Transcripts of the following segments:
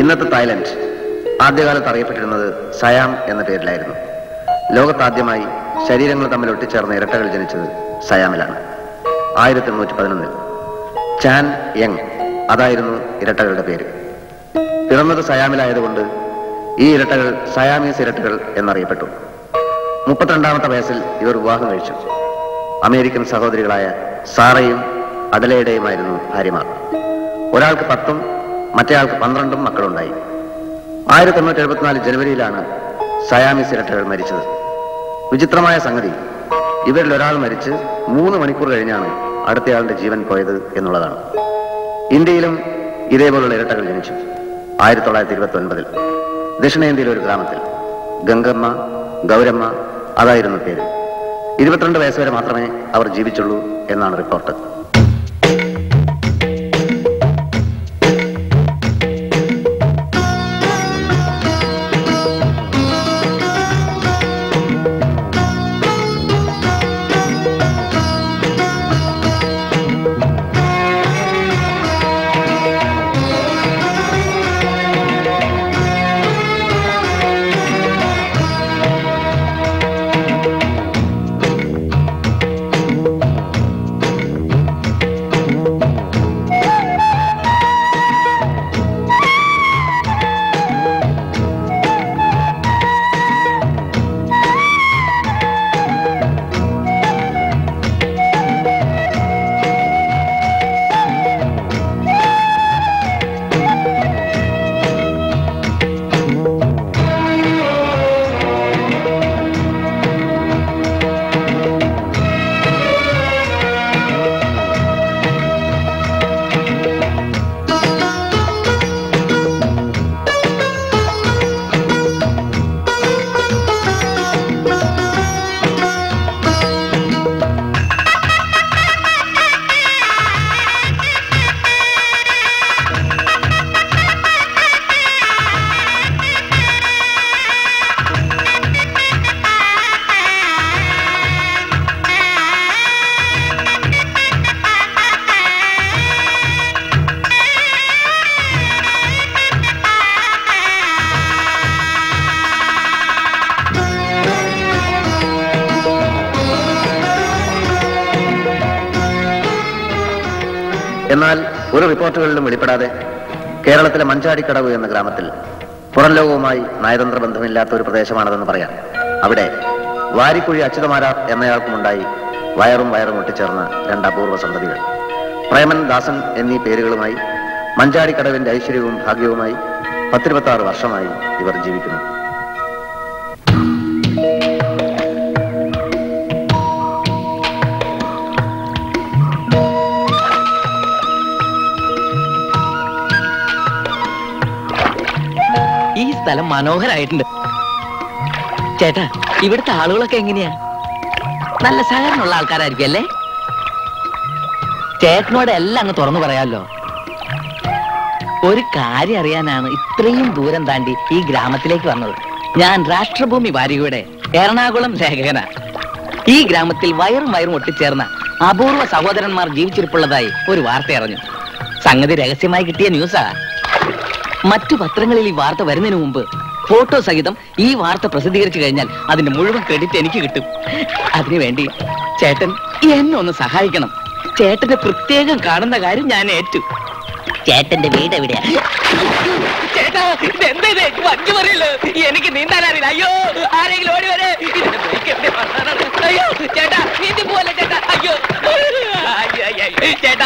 ഇന്നത്തെ തായ്ലൻഡ് ആദ്യകാലത്ത് അറിയപ്പെട്ടിരുന്നത് സയാം എന്ന പേരിലായിരുന്നു ലോകത്താദ്യമായി ശരീരങ്ങൾ തമ്മിൽ ഒട്ടിച്ചേർന്ന ഇരട്ടകൾ ജനിച്ചത് സയാമിലാണ് ആയിരത്തി എണ്ണൂറ്റി പതിനൊന്നിൽ ചാൻ യങ് അതായിരുന്നു ഇരട്ടകളുടെ പേര് പിറന്നത് സയാമിലായതുകൊണ്ട് ഈ ഇരട്ടകൾ സയാമീസ് ഇരട്ടകൾ എന്നറിയപ്പെട്ടു മുപ്പത്തിരണ്ടാമത്തെ വയസ്സിൽ ഇവർ വിവാഹം കഴിച്ചു അമേരിക്കൻ സഹോദരികളായ സാറയും അഡലയുടെയുമായിരുന്നു ഭാര്യമാർ ഒരാൾക്ക് പത്തും മറ്റേയാൾക്ക് പന്ത്രണ്ടും മക്കളുണ്ടായി ആയിരത്തി എണ്ണൂറ്റി എഴുപത്തിനാല് ജനുവരിയിലാണ് സയാമിസ് ഇരട്ടകൾ മരിച്ചത് വിചിത്രമായ സംഗതി ഇവരിൽ ഒരാൾ മരിച്ച് മൂന്ന് മണിക്കൂർ കഴിഞ്ഞാണ് അടുത്തയാളുടെ ജീവൻ പോയത് എന്നുള്ളതാണ് ഇന്ത്യയിലും ഇതേപോലുള്ള ഇരട്ടകൾ ജനിച്ചു ആയിരത്തി തൊള്ളായിരത്തി ഇരുപത്തി ഒൻപതിൽ ദക്ഷിണേന്ത്യയിലെ ഒരു ഗ്രാമത്തിൽ ഗംഗമ്മ ഗൗരമ്മ അതായിരുന്നു പേര് ഇരുപത്തിരണ്ട് വയസ്സ് വരെ മാത്രമേ അവർ ജീവിച്ചുള്ളൂ എന്നാണ് റിപ്പോർട്ട് എന്നാൽ ഒരു റിപ്പോർട്ടുകളിലും വെളിപ്പെടാതെ കേരളത്തിലെ മഞ്ചാടിക്കടവ് എന്ന ഗ്രാമത്തിൽ പുറം ലോകവുമായി നയതന്ത്ര ബന്ധമില്ലാത്ത ഒരു പ്രദേശമാണതെന്ന് പറയാം അവിടെ വാരിക്കുഴി അച്യുതമാരാർ എന്നയാൾക്കുമുണ്ടായി വയറും വയറും ഒട്ടിച്ചേർന്ന രണ്ട് അപൂർവ സന്തതികൾ പ്രേമൻ ദാസൻ എന്നീ പേരുകളുമായി മഞ്ചാടിക്കടവിന്റെ ഐശ്വര്യവും ഭാഗ്യവുമായി പത്തിരുപത്തി ആറ് വർഷമായി ഇവർ ജീവിക്കുന്നു ഈ സ്ഥലം മനോഹരായിട്ടുണ്ട് ചേട്ടാ ഇവിടുത്തെ ആളുകളൊക്കെ എങ്ങനെയാ നല്ല സഹകരണമുള്ള ആൾക്കാരായിരിക്കും അല്ലേ ചേട്ടനോട് എല്ലാം അങ്ങ് തുറന്നു പറയാമല്ലോ ഒരു കാര്യം അറിയാനാണ് ഇത്രയും ദൂരം താണ്ടി ഈ ഗ്രാമത്തിലേക്ക് വന്നത് ഞാൻ രാഷ്ട്രഭൂമി വാരികയുടെ എറണാകുളം ലേഖകനാ ഈ ഗ്രാമത്തിൽ വയറും വയറും ഒട്ടിച്ചേർന്ന അപൂർവ സഹോദരന്മാർ ജീവിച്ചിരിപ്പുള്ളതായി ഒരു വാർത്ത അറിഞ്ഞു സംഗതി രഹസ്യമായി കിട്ടിയ ന്യൂസാ മറ്റു പത്രങ്ങളിൽ ഈ വാർത്ത വരുന്നതിന് മുമ്പ് ഫോട്ടോ സഹിതം ഈ വാർത്ത പ്രസിദ്ധീകരിച്ചു കഴിഞ്ഞാൽ അതിന്റെ മുഴുവൻ ക്രെഡിറ്റ് എനിക്ക് കിട്ടും അതിനുവേണ്ടി ചേട്ടൻ എന്നെ ഒന്ന് സഹായിക്കണം ചേട്ടന്റെ പ്രത്യേകം കാണുന്ന കാര്യം ഞാൻ ഏറ്റു ചേട്ടന്റെ വീട് എവിടെയാ ചേട്ടാ ഇതെന്താ ഇത് വഞ്ചു പറയല്ലോ എനിക്ക് നീന്താൻ അറിയില്ല അയ്യോ ആരെങ്കിലും ഓടി വരെ ഇതിന്റെ ബ്രേക്ക് എവിടെ വന്നാലാണ്? അയ്യോ ചേട്ടാ നീന്തി പോലെ ചേട്ടാ അയ്യോ അയ്യോ അയ്യോ, അയ്യോ ചേട്ടാ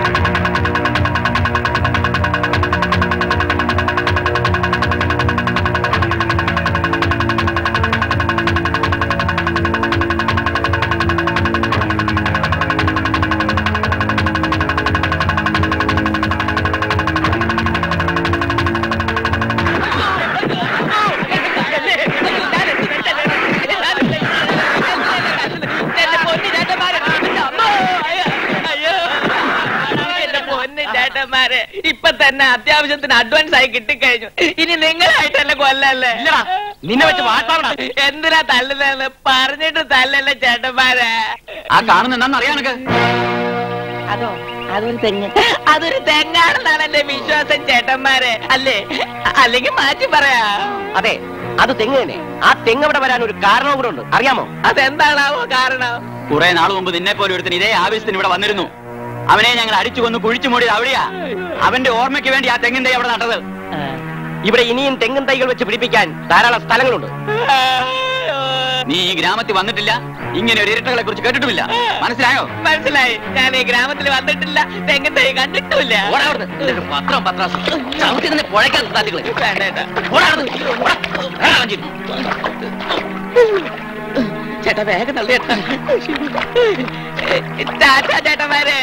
എന്റെ പൊന്നു ചേട്ടന്മാരെ എന്റെ അമ്മോ, അയ്യോ, അയ്യോ. എന്റെ പൊന്നു ചേട്ടന്മാരെ ഇപ്പൊ തന്നെ അത്യാവശ്യത്തിന് അഡ്വാൻസ് ആയി കിട്ടിക്കഴിഞ്ഞു ഇനി നിങ്ങളായിട്ടല്ലേ കൊല്ലല്ലേ നിന്നെ വെച്ച് വാട്ടാവണം എന്തിനാ തല്ലുന്നതെന്ന് പറഞ്ഞിട്ട് തല്ലല്ലേ ചേട്ടന്മാരെ ആ കാണുന്ന എന്താണെന്ന് അറിയാനൊക്കെ അതോ അതൊരു തെങ്ങ് അതൊരു തെങ്ങാണെന്നാണ് എന്റെ വിശ്വാസം ചേട്ടന്മാരെ അല്ലേ അല്ലെങ്കിൽ മാറ്റി പറയാ അതെ അത് തെങ്ങ് തന്നെ ആ തെങ്ങ് അവിടെ വരാൻ ഒരു കാരണവും കൂടെ ഉണ്ട് അറിയാമോ അതെന്താണാവോ കാരണം കുറെ നാൾ മുമ്പ് നിന്നെ പോലെ ഒരുത്തൻ ഇതേ ആവശ്യത്തിന് ഇവിടെ വന്നിരുന്നു അവനെ ഞങ്ങൾ അടിച്ചു കൊന്ന് കുഴിച്ചു മൂടിയത് അവിടെയാ അവന്റെ ഓർമ്മയ്ക്ക് വേണ്ടി ആ തെങ്ങിൻ തൈ അവിടെ നട്ടത് ഇവിടെ ഇനിയും തെങ്ങും തൈകൾ വെച്ച് പിടിപ്പിക്കാൻ ധാരാളം സ്ഥലങ്ങളുണ്ട് നീ ഈ ഗ്രാമത്തിൽ വന്നിട്ടില്ല ഇങ്ങനെ ഒരു ഇരട്ടകളെ കുറിച്ച് കേട്ടിട്ടുമില്ല മനസ്സിലായോ മനസ്സിലായി ഞാൻ ഈ ഗ്രാമത്തിൽ വന്നിട്ടില്ല തെങ്ങ് തൈ കണ്ടിട്ടുമില്ല ഓടാ അവിടുന്ന്. എന്നിട്ട് പത്രം പത്രാസും ചവിട്ടി നിന്ന് പുഴയ്ക്കാൻ താത്തികളെ വേണ്ട ഏട്ടാ. ഓടാ അവിടുന്ന്. ഓടാ. ഓടാ വഞ്ചി. ചേട്ടാ വേഗം തള്ളി ചേട്ടാ ടാറ്റാ ചേട്ടന്മാരെ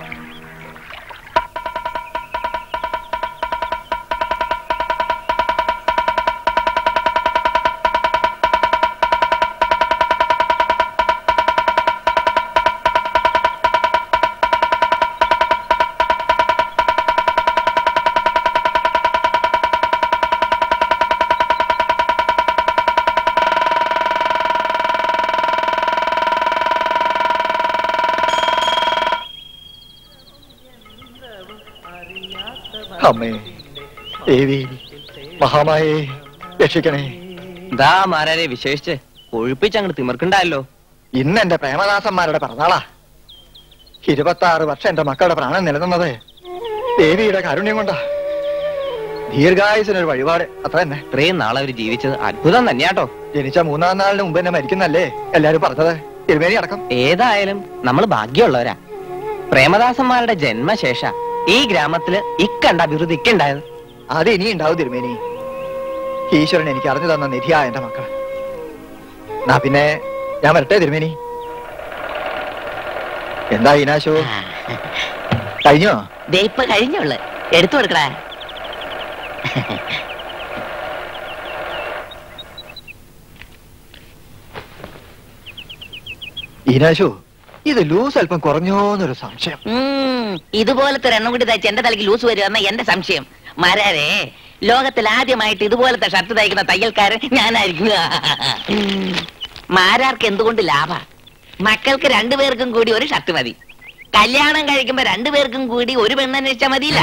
അമ്മേ ദേവി മഹാമായേ രക്ഷിക്കണേ ദാ മാരാരെ വിശേഷിച്ച് കൊഴുപ്പിച്ച് അങ്ങോട്ട് തിമിർക്കണ്ടല്ലോ ഇന്ന് എന്റെ പ്രേമദാസന്മാരുടെ പിറന്നാളാ ഇരുപത്തി ആറ് വർഷം എന്റെ മക്കളുടെ പ്രാണൻ നിലനിന്നത് ദേവിയുടെ കാരുണ്യം കൊണ്ടാ ദീർഘായുസിനൊരു വഴിപാട് അത്ര തന്നെ ഇത്രയും നാളെ അവര് ജീവിച്ചത് അത്ഭുതം തന്നെയാട്ടോ ജനിച്ച മൂന്നാം നാളിന് മുമ്പ് എന്നെ മരിക്കുന്നല്ലേ എല്ലാരും പറഞ്ഞത് തിരുമേനി അടക്കം ഏതായാലും നമ്മൾ ഭാഗ്യമുള്ളവരാ പ്രേമദാസന്മാരുടെ ജന്മശേഷ ഈ ഗ്രാമത്തില് ഇക്കണ്ട അഭിവൃദ്ധിക്കുണ്ടായത് അത് ഇനി ഉണ്ടാവും തിരുമേനി ഈശ്വരൻ എനിക്ക് അറിഞ്ഞു തന്ന നിധിയാ എന്റെ മക്കൾ നാ പിന്നെ ഞാൻ വരട്ടെ തിരുമേനി എന്താ ഈനാശു കഴിഞ്ഞോ ദേ ഇപ്പൊ കഴിഞ്ഞുള്ളു എടുത്തു കൊടുക്കടാ ഈനാശു ഇത് ലൂസ് അല്പം കുറഞ്ഞോന്നൊരു സംശയം ഉം, ഇതുപോലത്തെ ഒരു എണ്ണം കൂടി തയ്ച്ച് എന്റെ തലയ്ക്ക് ലൂസ് വരുമെന്ന എന്റെ സംശയം മാരാരെ ലോകത്തിൽ ആദ്യമായിട്ട് ഇതുപോലത്തെ ഷർട്ട് തയ്ക്കുന്ന തയ്യൽക്കാരൻ ഞാനായിരിക്കും മാരാർക്ക് എന്തുകൊണ്ട് ലാഭ മക്കൾക്ക് രണ്ടുപേർക്കും കൂടി ഒരു ഷർട്ട് മതി കല്യാണം കഴിക്കുമ്പോ രണ്ടുപേർക്കും കൂടി ഒരു പെണ്ണന്വേഷിച്ചാ മതിയില്ല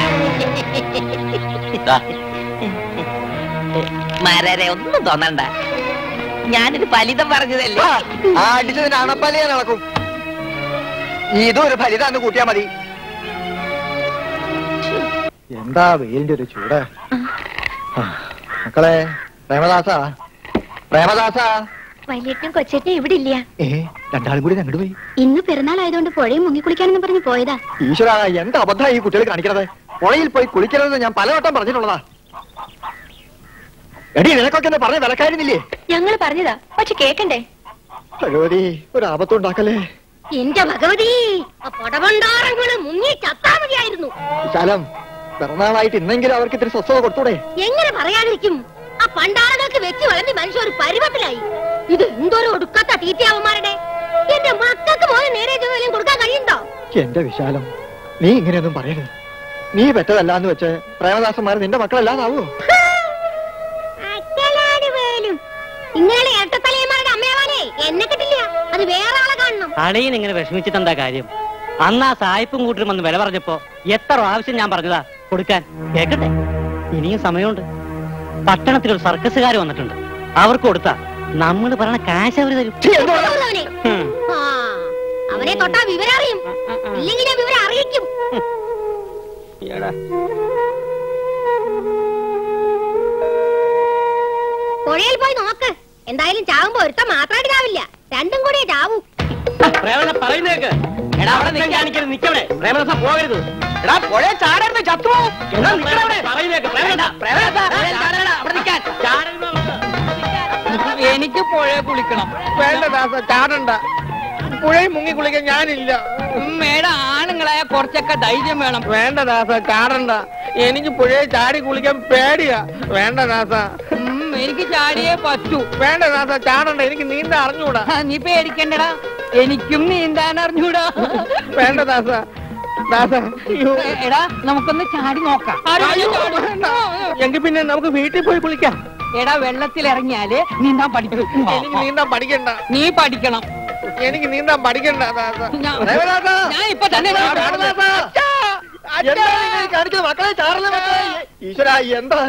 മാരാരെ ഒന്നും തോന്നണ്ട ഞാനൊരു ഫലിതം പറഞ്ഞതല്ലേ ആ അടിച്ചതിന് അണപ്പലയെ നടക്കും ഇതും ഒരു ഫലിതാന്ന് കൂട്ടിയാ മതി എന്താ വെയിലിന്റെ ഒരു ചൂട് ആ, മക്കളെ പ്രേമദാസ പ്രേമദാസ വലിയേട്ടനും കൊച്ചേട്ടനും ഇവിടെ ഇല്ല ഏ രണ്ടാളും കൂടി അങ്ങോട്ട് പോയി ഇന്ന് പെരുന്നാൾ ആയതുകൊണ്ട് പുഴയും മുങ്ങിക്കുളിക്കാനെന്ന് പറഞ്ഞ് പോയതാ ഈശ്വര എന്ത് അബദ്ധം ഈ കുട്ടികൾ കാണിക്കണത് പുഴയിൽ പോയി കുളിക്കരുതെന്ന് ഞാൻ പലവട്ടം പറഞ്ഞിട്ടുള്ളതാ എടി നിനക്കൊക്കെ എന്നെ പറഞ്ഞ വിലക്കാരുന്നില്ലേ ഞങ്ങൾ പറഞ്ഞതാ പക്ഷെ കേക്കണ്ടേ ഭഗവതി ഒരു ആപത്തുണ്ടാക്കല്ലേ എന്റെ ഭഗവതി ആ പടവണ്ടാറങ്ങള് മുങ്ങി ചത്താ മതിയായിരുന്നു വിശാലം പിറന്നാളായിട്ട് ഇന്നെങ്കിലും അവർക്ക് ഇത്തിരി സ്വസ്ഥത കൊടുത്തൂടെ എങ്ങനെ പറയാതിരിക്കും ആ പണ്ടാറങ്ങൾക്ക് വെച്ച് വളർത്തി മനുഷ്യ ഒരു പരുവത്തിലായി ഇത് എന്തോരം ഒടുക്കാത്ത തീറ്റയാവന്മാരുടെ എന്റെ മക്കൾക്ക് പോലും നേരെ ജോലിയും കൊടുക്കാൻ കഴിയുണ്ടോ എന്റെ വിശാലം നീ ഇങ്ങനെയൊന്നും പറയരുത് നീ പെറ്റതല്ലാന്ന് വെച്ച് പ്രേമദാസന്മാർ നിന്റെ മക്കളല്ലാതാവോ അറ്റലാടി വേലും ഇങ്ങനെ ഇരട്ടത്തലയന്മാരുടെ അമ്മയാവാനേ എന്നെ കിട്ടില്ല അത് വേറെ ആളെ കാണണം അളിയൻ ഇങ്ങനെ വിഷമിച്ചിട്ട് എന്താ കാര്യം അന്ന് ആ സായിപ്പും കൂട്ടരും വന്ന് വില പറഞ്ഞപ്പോ എത്ര പ്രാവശ്യം ഞാൻ പറഞ്ഞതാ കൊടുക്കാൻ കേക്കട്ടെ ഇനിയും സമയമുണ്ട് പട്ടണത്തിൽ ഒരു സർക്കസുകാർ വന്നിട്ടുണ്ട് അവർക്ക് കൊടുത്താ നമ്മൾ പറയണ കാശ് അവര് തരും അവനെ ഹും. ആ, അവനെ തൊട്ടാ വിവരം അറിയും ഇല്ലെങ്കിൽ ഞാൻ വിവരം അറിയിക്കും എടാ. പുഴയിൽ പോയി നോക്ക് എന്തായാലും ചാവുമ്പോ ഒരുത്തം മാത്രമായിട്ട് ചാവില്ല രണ്ടും കൂടിയേ ചാവൂ പ്രേമദാസ പറയുന്നേക്ക് എടാ അവിടെ നിൽക്കാൻ കാണിക്കരുത് നിക്കവിടെ പ്രേമദാസ പോകരുത് എടാ പുഴ ചാടരുത് ചത്തു എടാ നിക്കവിടെ പറയുന്നേക്ക് പ്രേമദാസ പ്രേമദാസ പുഴയിൽ ചാടരുത്, അവിടെ നിൽക്കാൻ ചാടരുത് എനിക്ക് പുഴയെ കുളിക്കണം വേണ്ട ദാസ ചാടണ്ട പുഴയിൽ മുങ്ങി കുളിക്കാൻ ഞാനില്ല മേഡം ആണുങ്ങളായ കുറച്ചൊക്കെ ധൈര്യം വേണം വേണ്ട ദാസ ചാടണ്ട എനിക്ക് പുഴയിൽ ചാടി കുളിക്കാൻ പേടിയാ വേണ്ട ദാസ ഉം, എനിക്ക് ചാടിയേ പറ്റൂ വേണ്ട ദാസ ചാടണ്ട എനിക്ക് നീന്താൻ അറിഞ്ഞൂടാ ആ, നീ പേടിക്കണ്ടടാ എനിക്കും നീന്താൻ അറിഞ്ഞൂടാ വേണ്ട ദാസ ദാസ അയ്യോ. എ- എടാ നമുക്കൊന്ന് ചാടി നോക്കാം അയ്യോ, വേണ്ട. എങ്കിൽ പിന്നെ നമുക്ക് വീട്ടിൽ പോയി കുളിക്കാം എടാ വെള്ളത്തിൽ ഇറങ്ങിയാല് നീന്താൻ പഠിക്കും എനിക്ക് നീന്താൻ പഠിക്കണ്ട നീ പഠിക്കണം എനിക്ക് നീന്താൻ പഠിക്കണ്ട ദാസ ഞാൻ- പ്രേമദാസ. ഞാൻ ഇപ്പൊ തന്നെ ചാടണ്ട. എന്താ നിങ്ങൾ ഈ കാണിക്കുന്നത് മക്കളെ ചാറല്ലേ മക്കളെ ഈശ്വര എന്താ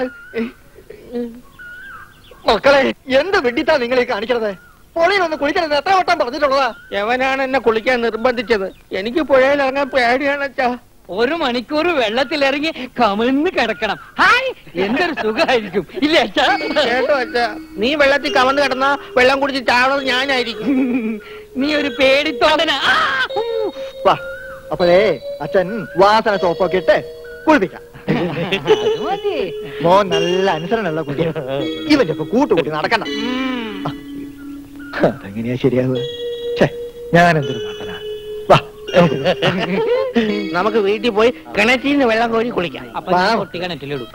മക്കളെ എന്ത് വിഡിത്താ നിങ്ങൾ ഈ കാണിക്കണത് പൊളിയിൽ ഒന്ന് കുളിക്കരുത് എത്ര വട്ടം പറഞ്ഞിട്ടുള്ളതാ എവനാണ് എന്നെ കുളിക്കാൻ നിർബന്ധിച്ചത് എനിക്ക് പുഴയിൽ ഇറങ്ങാൻ പേടിയാണ് അച്ഛാ ഒരു മണിക്കൂർ വെള്ളത്തിലിറങ്ങി കമിഴ്ന്ന് കിടക്കണം ഹായ് എന്തൊരു സുഖമായിരിക്കും ഇല്ലേ അച്ഛാ കേട്ടോ അച്ഛാ നീ വെള്ളത്തിൽ കവന്ന് കിടന്നാ വെള്ളം കുടിച്ച് ചാവുന്നത് ഞാനായിരിക്കും നീ ഒരു പേടിത്തോടന വാ അപ്പോഴേ അച്ഛൻ വാസന സോപ്പൊക്കെ ഇട്ട് കുളിപ്പിക്കാം മോൻ നല്ല അനുസരണമുള്ള കുട്ടി ഇവന്റെ ഇപ്പൊ കൂട്ടുകൂട്ടി നടക്കണ്ട അതെങ്ങനെയാ ശരിയാവുക ഛേ ഞാൻ എന്തൊരു മണ്ടനാ വാ നമുക്ക് വീട്ടിൽ പോയി കിണറ്റിൽ നിന്ന് വെള്ളം കോരി കുളിക്കാം അപ്പൊ ഞാൻ പൊട്ടി കിണറ്റിലിടും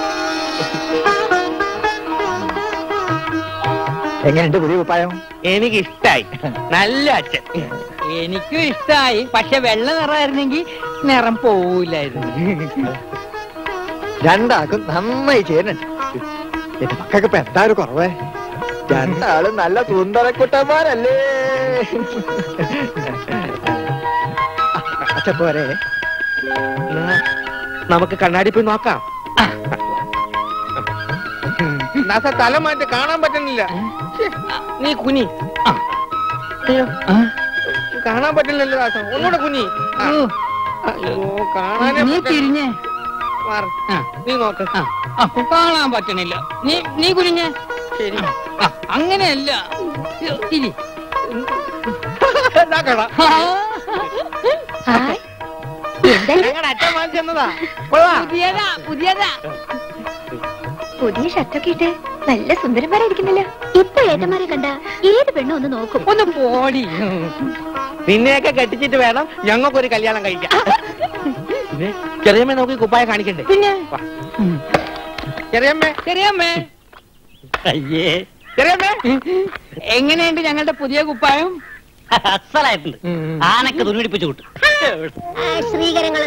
എങ്ങനെയുണ്ട് പുതിയ കുപ്പായം എനിക്ക് ഇഷ്ടായി നല്ല അച്ഛൻ എനിക്കും ഇഷ്ടായി പക്ഷെ വെള്ള നിറമായിരുന്നെങ്കിൽ നിറം പോവില്ലായിരുന്നു രണ്ടാൾക്കും നന്നായി ചേരുന്നുണ്ട് എന്റെ മക്കൾക്ക് ഇപ്പൊ എന്താ ഒരു കുറവേ രണ്ടാളും നല്ല സുന്ദരക്കുട്ടന്മാരല്ലേ അച്ഛപ്പോരെ എന്നാ, നമുക്ക് കണ്ണാടി പോയി നോക്കാം ദാസ തല മാറ്റി കാണാൻ പറ്റുന്നില്ല ശ്ശേ, നീ കുനി ആ. അയ്യോ, കാണാൻ പറ്റില്ലല്ലോ ദാസ ഒന്നുകൂടെ കുനി ആ. അയ്യോ കാണാനേ നീ പറ്റ- തിരിഞ്ഞേ മാറ്. ആ. നീ നോക്ക് ആ, ആ, കാണാൻ പറ്റണില്ല നീ നീ കുനിഞ്ഞേ ശരി ആ, അങ്ങനെയല്ല തിരി ദാ കാണാം. ഹായ് എന്താ ഞങ്ങളുടെ അച്ഛൻ വാങ്ങിച്ചു തന്നതാ കൊള്ളാം പുതിയതാ പുതിയതാ പുതിയ ഷർട്ടൊക്കെ ഇട്ട് നല്ല സുന്ദരന്മാരായിരിക്കുന്നല്ലോ ഇപ്പൊ ഏട്ടന്മാരെ കണ്ട ഏത് പെണ്ണും ഒന്ന് നോക്കും ഒന്ന് പോടി നിന്നെയൊക്കെ കെട്ടിച്ചിട്ട് വേണം ഞങ്ങൾക്കൊരു കല്യാണം കഴിക്കാൻ ഇത് ചെറിയമ്മ നോക്കി കുപ്പായ കാണിക്കണ്ടേ പിന്നെ വാ. ചെറിയമ്മേ ചെറിയമ്മേ അയ്യേ ചെറിയമ്മേ എങ്ങനെയുണ്ട് ഞങ്ങളുടെ പുതിയ കുപ്പായം അസലായിട്ടുണ്ട് ആനക്ക് തുണിപിടിപ്പിച്ചു കിട്ടും ശ്രീകരങ്ങള്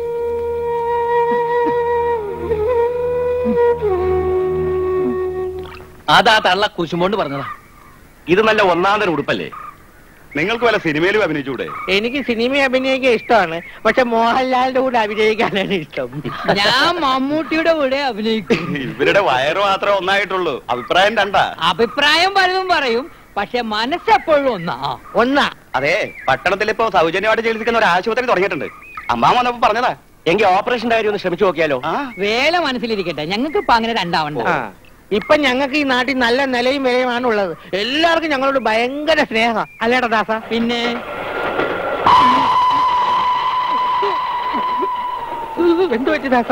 അതാ തള്ള കുശുമ്പോണ്ട് പറഞ്ഞതാ ഇത് നല്ല ഒന്നാന്തര ഉടുപ്പല്ലേ നിങ്ങൾക്ക് വല്ല സിനിമയിലും അഭിനയിച്ചൂടെ എനിക്ക് സിനിമ അഭിനയിക്കാൻ ഇഷ്ടമാണ് പക്ഷെ മോഹൻലാലിന്റെ കൂടെ അഭിനയിക്കാനാണ് ഇഷ്ടം ഞാൻ മമ്മൂട്ടിയുടെ കൂടെ അഭിനയിക്കും ഇവരുടെ വയറ് മാത്രമേ ഒന്നായിട്ടുള്ളൂ അഭിപ്രായം രണ്ടാ അഭിപ്രായം പലതും പറയും പക്ഷെ മനസ്സെപ്പോഴും ഒന്നാ ഒന്നാ അതെ പട്ടണത്തിൽ ഇപ്പോ സൗജന്യമായിട്ട് ചികിത്സിക്കുന്ന ഒരു ആശുപത്രി തുടങ്ങിയിട്ടുണ്ട് അമ്മാമ വന്നപ്പോ പറഞ്ഞതാ എങ്കിൽ ഓപ്പറേഷൻ കാര്യം ഒന്ന് ശ്രമിച്ചു നോക്കിയാലോ ആ വേല മനസ്സിലിരിക്കട്ടെ ഞങ്ങൾക്ക് ഇപ്പൊ അങ്ങനെ രണ്ടാവണ്ട ആ. ഇപ്പൊ ഞങ്ങൾക്ക് ഈ നാട്ടിൽ നല്ല നിലയും വിലയുമാണ് ഉള്ളത് എല്ലാവർക്കും ഞങ്ങളോട് ഭയങ്കര സ്നേഹം അല്ലേടാ ദാസ പിന്നെ എന്തു പറ്റി ദാസ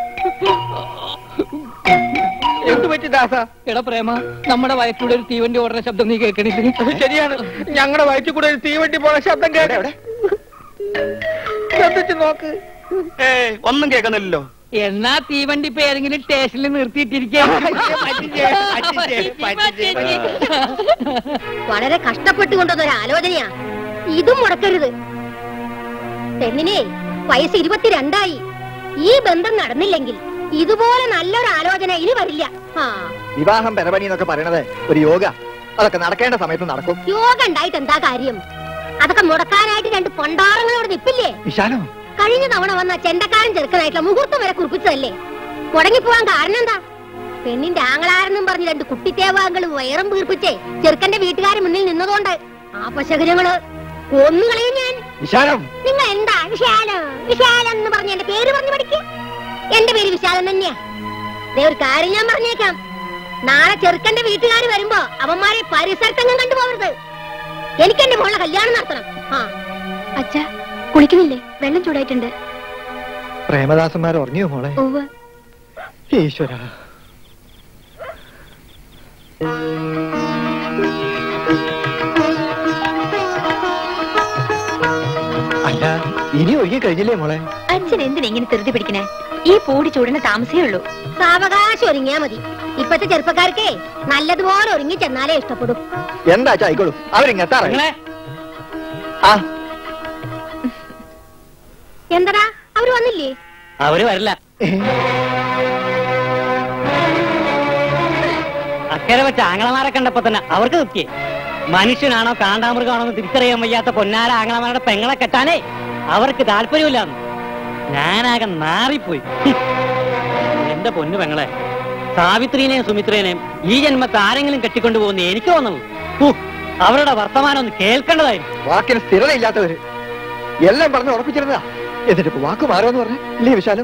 എന്തു പറ്റി ദാസ എടാ പ്രേമ നമ്മുടെ വയറ്റിലൂടെ ഒരു തീവണ്ടി ഓടുന്ന ശബ്ദം നീ കേൾക്കണില്ലേ ശരിയാണ് ഞങ്ങളുടെ വയറ്റിൽ കൂടെ ഒരു തീവണ്ടി പോണ ശബ്ദം കേട്ടെ ശ്രദ്ധിച്ചു നോക്ക് ഏയ് ഒന്നും കേൾക്കുന്നില്ലല്ലോ എന്നാ തീവണ്ടി ഇപ്പൊ ഏതെങ്കിലും സ്റ്റേഷനിൽ നിർത്തിയിട്ടിരിക്കുക പറ്റിച്ചേ, പറ്റിച്ചേ, പറ്റിച്ചേ. വളരെ കഷ്ടപ്പെട്ടുകൊണ്ടൊരു ആലോചനയാ ഇതും മുടക്കരുത് പെണ്ണിനെ വയസ്സ് ഇരുപത്തിരണ്ടായി ഈ ബന്ധം നടന്നില്ലെങ്കിൽ ഇതുപോലെ നല്ലൊരു ആലോചന ഇനി വരില്ല ആ വിവാഹം പെരപണി എന്നൊക്കെ പറയണത് ഒരു യോഗ അതൊക്കെ നടക്കേണ്ട സമയത്ത് നടക്കും യോഗ ഉണ്ടായിട്ട് എന്താ കാര്യം അതൊക്കെ മുടക്കാനായിട്ട് രണ്ട് പൊണ്ടാറങ്ങളോട് നിപ്പില്ലേ വിശാലോ കഴിഞ്ഞ തവണ വന്ന ചെണ്ടക്കാരൻ ചെറുക്കനായിട്ടുള്ള മുഹൂർത്തം വരെ കുറിപ്പിച്ചതല്ലേ മുടങ്ങിപ്പോവാൻ കാരണം എന്താ പെണ്ണിന്റെ ആങ്ങളാരെന്നും പറഞ്ഞ് രണ്ട് കുട്ടിത്തേവാങ്കൾ വയറും വീർപ്പിച്ചേ ചെറുക്കന്റെ വീട്ടുകാരെ മുന്നിൽ നിന്നതുകൊണ്ട് ആ പശകരങ്ങള് കൊന്നുകളയും ഞാൻ വിശാലം നിങ്ങൾ എന്താ വിശാലം വിശാലം എന്ന് പറഞ്ഞ് എന്റെ പേര് പറഞ്ഞു പഠിക്കുക എന്റെ പേര് വിശാലം തന്നെയാ ദേ ഒരു കാര്യം ഞാൻ പറഞ്ഞേക്കാം നാളെ ചെറുക്കന്റെ വീട്ടുകാർ വരുമ്പോ അവന്മാരെ പരിസരത്തെങ്ങും കണ്ടുപോകരുത് എനിക്ക് എന്റെ മോളെ കല്യാണം നടത്തണം ആ അച്ഛാ കുളിക്കുന്നില്ലേ വെള്ളം ചൂടായിട്ടുണ്ട് പ്രേമദാസന്മാർ ഉറങ്ങിയോ മോളെ ഓവ് ഈശ്വര അല്ല ഇനി ഒഴുകി കഴിഞ്ഞില്ലേ മോളെ അച്ഛൻ എന്തിനാ ഇങ്ങനെ ധൃതി പിടിക്കണേ ഈ പൂടി ചൂടിന് താമസേ ഉള്ളൂ സാവകാശം ഒരുങ്ങിയാ മതി ഇപ്പത്തെ ചെറുപ്പക്കാർക്കേ നല്ലതുപോലെ ഒരുങ്ങി ചെന്നാലേ ഇഷ്ടപ്പെടും എന്താ ആയിക്കോളൂ അവരിങ്ങെത്താറേ നിങ്ങളെ ആ എന്തടാ അവര് വന്നില്ലേ അവര് വരില്ല അക്കരെ വെച്ച ആങ്ങളമാരെ കണ്ടപ്പോ തന്നെ അവർക്ക് നിർത്തിയേ മനുഷ്യനാണോ കാണ്ടാമൃഗമാണോ എന്ന് തിരിച്ചറിയാൻ വയ്യാത്ത പൊന്നാര ആങ്ങളമാരുടെ പെങ്ങളെ കെട്ടാനേ അവർക്ക് താല്പര്യമില്ലാന്ന് ഞാനാകെ നാറിപ്പോയി ഹും. എന്റെ പൊന്നു പെങ്ങളെ സാവിത്രീനെയും സുമിത്രേനെയും ഈ ജന്മത്തെ ആരെങ്കിലും കെട്ടിക്കൊണ്ടു പോകുന്ന എനിക്ക് തോന്നുന്നു ഹു, അവരുടെ വർത്തമാനം ഒന്ന് കേൾക്കേണ്ടതായിരുന്നു വാക്കിന് സ്ഥിരതയില്ലാത്തവര് എല്ലാം പറഞ്ഞ് ഉറപ്പിച്ചിരുന്നതാ എന്നിട്ട് ഇപ്പൊ വാക്ക് മാറുമെന്ന് പറഞ്ഞു ഇല്ലേ വിശാലം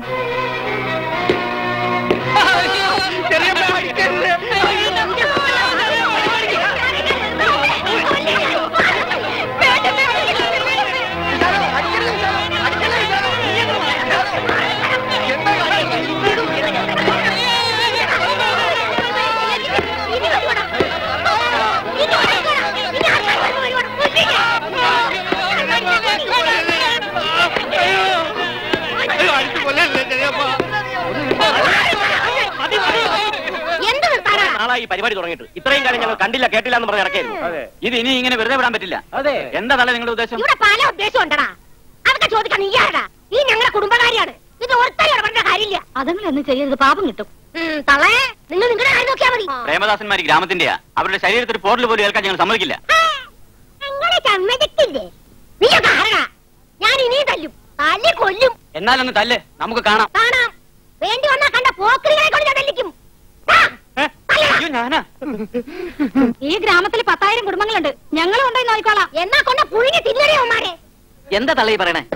എന്ത് നിർത്താനാ നാളായി ഈ പരിപാടി തുടങ്ങിയിട്ട് ഇത്രയും കാലം ഞങ്ങൾ കണ്ടില്ല കേട്ടില്ല എന്ന് പറഞ്ഞ് ഇറക്കായിരുന്നു ഇത് ഇനി ഇങ്ങനെ വെറുതെ വിടാൻ പറ്റില്ല അതെ എന്താ തള്ള നിങ്ങളുടെ ഉദ്ദേശം ഇവിടെ പല ഉദ്ദേശം ഉണ്ടടാ അതൊക്കെ ചോദിക്കാൻ നീ ആരടാ ഈ ഞങ്ങളെ കുടുംബകാരിയാണ് ഇത് ഒരുത്തരും ഇടപെടേണ്ട കാര്യമില്ല അതങ്ങളൊന്നും ചെയ്യരുത് പാപം കിട്ടും ഉം, തള്ളേ നിങ്ങൾ നിങ്ങളുടെ കാര്യം നോക്കിയാ മതി പ്രേമദാസന്മാർ ഗ്രാമത്തിന്റെയാ അവരുടെ ശരീരത്തിൽ പോറൽ പോലും ഏൽക്കാൻ ഞങ്ങൾ സമ്മതിക്കില്ല അങ്ങനെ സമ്മതിക്കില്ലേ നീയൊക്കെ ആരടാ ഞാൻ ഇനിയും തല്ലും തല്ലി കൊല്ലും എന്നാലൊന്ന് തല്ല് നമുക്ക് കാണാം കാണാം വേണ്ടി വന്നാ കണ്ട പോക്രികളെ കൊണ്ട് ഞാൻ തല്ലിക്കും ആ, തല്ലടാ. അയ്യോ ഞാനാ ഈ ഗ്രാമത്തിൽ പത്തായിരം കുടുംബങ്ങളുണ്ട് ഞങ്ങളും കൊണ്ടുപോയി നോക്കിക്കോളാം എന്നാ കൊണ്ട് പുഴുങ്ങി തിന്നണേ അവന്മാരെ എന്താ തള്ള ഈ പറയണേ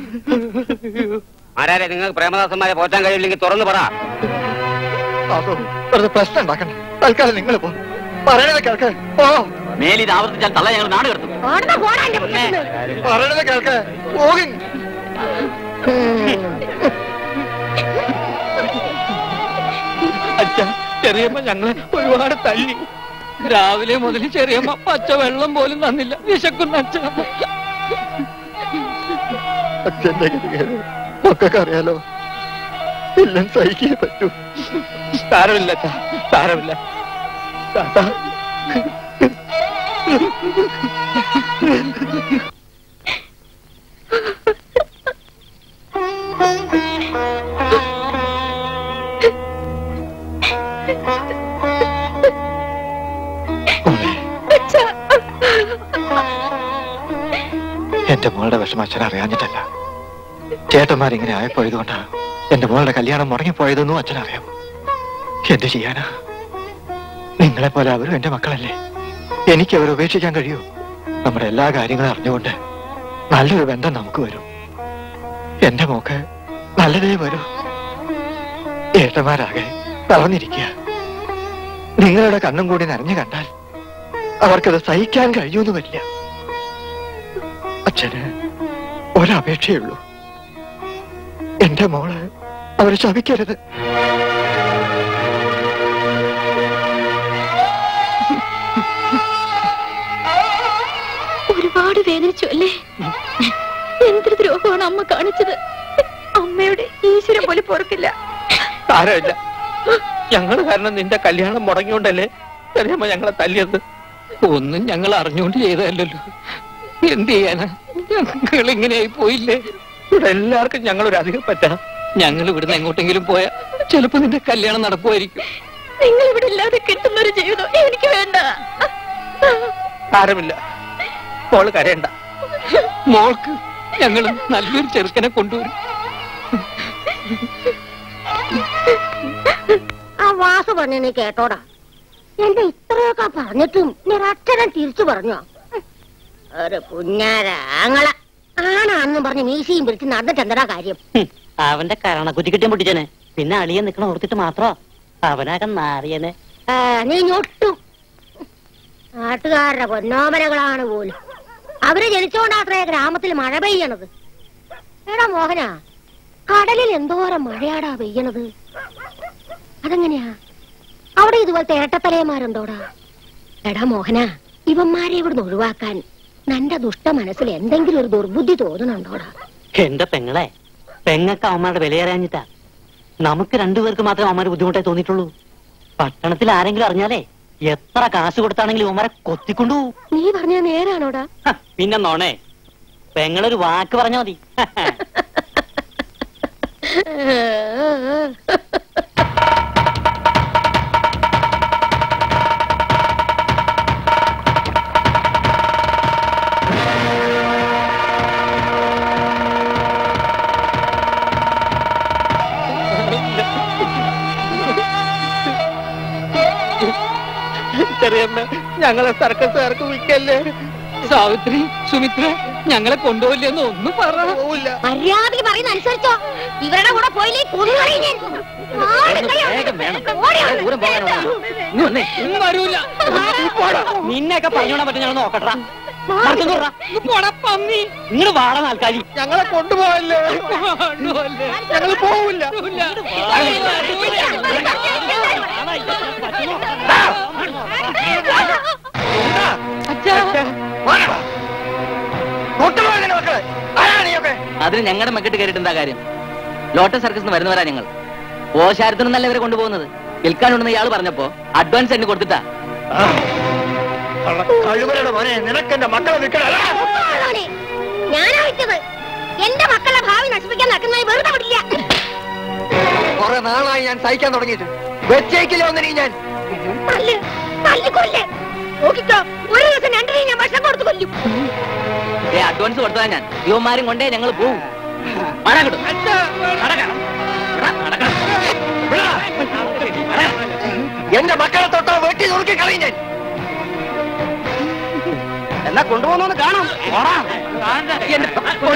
ആരാരെ നിങ്ങൾക്ക് പ്രേമദാസന്മാരെ പോറ്റാൻ കഴിയില്ലെങ്കിൽ തുറന്നു പറ അതോ വെറുതെ പ്രശ്നം ഉണ്ടാക്കണ്ട തൽക്കാലം നിങ്ങൾ പോ പറയണത് കേൾക്ക് ഓ മേലിത് ഇത് ആവർത്തിച്ചാൽ തള്ള ഞങ്ങൾ നാട് കിടത്തും ഓടുന്ന പോടാ എന്റെ മുറ്റത്തുനിന്ന്. പറയണത് കേൾക്ക് പോകും അച്ഛ ചെറിയമ്മ ഞങ്ങളെ ഒരുപാട് തല്ലി രാവിലെ മുതൽ ചെറിയമ്മ പച്ച വെള്ളം പോലും തന്നില്ല വിശക്കുന്ന അച്ഛ അച്ഛന്റെ ഗതികേട് മക്കൾക്ക് അറിയാലോ എല്ലാം സഹിക്കേ പറ്റൂ സാരമില്ല അച്ഛ സാരമില്ല താത്താ എന്റെ മോളുടെ വിഷമം അച്ഛൻ അറിയാഞ്ഞിട്ടല്ല ചേട്ടന്മാരിങ്ങനെ ആയിപ്പോയതുകൊണ്ടാ എന്റെ മോളുടെ കല്യാണം മുടങ്ങിപ്പോയതെന്നും അച്ഛൻ അറിയാം എന്ത് ചെയ്യാനാ നിങ്ങളെ പോലെ അവരും എന്റെ മക്കളല്ലേ എനിക്ക് അവരെ ഉപേക്ഷിക്കാൻ കഴിയൂ നമ്മുടെ എല്ലാ കാര്യങ്ങളും അറിഞ്ഞുകൊണ്ട് നല്ലൊരു ബന്ധം നമുക്ക് വരും എന്റെ മോക്ക് നല്ലതേ വരൂ ഏട്ടന്മാരാകെ തളർന്നിരിക്കുക നിങ്ങളുടെ കണ്ണും കൂടി നനഞ്ഞു കണ്ടാൽ അവർക്കത് സഹിക്കാൻ കഴിയൂന്ന് വരില്ല അച്ഛന് ഒരപേക്ഷയുള്ളൂ എന്റെ മോള് അവരെ ശപിക്കരുത് ഒരുപാട് വേദനിച്ചു അല്ലേ എന്തൊരു ദ്രോഹമാണ് അമ്മ കാണിച്ചത് അമ്മയുടെ ഈശ്വരൻ പോലും പൊറുക്കില്ല സാരമില്ല ഞങ്ങൾ കാരണം നിന്റെ കല്യാണം മുടങ്ങിയോണ്ടല്ലേ ചെറിയമ്മ ഞങ്ങളെ തല്ലിയത് ഒന്നും ഞങ്ങൾ അറിഞ്ഞുകൊണ്ട് ചെയ്തതല്ലല്ലോ എന്ത് ചെയ്യാനാ ഞങ്ങൾ ഇങ്ങനെയായി പോയില്ലേ ഇവിടെ എല്ലാവർക്കും ഞങ്ങൾ ഒരു അധികം പറ്റാ ഞങ്ങൾ ഇവിടുന്ന് എങ്ങോട്ടെങ്കിലും പോയാ ചിലപ്പോ നിന്റെ കല്യാണം നടക്കുമായിരിക്കും നിങ്ങൾ ഇവിടെ ഇല്ലാതെ കിട്ടുന്ന ഒരു ജീവിതം എനിക്ക് വേണ്ട സാരമില്ല മോള് കരയണ്ട മോൾക്ക് ഞങ്ങൾ നല്ലൊരു ചെറുക്കനെ കൊണ്ടുവരും ആ വാസു പറഞ്ഞ നീ കേട്ടോടാ എന്റെ ഇത്രയൊക്കെ പറഞ്ഞിട്ടും നീ ഒരക്ഷരം തിരിച്ചു പറഞ്ഞോ ഹും. ഒരു പുഞ്ഞാര ആങ്ങള ആണാന്നും പറഞ്ഞ് മീശയും പിടിച്ച് നടന്നിട്ട് എന്താ കാര്യം ഹും, അവന്റെ കരണക്കുറ്റി കിട്ടിയ പൊട്ടിച്ചനെ പിന്നെ അളിയെ നിക്കണ ഓർത്തിട്ട് മാത്രോ അവനാകെ നാറിയനെ ആ, നീ ഞൊട്ടും നാട്ടുകാരുടെ പൊന്നോമനകളാണ് പോലും അവര് ജനിച്ചോണ്ടാത്രേ ഗ്രാമത്തിൽ മഴ പെയ്യണത് എടാ മോഹന കടലിൽ എന്തോരം മഴയാടാ പെയ്യണത് അതെങ്ങനെയാ അവിടെ ഇതുപോലത്തെ ഏട്ടത്തലയന്മാരെന്തോടാ എടാ മോഹന ഇവന്മാരെ ഇവിടുന്ന് ഒഴിവാക്കാൻ നിന്റെ ദുഷ്ട മനസ്സിൽ എന്തെങ്കിലും ഒരു ദുർബുദ്ധി തോന്നുന്നുണ്ടോടാ എന്റെ പെങ്ങളെ പെങ്ങക്ക് അവന്മാരുടെ വിലയേറിയാഞ്ഞിട്ടാ നമുക്ക് രണ്ടുപേർക്ക് മാത്രമേ അവന്മാര് ബുദ്ധിമുട്ടായി തോന്നിയിട്ടുള്ളൂ പട്ടണത്തിൽ ആരെങ്കിലും അറിഞ്ഞാലേ എത്ര കാശ് കൊടുത്താണെങ്കിലും അവന്മാരെ കൊത്തിക്കൊണ്ടു നീ പറഞ്ഞ നേരാണോടാ പിന്നെ നോണേ പെങ്ങളൊരു വാക്ക് പറഞ്ഞാ മതി ചെറിയമ്മ ഞങ്ങളെ സർക്കസുകാർക്ക് വിൽക്കല്ലേ സാവിത്രി സുമിത്ര ഞങ്ങളെ കൊണ്ടുപോയില്ലെന്ന് ഒന്നും പറ പോവില്ല മര്യാദയ്ക്ക് പറയുന്ന അനുസരിച്ചോ ഇവരുടെ കൂടെ പോയില്ലേ കൊന്നുകളയും ഞാൻ. ആരെക്കയ്യോ? ഓടി വന്ന്. ഇങ്ങ് വന്നേ. ഒന്നും വരൂല നിന്നെയൊക്കെ പറഞ്ഞോടാൻ പറ്റും ഞങ്ങൾ നോക്കട്ടാ പോടാ പന്നി നിങ്ങൾ വാട ആൾക്കാരി ഞങ്ങളെ കൊണ്ടുപോകല്ലേ ഞങ്ങൾ പോവില്ല അതിന് ഞങ്ങളുടെ മെക്കിട്ട് കയറിയിട്ട് എന്താ കാര്യം ലോട്ടസ് സർക്കസിന് വരുന്നവരാ ഞങ്ങൾ ഓശാരത്തിനൊന്നല്ല ഇവരെ കൊണ്ടുപോകുന്നത് വിൽക്കാനുണ്ടെന്ന് ഇയാൾ പറഞ്ഞപ്പോ അഡ്വാൻസ് എന്നെ കൊടുത്തിട്ടാ കഴിവരുടെ മോനെ നിനക്കെന്റെ മക്കളെ നിൽക്കണ ആളോനെ. ഞാനാ വിറ്റത് എന്റെ മക്കളുടെ ഭാവി നശിപ്പിക്കാൻ നടക്കുന്നതിന് വെറുതെ വിടില്ല കുറെ നാളായി ഞാൻ സഹിക്കാൻ തുടങ്ങിയിട്ട് വെച്ചേക്കില്ല ഒന്നിനും ഞാൻ തല്ല് തല്ലിക്കൊല്ലേ നോക്കിക്കോ ഒരു ദിവസം രണ്ടിനെയും ഞാൻ ഭക്ഷണം കൊടുത്തു കൊല്ലും ഏ അഡ്വാൻസ് കൊടുത്തതാ ഞാൻ യുവമാരും കൊണ്ടേ ഞങ്ങൾ പോവും മടങ്ങടും എന്റെ മക്കളെ തൊട്ടാ വെട്ടി നോക്കി കളയും ഞാൻ എന്നാ കൊണ്ടുപോകുന്നു കാണാം എന്റെ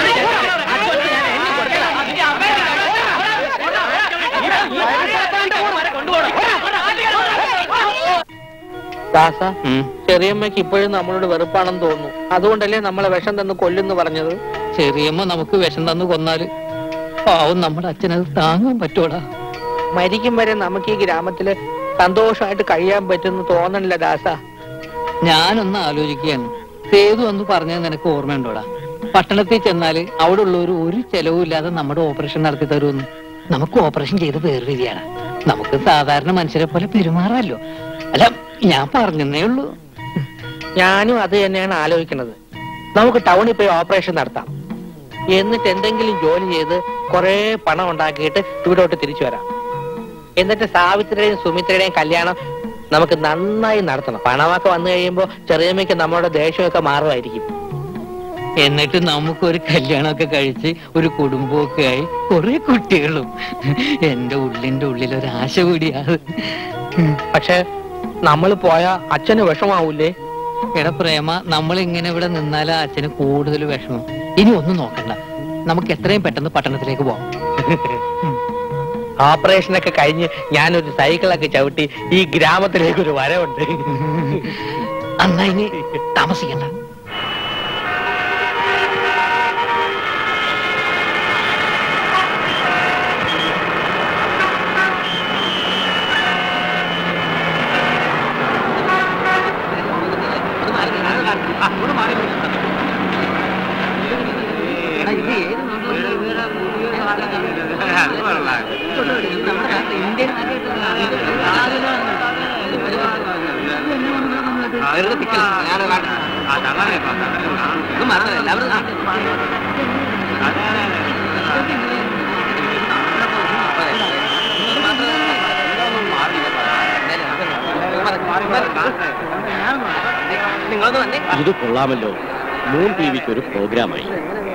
ദാസ ചെറിയമ്മയ്ക്ക് ഇപ്പോഴും നമ്മളോട് വെറുപ്പാണെന്ന് തോന്നുന്നു അതുകൊണ്ടല്ലേ നമ്മളെ വിഷം തന്ന് കൊല്ലുന്നു പറഞ്ഞത് ചെറിയമ്മ നമുക്ക് വിഷം തന്ന് കൊന്നാല് പാവം നമ്മുടെ അച്ഛനത് താങ്ങാൻ പറ്റൂടാ മരിക്കും വരെ നമുക്ക് ഈ ഗ്രാമത്തില് സന്തോഷമായിട്ട് കഴിയാൻ പറ്റുമെന്ന് തോന്നണില്ല ദാസ ഞാനൊന്ന് ആലോചിക്കുകയാണ് സേതു എന്ന് പറഞ്ഞത് നിനക്ക് ഓർമ്മയുണ്ടോടാ പട്ടണത്തിൽ ചെന്നാല് അവിടെ ഉള്ളവർ ഒരു ചെലവും ഇല്ലാതെ നമ്മുടെ ഓപ്പറേഷൻ നടത്തി തരുമെന്ന് നമുക്ക് ഓപ്പറേഷൻ ചെയ്ത് വേർതിരിയാണ് നമുക്ക് സാധാരണ മനുഷ്യരെ പോലെ പെരുമാറാമല്ലോ അല്ല ഞാൻ പറഞ്ഞതേ ഉള്ളൂ ഞാനും അത് തന്നെയാണ് ആലോചിക്കുന്നത് നമുക്ക് ടൗണിൽ പോയി ഓപ്പറേഷൻ നടത്താം എന്നിട്ട് എന്തെങ്കിലും ജോലി ചെയ്ത് കുറെ പണം ഉണ്ടാക്കിയിട്ട് ഇവിടോട്ട് തിരിച്ചു വരാം എന്നിട്ട് സാവിത്രിയുടെയും സുമിത്രയുടെയും കല്യാണം നമുക്ക് നന്നായി നടത്തണം പണമൊക്കെ വന്നു കഴിയുമ്പോൾ ചെറിയമ്മയ്ക്ക് നമ്മുടെ ദേഷ്യമൊക്കെ മാറുമായിരിക്കും എന്നിട്ട് നമുക്കൊരു കല്യാണമൊക്കെ കഴിച്ച് ഒരു കുടുംബമൊക്കെ ആയി കുറെ കുട്ടികളും എന്റെ ഉള്ളിന്റെ ഉള്ളിൽ ഒരു ആശ കൂടിയാണ് പക്ഷെ നമ്മൾ പോയ അച്ഛന് വിഷമാവൂലേ എടാ പ്രേമ നമ്മൾ ഇങ്ങനെ ഇവിടെ നിന്നാലാ അച്ഛന് കൂടുതൽ വിഷമം ഇനി ഒന്നും നോക്കണ്ട നമുക്ക് എത്രയും പെട്ടെന്ന് പട്ടണത്തിലേക്ക് പോവാം ഓപ്പറേഷനൊക്കെ കഴിഞ്ഞ് ഞാനൊരു സൈക്കിളൊക്കെ ചവിട്ടി ഈ ഗ്രാമത്തിലേക്ക് ഒരു വരവുണ്ട് അന്നാ ഇനി താമസിക്കണ്ട ഇത് കൊള്ളാമല്ലോ മൂൺ ടി വിക്ക് ഒരു പ്രോഗ്രാമായി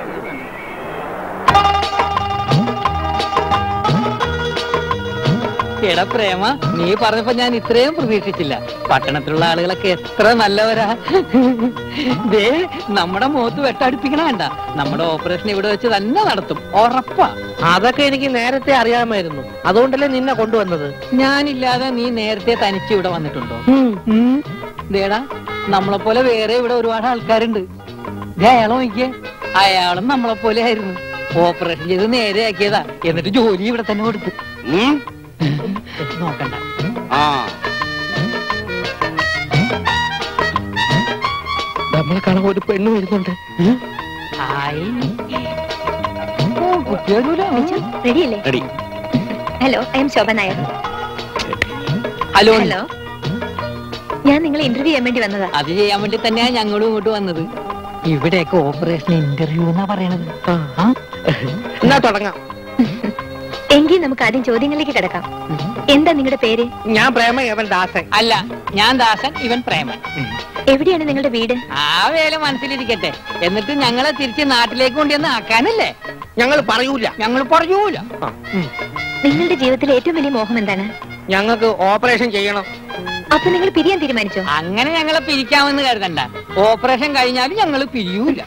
എടാ പ്രേമ നീ പറഞ്ഞപ്പോ ഞാൻ ഇത്രയും പ്രതീക്ഷിച്ചില്ല പട്ടണത്തിലുള്ള ആളുകളൊക്കെ എത്ര നല്ലവരാ ദേ നമ്മുടെ മുഖത്ത് വെട്ടടിപ്പിക്കണ വേണ്ട നമ്മുടെ ഓപ്പറേഷൻ ഇവിടെ വെച്ച് തന്നെ നടത്തും ഉറപ്പാ അതൊക്കെ എനിക്ക് നേരത്തെ അറിയാമായിരുന്നു അതുകൊണ്ടല്ലേ നിന്നെ കൊണ്ടുവന്നത് ഞാനില്ലാതെ നീ നേരത്തെ തനിച്ച് ഇവിടെ വന്നിട്ടുണ്ടോ ഉം. ദേടാ നമ്മളെ പോലെ വേറെ ഇവിടെ ഒരുപാട് ആൾക്കാരുണ്ട് ദേ അയാളെ നോക്കിയേ അയാളും നമ്മളെ പോലെ ആയിരുന്നു ഓപ്പറേഷൻ ചെയ്ത് നേരെയാക്കിയതാ എന്നിട്ട് ജോലി ഇവിടെ തന്നെ കൊടുത്തു നോക്കണ്ട ആ നമ്മളെ കാണാൻ ഒരു പെണ്ണ് വരുന്നുണ്ട് റെഡിയല്ലേ ready hello I'm Shobha Nair hello hello ഞാൻ നിങ്ങളെ ഇന്റർവ്യൂ ചെയ്യാൻ വേണ്ടി വന്നതാ അത് ചെയ്യാൻ വേണ്ടി തന്നെയാ ഞങ്ങളും ഇങ്ങോട്ട് വന്നത് ഇവിടെയൊക്കെ ഓപ്പറേഷൻ ഇന്റർവ്യൂ എന്നാ പറയണത് എന്നാ തുടങ്ങാം എങ്കിൽ നമുക്ക് ആദ്യം ചോദ്യങ്ങളിലേക്ക് കിടക്കാം എന്താ നിങ്ങളുടെ പേര് ഞാൻ പ്രേമ ഇവൻ ദാസൻ അല്ല ഞാൻ ദാസൻ ഇവൻ പ്രേമൻ എവിടെയാണ് നിങ്ങളുടെ വീട് ആ വേല മനസ്സിലിരിക്കട്ടെ എന്നിട്ട് ഞങ്ങളെ തിരിച്ച് നാട്ടിലേക്ക് കൊണ്ടുവന്ന് ആക്കാനല്ലേ ഞങ്ങൾ പറയൂല ഞങ്ങൾ പറയൂല നിങ്ങളുടെ ജീവിതത്തിലെ ഏറ്റവും വലിയ മോഹം എന്താണ് ഞങ്ങൾക്ക് ഓപ്പറേഷൻ ചെയ്യണം അപ്പൊ നിങ്ങൾ പിരിയാൻ തീരുമാനിച്ചോ അങ്ങനെ ഞങ്ങളെ പിരിക്കാമെന്ന് കരുതണ്ട ഓപ്പറേഷൻ കഴിഞ്ഞാലും ഞങ്ങൾ പിരിയൂല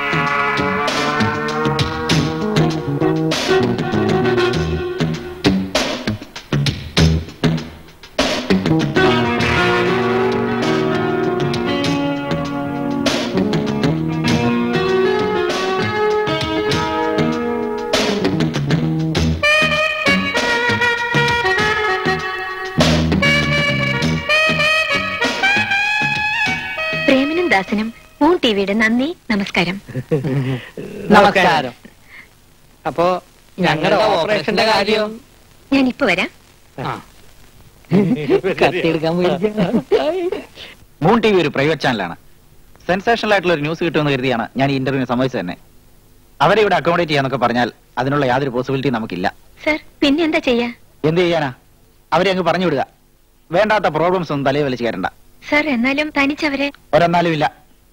പ്രേമനും ദാസനും ഊൺ ടിവിയുടെ നന്ദി നമസ്കാരം നമസ്കാരം അപ്പോ ഞങ്ങളുടെ ഓപ്പറേഷന്റെ കാര്യം ഞാൻ ഇപ്പൊ വരാം കത്തിയെടുക്കാൻ മൂൺ ടി വി ഒരു പ്രൈവറ്റ് ചാനലാണ് സെൻസേഷണൽ ആയിട്ടുള്ള ഒരു ന്യൂസ് കിട്ടുമെന്ന് കരുതിയാണ് ഞാൻ ഈ ഇന്റർവ്യൂ സമ്മതിച്ചത് തന്നെ അവരെ ഇവിടെ അക്കോമഡേറ്റ് ചെയ്യാന്നൊക്കെ പറഞ്ഞാൽ അതിനുള്ള യാതൊരു പോസിബിലിറ്റി നമുക്കില്ല സർ പിന്നെ എന്താ ചെയ്യാ എന്ത് ചെയ്യാനാ അവരെ അങ്ങ് പറഞ്ഞു വിടുക വേണ്ടാത്ത പ്രോബ്ലംസ് ഒന്നും തലയിൽ വലിച്ചു കയറണ്ട സർ എന്നാലും തനിച്ചവരെ ഒരെന്നാലും ഇല്ല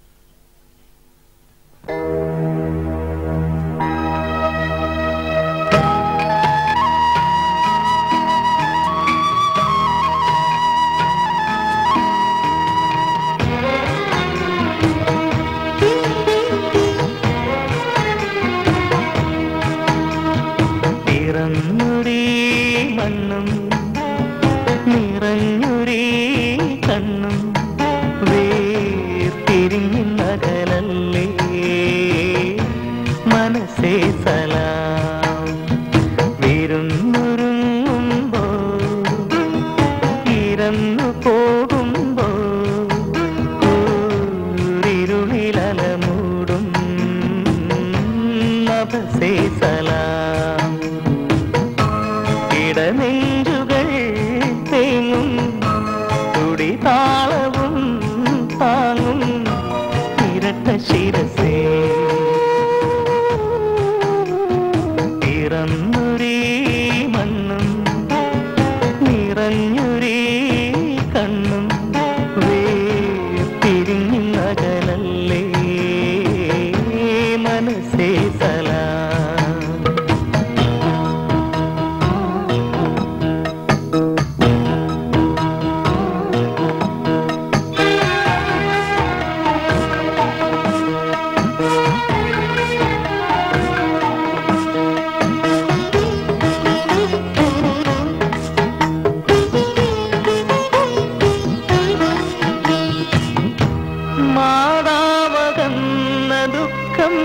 പിറന്നൊരേ മണ്ണും നിറഞ്ഞൊരേ കണ്ണും വേർതിരിഞ്ഞകലല്ലേ മനസ്സേ സലാം വിരുന്നൊരുങ്ങുമ്പോ ഇരന്നു പോകുമ്പോ കൂരിരുളിലലമൂടും നഭസേ സലാം ഇടനെഞ്ചുകൾ തേങ്ങും തുടിതാളവും താങ്ങും ഇരട്ട ശിരസേ പിറന്നൊരേ മണ്ണും നിറഞ്ഞൊരേ കണ്ണും വേർതിരിഞ്ഞകലല്ലേ മനസ്സേ സലാം മാതാവകന്ന ദുഃഖം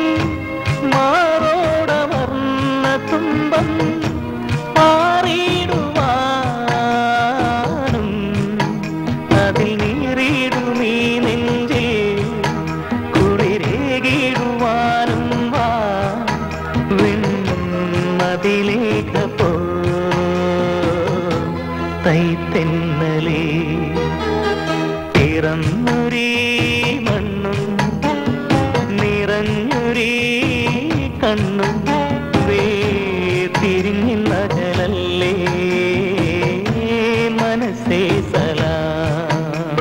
മാറോടമർന്ന തുമ്പം പാറിയിടുവാനും അതിൽ നീറിയിടുമീ നെഞ്ചിൽ കുളിരേകിടുവാനും വാ വെണ്ണതിലേഖ പോ തൈത്തെന്നലേ പിറന്നൊരേ മണ്ണും നിറഞ്ഞൊരേ കണ്ണും വേർതിരിഞ്ഞകലല്ലേ മനസ്സേ സലാം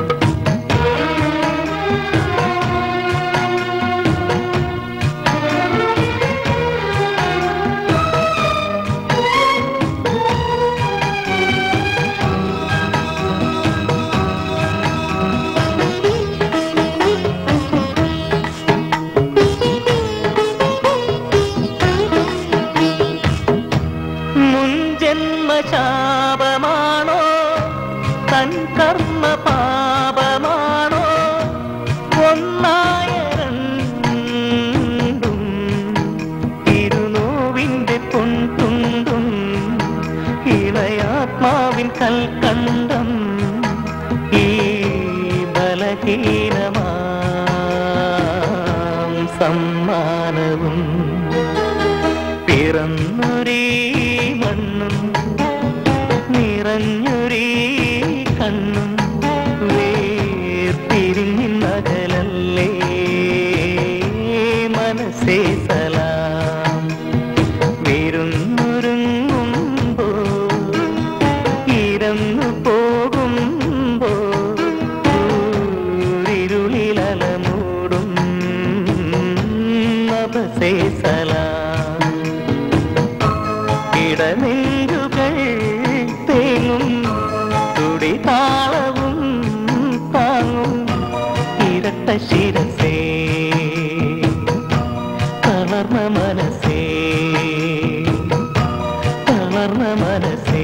മുൻജന്മശാപമാണോ തൻ കർമ്മ പാപമാണോ ഒന്നായ രണ്ടും തിരുനോവിന്റെ പൊൻതുണ്ടും ഇളയാത്മാവിൻ കൽക്കണ്ടം ഈ ബലഹീനമാം സമ്മാനവും പിറന്നൊരേ മണ്ണും നിറഞ്ഞൊരേ കണ്ണും വേർതിരിഞ്ഞകലല്ലേ മനസ്സേ സലാം വിരുന്നൊരുങ്ങുമ്പോ ഇരന്നു പോകുമ്പോ ഇരുളിലലമൂടും നഭസേ സലാം ഇടനെഞ്ചുകൾ തേങ്ങും തുടിതാളവും ശിരസേ തളർന്ന മനസ്സേ തളർന്ന മനസ്സേ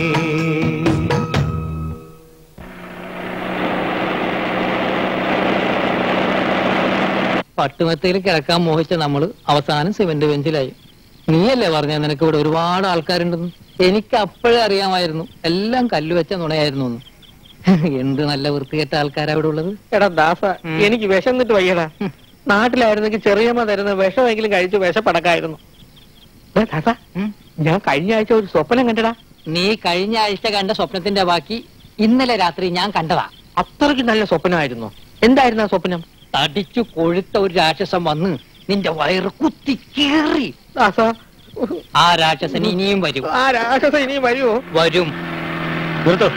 പട്ടുമെത്തയിൽ കിടക്കാൻ മോഹിച്ച നമ്മള് അവസാനം സിമന്റ് ബെഞ്ചിലായി നീയല്ലേ പറഞ്ഞ നിനക്ക് ഇവിടെ ഒരുപാട് ആൾക്കാരുണ്ടെന്ന് എനിക്ക് അപ്പോഴേ അറിയാമായിരുന്നു എല്ലാം കല്ല് വെച്ച നുണയായിരുന്നു എന്ന് എന്ത് നല്ല വൃത്തികെട്ട ആൾക്കാരാ ഇവിടെ ഉള്ളത് എടാ ദാസ എനിക്ക് വിശന്നിട്ട് വയ്യടാ നാട്ടിലായിരുന്നെങ്കിൽ ചെറിയമ്മ തരുന്ന വിഷമെങ്കിലും കഴിച്ച് വിശപ്പടക്കായിരുന്നു ദേ ദാസ ഞാൻ കഴിഞ്ഞ ആഴ്ച ഒരു സ്വപ്നം കണ്ടടാ നീ കഴിഞ്ഞ ആഴ്ച കണ്ട സ്വപ്നത്തിന്റെ ബാക്കി ഇന്നലെ രാത്രി ഞാൻ കണ്ടതാ അത്രയ്ക്ക് നല്ല സ്വപ്നമായിരുന്നു എന്തായിരുന്നു ആ സ്വപ്നം തടിച്ചു കൊഴുത്ത ഒരു രാക്ഷസം വന്ന് നിന്റെ വയറ് കുത്തി കീറി ദാസ ആ രാക്ഷസൻ ഇനിയും വരും ആ രാക്ഷസ ഇനി വരുമോ വരും നിർത്തോ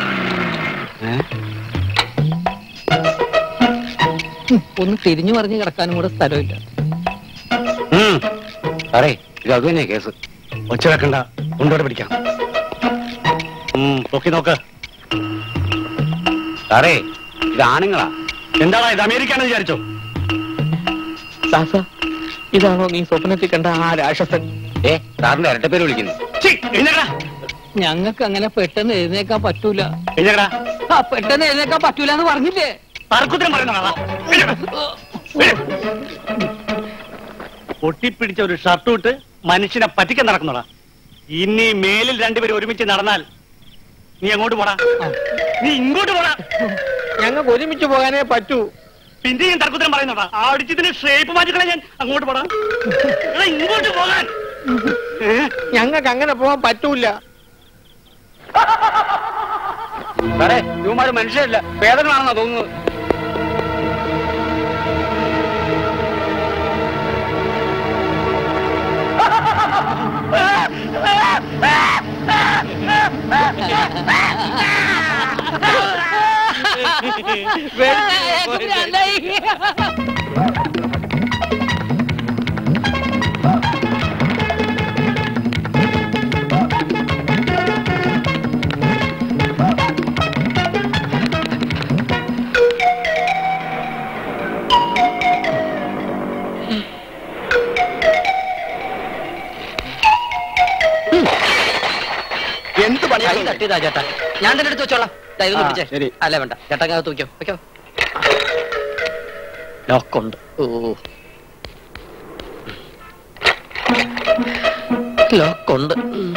ഉം, ഒന്ന് തിരിഞ്ഞു പറഞ്ഞ് കിടക്കാനും കൂടെ സ്ഥലമില്ല സാറേ ഇത് അത് തന്നെ കേസ് ഒച്ച വെക്കണ്ട കൊണ്ടോടെ പിടിക്കാം ഉം, പൊക്കി നോക്ക് സാറേ ഇത് ആണുങ്ങളാ എന്താടാ ഇത് അമേരിക്കാന്ന് വിചാരിച്ചോ ദാസ ഇതാണോ നീ സ്വപ്നത്തിൽ കണ്ട ആ രാക്ഷസൻ ഏ സാറിന്റെ ഇരട്ടപ്പേര് വിളിക്കുന്നു ഞങ്ങൾക്ക് അങ്ങനെ പെട്ടെന്ന് എഴുന്നേക്കാൻ പറ്റൂല എഴുന്നേക്കടാ ആ പെട്ടെന്ന് എഴുന്നേക്കാൻ പറ്റൂല എന്ന് പറഞ്ഞില്ലേ തർക്കുത്തരം പറയുന്നതാ പൊട്ടിപ്പിടിച്ച ഒരു ഷർട്ട് ഇട്ട് മനുഷ്യനെ പറ്റിക്കാൻ നടക്കുന്നതാ ഇനി മേലിൽ രണ്ടുപേരും ഒരുമിച്ച് നടന്നാൽ നീ അങ്ങോട്ട് പോടാ നീ ഇങ്ങോട്ട് പോടാ ഞങ്ങൾക്ക് ഒരുമിച്ച് പോകാനേ പറ്റൂ പിന്നെ ഞാൻ തർക്കുത്തരം പറയുന്നതാ അടിച്ചതിന് ഷേപ്പ് മാറ്റിക്കളെ ഞാൻ അങ്ങോട്ട് പോടാ എടാ, ഇങ്ങോട്ട് പോകാൻ ഞങ്ങൾക്ക് അങ്ങനെ പോകാൻ പറ്റൂല സാറേ ഇവന്മാര് മനുഷ്യരല്ല വേദനയാണെന്നാ തോന്നുന്നത് എന്ത് പണി തട്ടിയതാ ചേട്ടാ ഞാൻ തന്നെ എടുത്ത് വെച്ചോളാം ദാ ഇതൊന്ന് ആ, പിടിച്ചേ ശരി. അല്ല വേണ്ട ചേട്ടാ ഞാൻ തൂക്കോ വെക്കോ ലോക്കുണ്ട് ഓ ലോക്കുണ്ട് ഉം.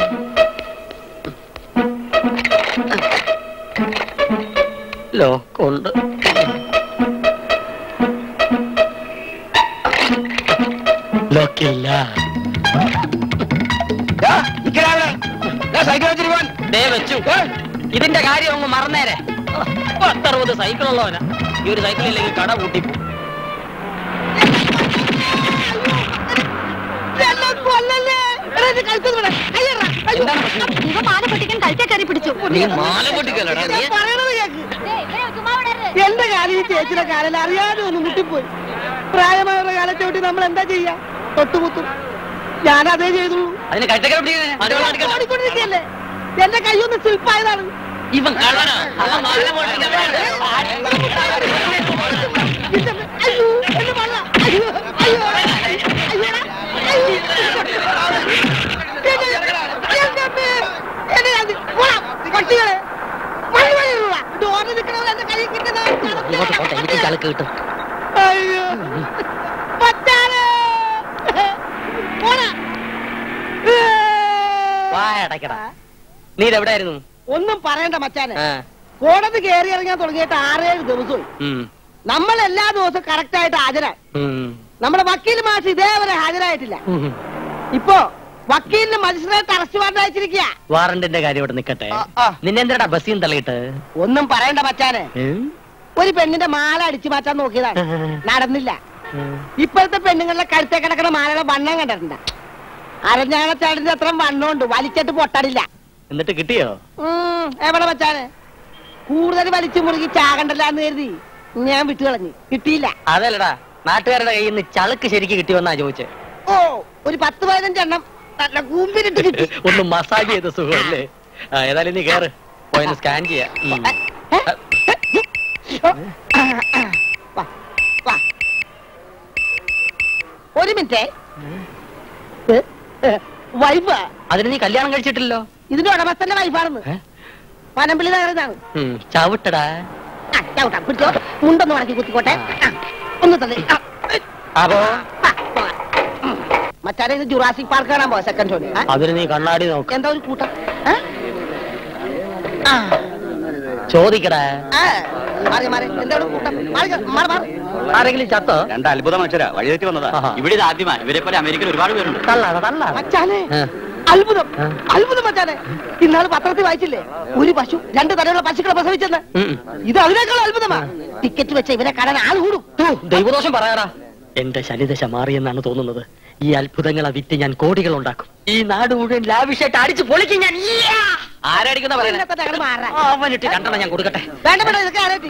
ലോക്കുണ്ട് ലോക്കില്ല ദേ വെച്ചു ഇതിന്റെ കാര്യം അങ്ങ് മറന്നേരെ പത്തറുപത് സൈക്കിൾ ഉള്ളവനാ ഈ ഒരു സൈക്കിൾ ഇല്ലെങ്കിൽ കട കൂട്ടി നീ മാല പൊട്ടിക്കല്ലടാ നീ എന്റെ കാലം ഈ ചേച്ചിയുടെ കാലിൽ അറിയാതെ ഒന്ന് മുട്ടിപ്പോയി പ്രായമായവരുടെ കാലത്തോട്ടി നമ്മൾ എന്താ ചെയ്യാ തൊട്ടുമുത്തും ഞാൻ അതേ ചെയ്തുള്ളൂ അതിന് കഴുത്തക്കര പിടിക്കുന്നേ ഓടിക്കൊണ്ടിരിക്കല്ലേ എന്റെ കൈയൊന്ന് സ്ലിപ്പായതാണ് ഇവൻ കള്ളനാ അവൻ മാല പൊട്ടിക്കല്ല അയ്യോ എന്റെ വള്ള അയ്യോ അയ്യോ അയ്യോടാ, അയ്യോ. എന്റെ- എന്റെ അമ്മേ, എന്റെ കാലിൽ. പോടാ, പട്ടികളെ വഴി വഴി ഇടുവാ. ഡോറിൽ നിൽക്കണവർ എന്റെ കൈ കിട്ടുന്ന ഇങ്ങോട്ട് പോട്ടെ എനിക്ക് ചളുക്ക് കിട്ടും അയ്യോ പറ്റാറ് പോടാ വായടക്കട നീ ഇതെവിടെയായിരുന്നു ഒന്നും പറയണ്ട മച്ചാനെ ആ, കോടതി കയറി ഇറങ്ങാൻ തുടങ്ങിയിട്ട് ആറേഴ് ദിവസമായി ഉം, നമ്മൾ എല്ലാ ദിവസവും കറക്റ്റ് ആയിട്ട് ഹാജരായി ഉം, നമ്മുടെ വക്കീൽ മാഷ് ഇതേവരെ ഹാജരായിട്ടില്ല ഉം. ഇപ്പോ വക്കീലിന് മജിസ്ട്രേറ്റ് അറസ്റ്റ് വാറണ്ട് അയച്ചിരിക്കുക വാറണ്ടിന്റെ കാര്യം ഇവിടെ നിക്കട്ടെ നിന്നെ എന്തിനാ ബസ്സിൽ തള്ളിയിട്ട് ഒന്നും പറയണ്ട മച്ചാനെ ഉം? ഒരു പെണ്ണിന്റെ മാല അടിച്ചു മാറ്റാൻ നോക്കിയതാണ് നടന്നില്ല ഇപ്പോഴത്തെ പെണ്ണുങ്ങളുടെ കഴുത്തെ കിടക്കുന്ന മാലയുടെ വണ്ണം കണ്ടിട്ടുണ്ട് അരഞ്ഞാണച്ചാടിന്റെ അത്ര വണ്ണമുണ്ട് വലിച്ചിട്ട് പൊട്ടടില്ല എന്നിട്ട് കിട്ടിയോ ഉം, എവിടെ മച്ചാനെ കൂടുതൽ വലിച്ചു മുറുകി ചാകണ്ടല്ല എന്ന് കരുതി ഞാൻ വിട്ടു കളഞ്ഞു കിട്ടിയില്ല അതല്ലടാ നാട്ടുകാരുടെ കയ്യിൽ നിന്ന് ചളുക്ക് ശരിക്ക് കിട്ടിയോന്നാ ചോദിച്ചേ ഓ ഒരു പത്ത് പതിനഞ്ചെണ്ണം നല്ല കൂമ്പിലിട്ട് കിട്ടി ഒന്ന് മസാജ് ചെയ്ത സുഖമല്ലേ ആ, ഏതായാലും നീ കേറ് പോയിന്ന് സ്കാൻ ചെയ്യാം ഉം. വാ. ഒരു മിനിറ്റ് വൈഫ് അതിന് നീ കല്യാണം കഴിച്ചിട്ടില്ലല്ലോ ഇതിന്റെ ഉടമസ്ഥന്റെ വൈഫാണെന്ന് പനമ്പിളി നഗരതാണ് ചവിട്ടടാ ആ, ചവിട്ടാം. പിടിച്ചോ മുണ്ടൊന്ന് മടക്കി കുത്തിക്കോട്ടെ ആ, ഒന്ന് തന്നെ ആ, അപ്പോ മറ്റാരെ ഇത് ജുറാസിക് പാർക്ക് കാണാൻ പോവാ സെക്കൻഡ് ഷോന് അതിന് നീ കണ്ണാടി നോക്ക് എന്താ ഒരു കൂട്ടം ഏ? ആ, ചോദിക്കടാ ആ, മാറി മാറി എന്താ ഒരു കൂട്ടം മാറി മാറി മാറി ആരെങ്കിലും ചത്തോ രണ്ട് അത്ഭുത മനുഷ്യരാ വഴിതെറ്റി വന്നതാ ആഹാ. ഇവിടെ ഇത് ആദ്യമാ ഇവരെ പോലെ അമേരിക്കയിൽ ഒരുപാട് പേരുണ്ട് തള്ളാടാ തള്ളാ മച്ചാനെ അത്ഭുതം അത്ഭുതം മച്ചാനെ ഇന്നാള് പത്രത്തിൽ വായിച്ചില്ലേ ഒരു പശു രണ്ട് തരമുള്ള പശുക്കളെ പ്രസവിച്ചെന്ന് ഇത് അതിനേക്കാൾ അത്ഭുതമാ ടിക്കറ്റ് വെച്ച ഇവരെ കാണാൻ ആൾ കൂടും ദൈവദോഷം പറയാടാ എന്റെ ശനിദശ മാറിയെന്നാണ് തോന്നുന്നത് ഈ അത്ഭുതങ്ങളെ വിറ്റ് ഞാൻ കോടികൾ ഉണ്ടാക്കും ഈ നാട് മുഴുവൻ ലാവിഷായിട്ട് അടിച്ചു പൊളിക്കും ഞാൻ ആരടിക്കുന്ന ഇന്നത്തെ ഞങ്ങള് മാറാം. അവനിട്ട് രണ്ടെണ്ണം ഞാൻ കൊടുക്കട്ടെ വേണ്ട വേണ്ട ഇതൊക്കെ ആരായിട്ട്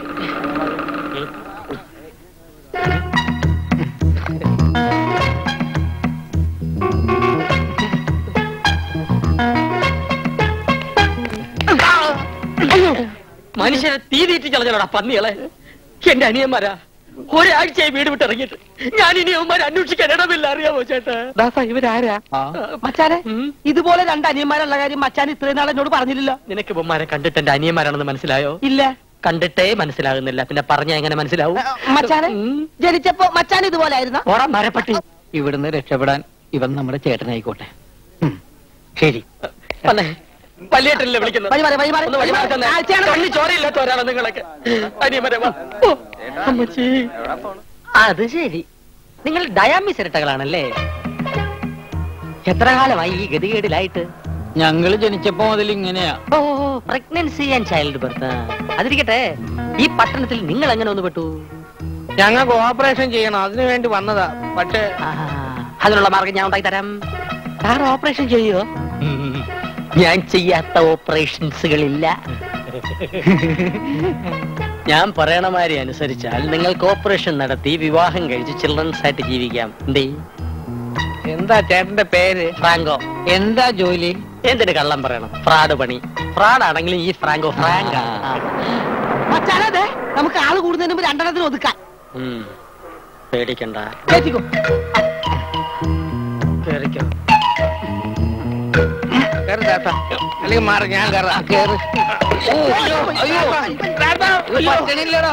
മനുഷ്യരെ തീ തീറ്റി കളഞ്ഞോടാ പന്നികളെ എന്റെ അനിയന്മാരാ ഒരാഴ്ചയായി വീട് വിട്ടിറങ്ങിയിട്ട് ഞാൻ ഇനി അവന്മാരെ അന്വേഷിക്കാൻ ഇടമില്ല അറിയാമോ ചേട്ടാ ദാസ ഇവരാരാ മച്ചാനെ ഇതുപോലെ രണ്ട് അനിയന്മാരുള്ള കാര്യം മച്ചാൻ ഇത്രയും നാൾ എന്നോട് പറഞ്ഞില്ലല്ലോ നിനക്ക് ഇവന്മാരെ കണ്ടിട്ട് എന്റെ അനിയന്മാരാണെന്ന് മനസ്സിലായോ ഇല്ല കണ്ടിട്ടേ മനസ്സിലാകുന്നില്ല പിന്നെ പറഞ്ഞ എങ്ങനെ മനസ്സിലാവും മച്ചാനെ ജനിച്ചപ്പോ മച്ചാൻ ഇതുപോലെ ആയിരുന്ന ഓടാ മരപ്പട്ടി ഇവിടുന്ന് രക്ഷപ്പെടാൻ ഇവൻ നമ്മുടെ ചേട്ടനായിക്കോട്ടെ ശരി വന്നേ വലിയേട്ടല്ലേ വിളിക്കുന്നത് വഴി മാറി, വഴി മാറി. ഒന്ന് വഴി മാറി തന്നെ. ആഴ്ചയാണ്. കണ്ണി ചോരയില്ലാത്തവരാണ് നിങ്ങളൊക്കെ അനിയന്മാരെ വാ. ഓ, അമ്മച്ചി അത് ശരി നിങ്ങൾ ഡയാമിസ് ഇരട്ടകളാണല്ലേ എത്ര കാലമായി ഈ ഗതികേടിലായിട്ട് ഞങ്ങള് ജനിച്ചപ്പോ മുതൽ ഇങ്ങനെയാ ഓ പ്രഗ്നൻസി ആൻഡ് ചൈൽഡ് ബർത്ത് അതിരിക്കട്ടെ ഈ പട്ടണത്തിൽ നിങ്ങൾ എങ്ങനെ ഒന്ന് പെട്ടു ഞങ്ങൾക്ക് ഓപ്പറേഷൻ ചെയ്യണം അതിനു വേണ്ടി വന്നതാ പക്ഷേ അതിനുള്ള മാർഗം ഞാൻ ഉണ്ടാക്കി തരാം സാർ ഓപ്പറേഷൻ ചെയ്യോ ഞാൻ ചെയ്യാത്ത ഓപ്പറേഷൻസുകളില്ല ഞാൻ പറയണ മാതിരി അനുസരിച്ചാൽ നിങ്ങൾക്ക് ഓപ്പറേഷൻ നടത്തി വിവാഹം കഴിച്ച് ചിൽഡ്രൻസ് ആയിട്ട് ജീവിക്കാം എന്തേ എന്താ ചേട്ടന്റെ പേര് ഫ്രാങ്കോ എന്താ ജോലി എന്തിന് കള്ളം പറയണം ഫ്രാഡ് പണി ഫ്രാഡ് ആണെങ്കിലും ഈ ഫ്രാങ്കോ ഫ്രാങ്ക് മച്ചാനെ അതെ നമുക്ക് ആള് കൂടുന്നതിന് മുമ്പ് രണ്ടെണ്ണത്തിന് ഒതുക്കാൻ പേടിക്കണ്ട കേറ്റിക്കോ കേറിക്കോ കേറ് ദാസ അല്ലെങ്കിൽ മാറി ഞാൻ കയറാം കേറ് ഓ, അയ്യോ, അയ്യോ. ദാസ, പറ്റണില്ലടാ.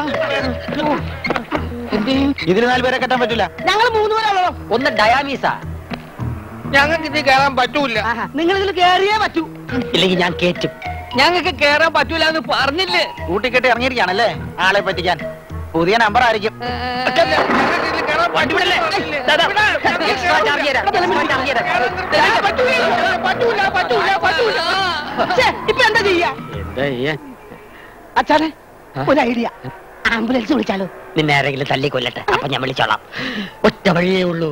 ഇതിൽ നാല് പേരെ കെട്ടാൻ പറ്റില്ല ഞങ്ങൾ മൂന്ന് പേരാണല്ലോ ഒന്ന് ഡയാമീസാ ഞങ്ങൾക്ക് ഇതിൽ കയറാൻ പറ്റൂല നിങ്ങൾ ഇതിൽ കേറിയേ പറ്റൂ ഇല്ലെങ്കിൽ ഞാൻ കേറ്റും ഞങ്ങൾക്ക് കയറാൻ പറ്റൂല എന്ന് പറഞ്ഞില്ലേ കൂട്ടിക്കെട്ടി ഇറങ്ങിയിരിക്കുകയാണല്ലേ ആളെ പറ്റിക്കാൻ പുതിയ നമ്പർ ആയിരിക്കും ഞങ്ങൾക്ക് ഇതിൽ കയറാൻ പറ്റൂല പറഞ്ഞില്ലേ? ഇവിടെ, ഞങ്ങൾക്ക് എക്സ്ട്രാ ചാർജ് തരാം എക്സ്ട്രാ ചാർജ് തരാം പറ്റൂല, പറ്റൂല പറ്റൂല പറ്റൂല ഛേ, ഇപ്പൊ എന്താ ചെയ്യാ എന്താ ചെയ്യാ അച്ഛാനെ ഒരു ഐഡിയ ആംബുലൻസ് വിളിച്ചാലോ നിന്നെ ആരെങ്കിലും തല്ലി കൊല്ലട്ടെ അപ്പൊ ഞാൻ വിളിച്ചോളാം ഒറ്റ വഴിയേ ഉള്ളൂ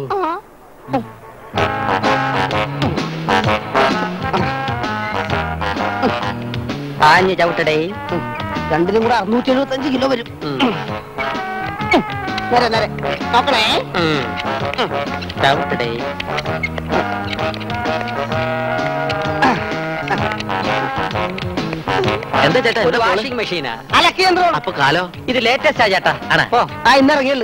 ആഞ്ഞ് ചവിട്ടടേ രണ്ടിനും കൂടെ അറുന്നൂറ്റി എഴുപത്തി അഞ്ച് കിലോ വരും നേരെ നേരെ നോക്കണേ ഉം. ചവിട്ടടേ എന്താ ചേട്ടാ ഇത് വാഷിംഗ് മെഷീനാ അലക്കി യന്ത്രം അപ്പൊ കാലോ ഇത് ലേറ്റസ്റ്റ് ആ ചേട്ടാ ആണ് ഓ ആ ഇന്നിറങ്ങിയുള്ളു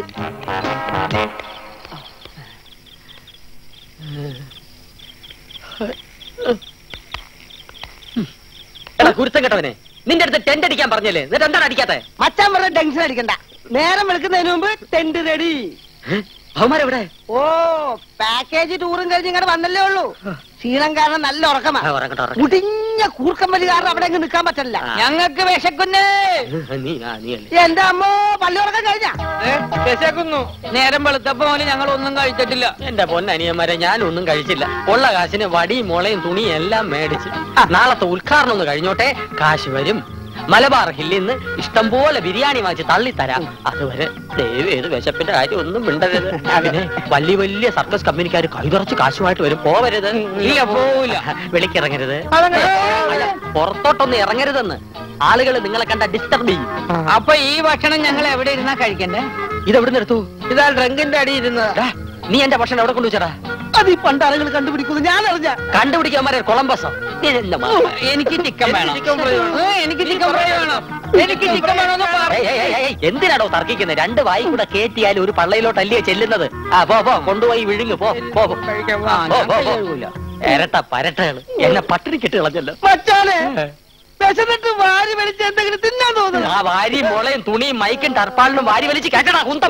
എടാ കുരുത്തം കേട്ടവനെ നിന്റെ അടുത്ത് ടെന്റ് അടിക്കാൻ പറഞ്ഞല്ലേ എന്നിട്ട് എന്താണ് അടിക്കാത്തെ മച്ചാൻ പറഞ്ഞ ടെൻഷൻ അടിക്കണ്ട നേരം വെളുക്കുന്നതിന് മുമ്പ് ടെന്റ് റെഡി അവന്മാരെവിടെ ഓ പാക്കേജ് ടൂറും കഴിഞ്ഞ് ഇങ്ങോട്ട് വന്നല്ലേ ഉള്ളൂ ക്ഷീണം കാരണം നല്ല ഉറക്കമാ ആ, ഉറങ്ങട്ടെ, ഉറങ്ങട്ടെ. മുടിഞ്ഞ കൂർക്കം വലി കാരണം അവിടെ അങ്ങ് നിൽക്കാൻ പറ്റില്ല ആ. ഞങ്ങൾക്ക് വിശക്കുന്നേ നീ ആ നീ അല്ലേ എന്റെ അമ്മോ പള്ളി ഉറക്കം കഴിഞ്ഞ വിശക്കുന്നു നേരം വെളുത്തപ്പോ പോലെ ഞങ്ങൾ ഒന്നും കഴിച്ചിട്ടില്ല എന്റെ പൊന്നനിയന്മാരെ ഞാൻ ഒന്നും കഴിച്ചില്ല ഉള്ള കാശിന് വടിയും മുളയും തുണിയും എല്ലാം മേടിച്ച് നാളത്തെ ഉദ്ഘാടനം ഒന്ന് കഴിഞ്ഞോട്ടെ കാശ് വരും മലബാർ ഹില്ലിൽ നിന്ന് ഇഷ്ടംപോലെ ബിരിയാണി വാങ്ങിച്ച് തള്ളിത്തരാം അതുവരെ ദയവ് ഏത് വിശപ്പിന്റെ കാര്യം ഒന്നും മിണ്ടരുത് പിന്നെ വലിയ വലിയ സർക്കസ് കമ്പനിക്കാർ കൈതുറച്ച് കാശുമായിട്ട് വരും പോവരുത് ഇല്ല, പോവൂല. വിളിക്കിറങ്ങരുത് അല്ല, പുറത്തോട്ടൊന്നും ഇറങ്ങരുതെന്ന് ആളുകൾ നിങ്ങളെ കണ്ട ഡിസ്റ്റർബ് ചെയ്യും അപ്പൊ ഈ ഭക്ഷണം ഞങ്ങൾ എവിടെ ഇരുന്നാ കഴിക്കണ്ടേ ഇതെവിടുന്ന് എടുത്തു ഇതാ ഡ്രങ്കിന്റെ അടി ഇരുന്നത് ഡാ, നീ എന്റെ ഭക്ഷണം എവിടെ കൊണ്ടുവച്ചടാ അത് ഈ പണ്ടാളുകൾ കണ്ടുപിടിക്കുന്നു ഞാൻ അറിഞ്ഞ കണ്ടുപിടിക്കാൻ പറയാ കൊളംബസോ ഇതെന്താ മാ- എനിക്ക് ചിക്കൻ വേണം ചിക്കൻ ഫ്രൈ വേണം. ഏ, എനിക്ക് ചിക്കൻ ഫ്രൈ വേണം എനിക്ക് ചിക്കൻ വേണമെന്ന് പറ ഏയ്, ഏയ്, ഏയ്, ഏയ്, എന്തിനാണോ തർക്കിക്കുന്നത് രണ്ട് വായി കൂടെ കേറ്റിയാൽ ഒരു പള്ളയിലോട്ടല്ലേ ചെല്ലുന്നത് ആ പോ പോ കൊണ്ടുപോയി വിഴുങ്ങ് പോ പോ പോ. കഴിക്കാൻ ആ, പോ. പോ, പോ, പോ. എരട്ട പരട്ടകള് എന്നെ പട്ടിണിക്കിട്ട് കളഞ്ഞല്ലോ മച്ചാനെ വിശന്നിട്ട് വാരി വലിച്ച് എന്തെങ്കിലും തിന്നാൻ തോന്നുന്നു ആ വാരി മുളയും തുണിയും മൈക്കും ടർപ്പാളിനും വാരി വലിച്ച് കേട്ടടാ കുന്തം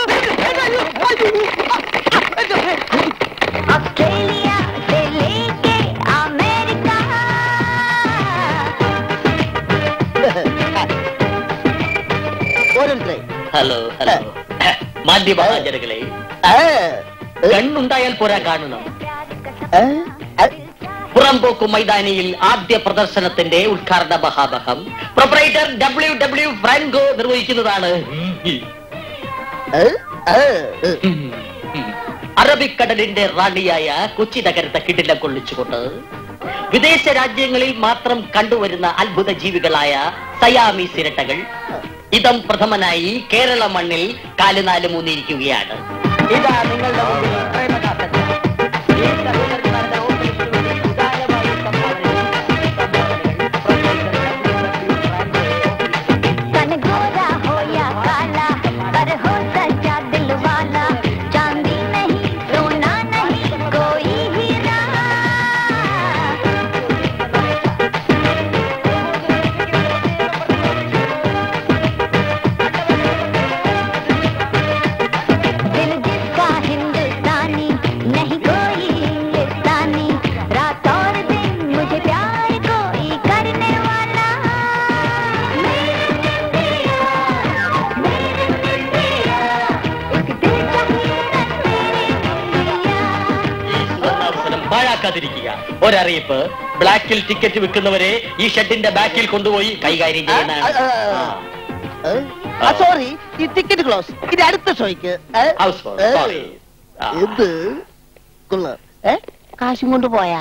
ऑस्ट्रेलिया से लेके अमेरिका ഓരോരുത്തരെ ഹലോ ഹലോ മാധ്യമജനങ്ങളെ കണ്ണുണ്ടായാൽ പോരാ കാണണം പുറംപോക്ക് മൈതാനിയിൽ ആദ്യ പ്രദർശനത്തിന്റെ ഉദ്ഘാടന മഹാമഹം പ്രൊപ്പറേറ്റർ ഡബ്ല്യു ഡബ്ല്യു ഫ്രാങ്കോ നിർവഹിക്കുന്നതാണ് അറബിക്കടലിന്റെ റാണിയായ കൊച്ചി നഗരത്തെ കിടിലം കൊള്ളിച്ചുകൊണ്ട് വിദേശ രാജ്യങ്ങളിൽ മാത്രം കണ്ടുവരുന്ന അത്ഭുത ജീവികളായ സയാമി സിരട്ടകൾ ഇതം പ്രഥമനായി കേരള മണ്ണിൽ കാലുനാല് മൂന്നിയിരിക്കുകയാണ് ഇതാ നിങ്ങളുടെ മുമ്പിൽ പ്രേമദാസൻ. ഈ സഹോദരന്മാരുടെ ഓഫീസിന് വേണ്ടി ഉദാരമായി സംഭാവന ചെയ്ത സംഭാവനകൾ तन गोरा हो या काला पर हो सच्चा दिल वाला चांदी नहीं सोना नहीं कोई हीरा दिल जिसका हिंदुस्तानी नहीं कोई इंग्लिस्तानी रात और दिन मुझे प्यार कोई करने वाला मेरे इंडिया मेरे इंडिया एक दिल चाहिए मेरे इंडिया ഈ സുവർണാവസരം പാഴാക്കാതിരിക്കുക ഒരറിയിപ്പ് ബ്ലാക്കിൽ ടിക്കറ്റ് വിൽക്കുന്നവരെ ഈ ഷെഡിന്റെ ബാക്കിൽ കൊണ്ടുപോയി കൈകാര്യം ചെയ്യുന്നതാണ് സോറി ഈ ടിക്കറ്റ് ക്ലോസ് ഇത് അടുത്ത ഷോയ്ക്ക് ഏ? ഹൗസ് ഫോൾ ഏ? സോറി ഇത് കൊള്ളാം ഏ കാശും കൊണ്ട് പോയാ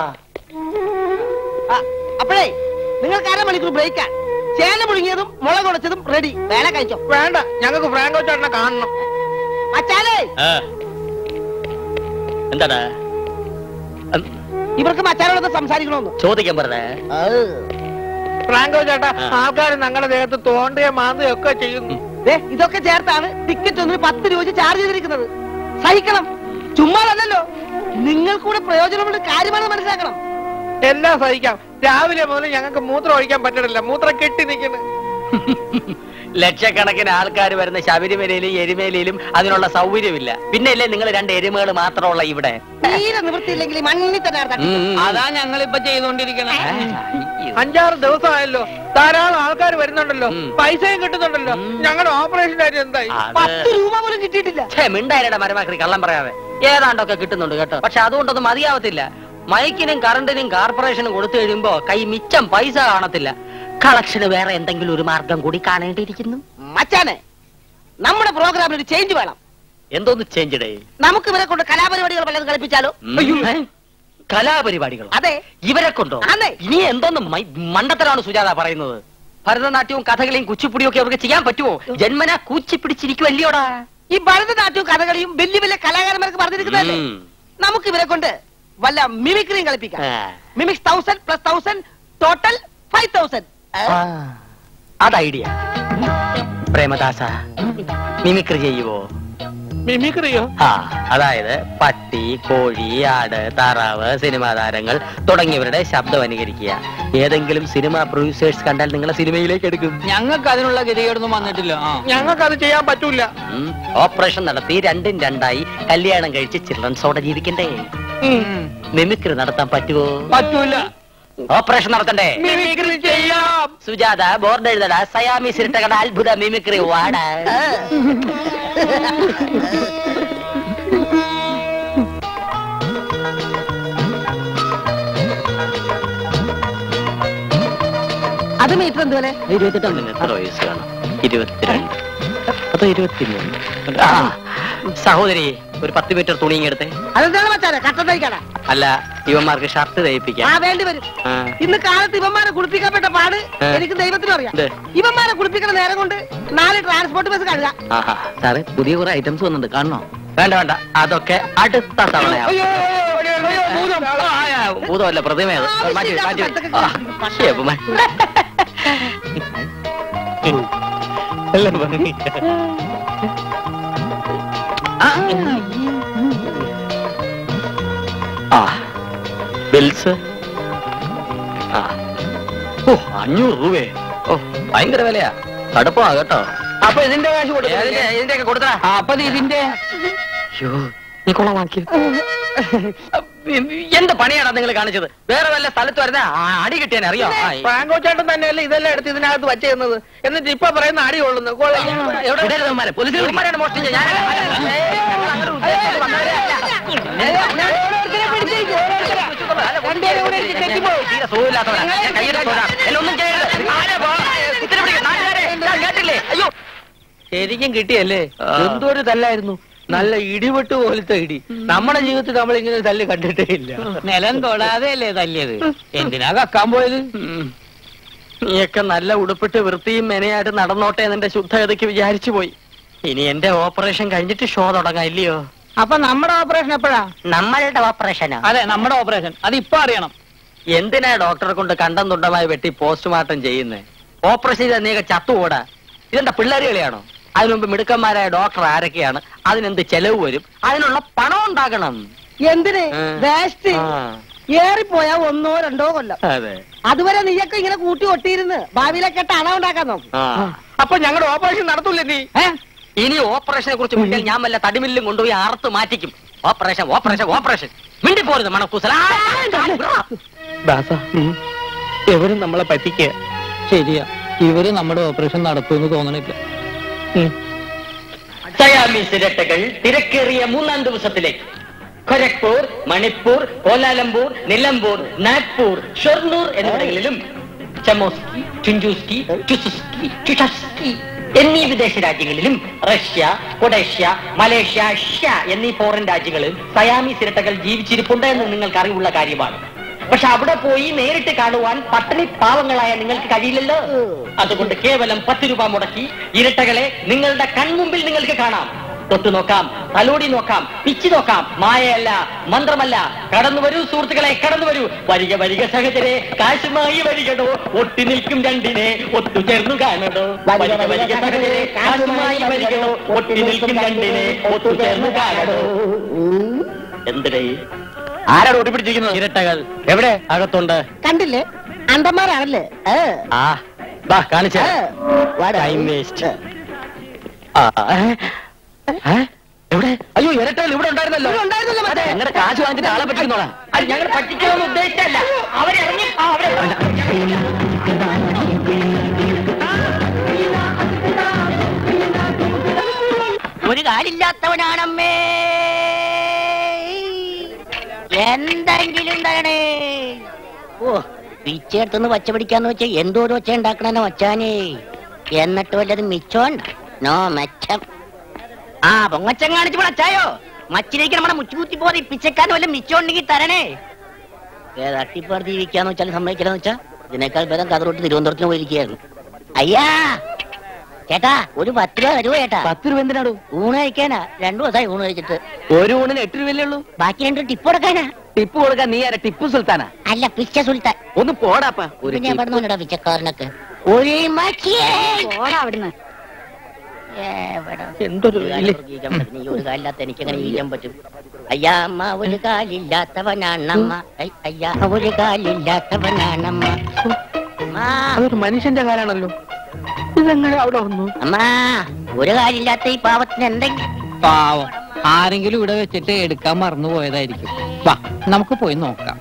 ആ, അപ്പോഴേ നിങ്ങൾക്ക് അരമണിക്കൂർ ബ്രേക്കാ ചേന പുഴുങ്ങിയതും മുളക് ഉടച്ചതും റെഡി വേല കഴിച്ചോ വേണ്ട ഞങ്ങൾക്ക് ഫ്രാങ്കോ ചേട്ടനെ കാണണം മച്ചാലേ എന്താണ് ഇവർക്ക് മച്ചാനോടൊന്ന് സംസാരിക്കണമെന്ന് ചോദിക്കാൻ പറഞ്ഞേ ഫ്രാങ്കോ ചേട്ടാ ആ. ആൾക്കാർ ഞങ്ങളുടെ ദേഹത്ത് തോണ്ടുകയും മാന്തുകയും ഒക്കെ ചെയ്യുന്നു ദേ, ഇതൊക്കെ ചേർത്താണ് ടിക്കറ്റ് ഒന്നിന് പത്ത് രൂപ വെച്ച് ചാർജ് ചെയ്തിരിക്കുന്നത് സഹിക്കണം ചുമ്മാതല്ലല്ലോ നിങ്ങൾക്കൂടെ പ്രയോജനമുള്ള കാര്യമാണെന്ന് മനസ്സിലാക്കണം എല്ലാം സഹിക്കാം രാവിലെ മുതൽ ഞങ്ങൾക്ക് മൂത്രം ഒഴിക്കാൻ പറ്റണില്ല മൂത്രം കെട്ടി നിൽക്കുന്നു ലക്ഷക്കണക്കിന് ആൾക്കാർ വരുന്ന ശബരിമലയിലും എരുമേലിയിലും അതിനുള്ള സൗകര്യമില്ല പിന്നെ അല്ലേ നിങ്ങൾ രണ്ട് എരുമകൾ മാത്രമുള്ള ഇവിടെ തീരെ നിവൃത്തിയില്ലെങ്കിൽ ഈ മണ്ണിൽ തന്നെ തട്ടി. ഉം. അതാ ഞങ്ങൾ ഇപ്പൊ ചെയ്തോണ്ടിരിക്കണേ അഞ്ചാറ് ദിവസമായല്ലോ ധാരാളം ആൾക്കാർ വരുന്നുണ്ടല്ലോ ഉം. പൈസയും കിട്ടുന്നുണ്ടല്ലോ ഉം. ഞങ്ങളുടെ ഓപ്പറേഷൻ കാര്യം എന്തായി അത് പത്ത് രൂപ പോലും കിട്ടിയിട്ടില്ല ഛേ, മിണ്ടായിരടെ മരമാക്രി കള്ളം പറയാതെ ഏതാണ്ടൊക്കെ കിട്ടുന്നുണ്ട് കേട്ടോ പക്ഷെ അതുകൊണ്ടൊന്നും മതിയാവത്തില്ല മൈക്കിനും കറണ്ടിനും കോർപ്പറേഷനും കൊടുത്തു കഴിയുമ്പോ കൈ മിച്ചം പൈസ കാണത്തില്ല കളക്ഷന് വേറെ എന്തെങ്കിലും ഒരു മാർഗം കൂടി കാണേണ്ടിയിരിക്കുന്നു മച്ചാനെ നമ്മുടെ പ്രോഗ്രാമിൽ ഒരു ചേഞ്ച് വേണം എന്തോന്ന് ചേഞ്ച് ഡേ നമുക്ക് ഇവരെ കൊണ്ട് കലാപരിപാടികൾ വല്ലതും കളിപ്പിച്ചാലോ കലാപരിപാടികൾ അതെ ഇവരെ കൊണ്ടോ അതെ. ഇനി എന്തോന്ന് മൈ- മണ്ടത്തരാണ് സുജാത പറയുന്നത് ഭരതനാട്യവും കഥകളിയും കുച്ചിപ്പുടിയും ഒക്കെ അവർക്ക് ചെയ്യാൻ പറ്റുമോ ജന്മന കൂച്ചിപ്പിടിച്ചിരിക്കുവല്ലയോടാ ഈ ഭരതനാട്യവും കഥകളിയും വലിയ വലിയ കലാകാരന്മാർക്ക് പറഞ്ഞിരിക്കുന്നതല്ലേ ഉം. നമുക്ക് ഇവരെ കൊണ്ട് വല്ല മിമിക്രിയും കളിപ്പിക്കാം ആ. Mimics thousand plus thousand total five thousand ആ, അത് ഐഡിയ പ്രേമദാസ മിമിക്രി ചെയ്യുവോ മിമിക്രിയോ ആ അതായത് പട്ടി കോഴി ആട് താറാവ് സിനിമാ താരങ്ങൾ തുടങ്ങിയവരുടെ ശബ്ദം അനുകരിക്കുക ഏതെങ്കിലും സിനിമ പ്രൊഡ്യൂസേഴ്സ് കണ്ടാൽ നിങ്ങളെ സിനിമയിലേക്ക് എടുക്കും ഞങ്ങൾക്ക് അതിനുള്ള ഗതികേടൊന്നും വന്നിട്ടില്ല ആ ഞങ്ങൾക്ക് അത് ചെയ്യാൻ പറ്റൂല ഉം. ഓപ്പറേഷൻ നടത്തി രണ്ടും രണ്ടായി കല്യാണം കഴിച്ച് ചിൽഡ്രൻസോടെ ജീവിക്കണ്ടേ മിമിക്രി നടത്താൻ പറ്റുമോ പറ്റൂല ഓപ്പറേഷൻ നടത്തണ്ടേ മിമിക്രി ചെയ്യാം സുജാത ബോർഡ് എഴുതടാ സയാമി സിരട്ടകട അത്ഭുത മിമിക്രി വാടാ അത് മീറ്റർ എന്ത് വില ഇരുപത്തെട്ട് എത്ര വയസ്സ് കാണും ഇരുപത്തിരണ്ട് അതോ ഇരുപത്തിമൂന്ന് ആ, സഹോദരി ഒരു പത്ത് മീറ്റർ തുണി എടുത്തേ അതെന്താണ് മച്ചാനെ കട്ട തയ്ക്കട അല്ല ഇവന്മാർക്ക് ഷർട്ട് ആ തയ്പ്പിക്കാം വേണ്ടി വരും ആ. ഇന്ന് കാലത്ത് ഇവന്മാരെ കുളിപ്പിക്കപ്പെട്ട പാട് ഏ. എനിക്ക് ദൈവത്തിനും അറിയാം എന്ത്? ഇവന്മാരെ കുളിപ്പിക്കുന്ന നേരം കൊണ്ട് നാല് ട്രാൻസ്പോർട്ട് ബസ് കഴുകാം ആഹാ സാറേ പുതിയ കുറെ ഐറ്റംസ് വന്നിട്ടുണ്ട് കാണണോ വേണ്ട വേണ്ട അതൊക്കെ അടുത്ത തവണയാ അയ്യോ അയ്യോ, അയ്യോ, ഭൂതം. ഭൂതമല്ല പ്രതിമയത് മാറ്റി മാറ്റി ആ, ശരി, മാ- നല്ല ഭംഗി. ആ, ആ ബിൽസ് ആ ഓ അഞ്ഞൂറ് രൂപയെ ഓ ഭയങ്കര വിലയാ കടുപ്പമാ കേട്ടോ അപ്പൊ ഇതിന്റെ കാശ് കൊടുക്കും ഏതിന്റെ ഇതിന്റെയൊക്കെ കൊടുത്തടാ അപ്പൊ നീ ഇതിന്റെ അയ്യോ നീ കൊള്ളാമാക്കി എന്ത് പണിയാടാ നിങ്ങൾ കാണിച്ചത് വേറെ വല്ല സ്ഥലത്ത് വരുന്ന അടി കിട്ടിയാൻ അറിയോ ആ, ഈ- ഫ്രാങ്കോ ചേട്ടൻ തന്നെയല്ലേ ഇതെല്ലാം എടുത്ത് ഇതിനകത്ത് വച്ചേക്കുന്നത് എന്നിട്ട് ഇപ്പൊ പറയുന്ന അടി കൊള്ളുന്നു കൊള്ളാം. എവിടെ വിടരുത് ഇവന്മാരെ. പോലീസിൽ വിളിക്കുമ്പോഴാണ് മോഷണം ചെയ്യുന്നത്. ഞാൻ- ഏയ്, ഞങ്ങൾ അങ്ങനെ ഉദ്ദേശിച്ച് വന്നവരേ അല്ല. തീരെ സുഖമില്ലാത്തവരാ. ഞാൻ കയ്യിലെ തൊഴാം. എന്നെ ഒന്നും ചെയ്യരുത്. ആരെ പോ? കുത്തിനെ പിടിക്ക്. നാട്ടുകാരെ, ഞാൻ കേട്ടില്ലേ അയ്യോ ശരിക്കും കിട്ടിയല്ലേ എന്തൊരു തല്ലായിരുന്നു നല്ല ഇടിവെട്ട് പോലത്തെ ഇടി നമ്മുടെ ജീവിതത്തിൽ നമ്മൾ ഇങ്ങനെ ഒരു തല്ല് കണ്ടിട്ടേ ഇല്ല നിലം തൊടാതെ അല്ലേ തല്ലിയത് എന്തിനാ കക്കാൻ പോയത് നീയൊക്കെ നല്ല ഉടുപ്പിട്ട് വൃത്തിയും മെനയായിട്ട് നടന്നോട്ടെ എന്നെ ശുദ്ധഗതിക്ക് വിചാരിച്ചു പോയി ഇനി എന്റെ ഓപ്പറേഷൻ കഴിഞ്ഞിട്ട് ഷോ തുടങ്ങാം ഇല്ലയോ അപ്പൊ നമ്മുടെ ഓപ്പറേഷൻ എപ്പോഴാ നമ്മളുടെ ഓപ്പറേഷനാ അതെ നമ്മുടെ ഓപ്പറേഷൻ അത് ഇപ്പൊ അറിയണം എന്തിനാ ഡോക്ടറെ കൊണ്ട് കണ്ടം തുണ്ടമായി വെട്ടി പോസ്റ്റ്മോർട്ടം ചെയ്യുന്നത് ഓപ്പറേഷൻ ചെയ്ത നീയൊക്കെ ചത്തുകൂടാ ഇതെന്താ പിള്ളേര് കളിയാണോ അതിനു മുമ്പ് മിടുക്കന്മാരായ ഡോക്ടർ ആരൊക്കെയാണ് അതിനെന്ത് ചെലവ് വരും അതിനുള്ള പണം ഉണ്ടാകണം എന്തിന് ഏ. വേസ്റ്റ് ആ, ഏറിപ്പോയാ ഒന്നോ രണ്ടോ കൊല്ലം അതെ അതുവരെ നീയൊക്കെ ഇങ്ങനെ കൂട്ടി ഒട്ടിയിരുന്ന് ഭാവിയിലൊക്കെ അണ ഉണ്ടാക്കാൻ നോക്കും ആ. അപ്പൊ ഞങ്ങളുടെ ഓപ്പറേഷൻ നടത്തൂലേ നീ ഇനി ഓപ്പറേഷനെ കുറിച്ച് മിണ്ടിയാൽ ഞാൻ വല്ല തടിമില്ലും കൊണ്ടുപോയി അറുത്ത് മാറ്റിക്കും ഓപ്പറേഷൻ ഓപ്പറേഷൻ ഓപ്പറേഷൻ മിണ്ടി പോരുത് മണക്കൂസല ദാസ എവരും നമ്മളെ പറ്റിക്കുക ശരിയാ ഇവര് നമ്മുടെ ഓപ്പറേഷൻ നടത്തുമെന്ന് തോന്നണില്ല സയാമീസ് ഇരട്ടകൾ തിരക്കേറിയ മൂന്നാം ദിവസത്തിലേക്ക് ഖൊരഗ്പൂർ മണിപ്പൂർ കോലാലംപൂർ നിലമ്പൂർ നാഗ്പൂർ ഷൊർണൂർ എന്നിവിടങ്ങളിലും ചമോസ്കി ചുഞ്ചൂസ്കി ചുസുസ്കി ചുഷസ്കി എന്നീ വിദേശ രാജ്യങ്ങളിലും റഷ്യ കൊഡേഷ്യ മലേഷ്യ ഷ്യ എന്നീ ഫോറിൻ രാജ്യങ്ങളിൽ സയാമീസ് ഇരട്ടകൾ ജീവിച്ചിരിപ്പുണ്ട് എന്ന് നിങ്ങൾക്ക് അറിവുള്ള കാര്യമാണ് പക്ഷെ അവിടെ പോയി നേരിട്ട് കാണുവാൻ പട്ടിണി പാവങ്ങളായ നിങ്ങൾക്ക് കഴിയില്ലല്ലോ അതുകൊണ്ട് കേവലം പത്ത് രൂപ മുടക്കി ഇരട്ടകളെ നിങ്ങളുടെ കൺമുമ്പിൽ നിങ്ങൾക്ക് കാണാം തൊട്ടു നോക്കാം തലോടി നോക്കാം പിച്ചു നോക്കാം മായയല്ല മന്ത്രമല്ല കടന്നു വരൂ സുഹൃത്തുക്കളെ കടന്നു വരൂ വരിക വരിക സഹചരെ കാശുമായി വരികടോ ഒട്ടി നിൽക്കും രണ്ടിനെ ഒത്തുചേർന്നു കാണടോ വരിക വരിക സഹചരെ കാശുമായി വരികടോ ഒട്ടി നിൽക്കും രണ്ടിനെ ഒത്തുചേർന്നു കാണടോ എന്തിനേ ആരാണ് ഒട്ടിപ്പിടിച്ചിരിക്കുന്നത് ഇരട്ടകൾ എവിടെ അകത്തുണ്ട് കണ്ടില്ലേ അണ്ടന്മാരാണല്ലേ ഏ, ആ വാ കാണിച്ച ഏ, വാടാ. ടൈം വേസ്റ്റ് എവിടെ അയ്യോ ഇരട്ടകൾ ഇവിടെ ഉണ്ടായിരുന്നല്ലോ ഇവിടെ ഉണ്ടായിരുന്നല്ലോ മറ്റേ. ഞങ്ങളുടെ കാശ് വാങ്ങിച്ചിട്ട് ആളെ പറ്റിക്കുന്നോളാം അത് ഞങ്ങൾ പറ്റിക്കാമെന്ന് ഉദ്ദേശിച്ചല്ല അവരിറങ്ങി ആ, അവരെ ഒരു കാലില്ലാത്തവനാണമ്മേ എന്തെങ്കിലും തരണേ ഓ പിച്ചെടുത്തുനിന്ന് വച്ച പിടിക്കാന്ന് വെച്ചാ എന്തോരം ഒച്ച ഉണ്ടാക്കണോ വച്ചാനേ എന്നിട്ട് വല്ലതും മിച്ചോണ്ട നോ മെച്ചം ആ പൊങ്ങച്ചം കാണിച്ച് വിളച്ചായോ മച്ചിലേക്ക് നമ്മുടെ മുച്ചുകുത്തി പോലെ പിച്ചക്കാരൻ വല്ല മിച്ചം ഉണ്ടെങ്കിൽ തരണേ ഏ തട്ടിപ്പാട് ജീവിക്കാന്ന് വെച്ചാൽ സമ്മതിക്കില്ലെന്ന് വെച്ചാ ഇതിനേക്കാൾ ഭേദം കഥറോട്ട് തിരുവനന്തപുരത്തിന് പോയിരിക്കുകയായിരുന്നു അയ്യാ ചേട്ടാ ഒരു പത്ത് രൂപ തരുമോ ചേട്ടാ പത്ത് രൂപ എന്തിനാടോ ഊണ് കഴിക്കാനാ രണ്ടു ദിവസമായി ഊണ് കഴിച്ചിട്ട് ഒരു ഊണിന് എട്ട് രൂപയല്ലേ ഉള്ളൂ ബാക്കി രണ്ട് ടിപ്പ് കൊടുക്കാനാ ടിപ്പ് കൊടുക്കാൻ നീ ആരാ ടിപ്പു സുൽത്താനാ അല്ല പിച്ച സുൽത്താൻ ഒന്ന് പോടാപ്പാ ഒരു പിന്നെ എവിടെ നിന്നാ പിച്ചക്കാരനൊക്കെ ഒരു മച്ചിയേ അവിടുന്ന് എവിടെ എന്തൊരു ഒരു കാലിൽ ഈജാൻ പറ്റും. ഈ ഒരു കാലില്ലാത്ത എനിക്ക് എങ്ങനെ ഈജാൻ പറ്റും അയ്യാ അമ്മ ഒരു കാലില്ലാത്തവനാണമ്മ ഐ, അയ്യാ ഒരു കാലില്ലാത്തവനാണമ്മ അമ്മ അതൊരു മനുഷ്യന്റെ കാലാണല്ലോ ഇതെങ്ങനെ അവിടെ വന്നു അമ്മ ഒരു കാലില്ലാത്ത ഈ പാവത്തിന് എന്തെങ്കിലും പാവം ആരെങ്കിലും ഇവിടെ വെച്ചിട്ട് എടുക്കാൻ മറന്നു പോയതായിരിക്കും വാ നമുക്ക് പോയി നോക്കാം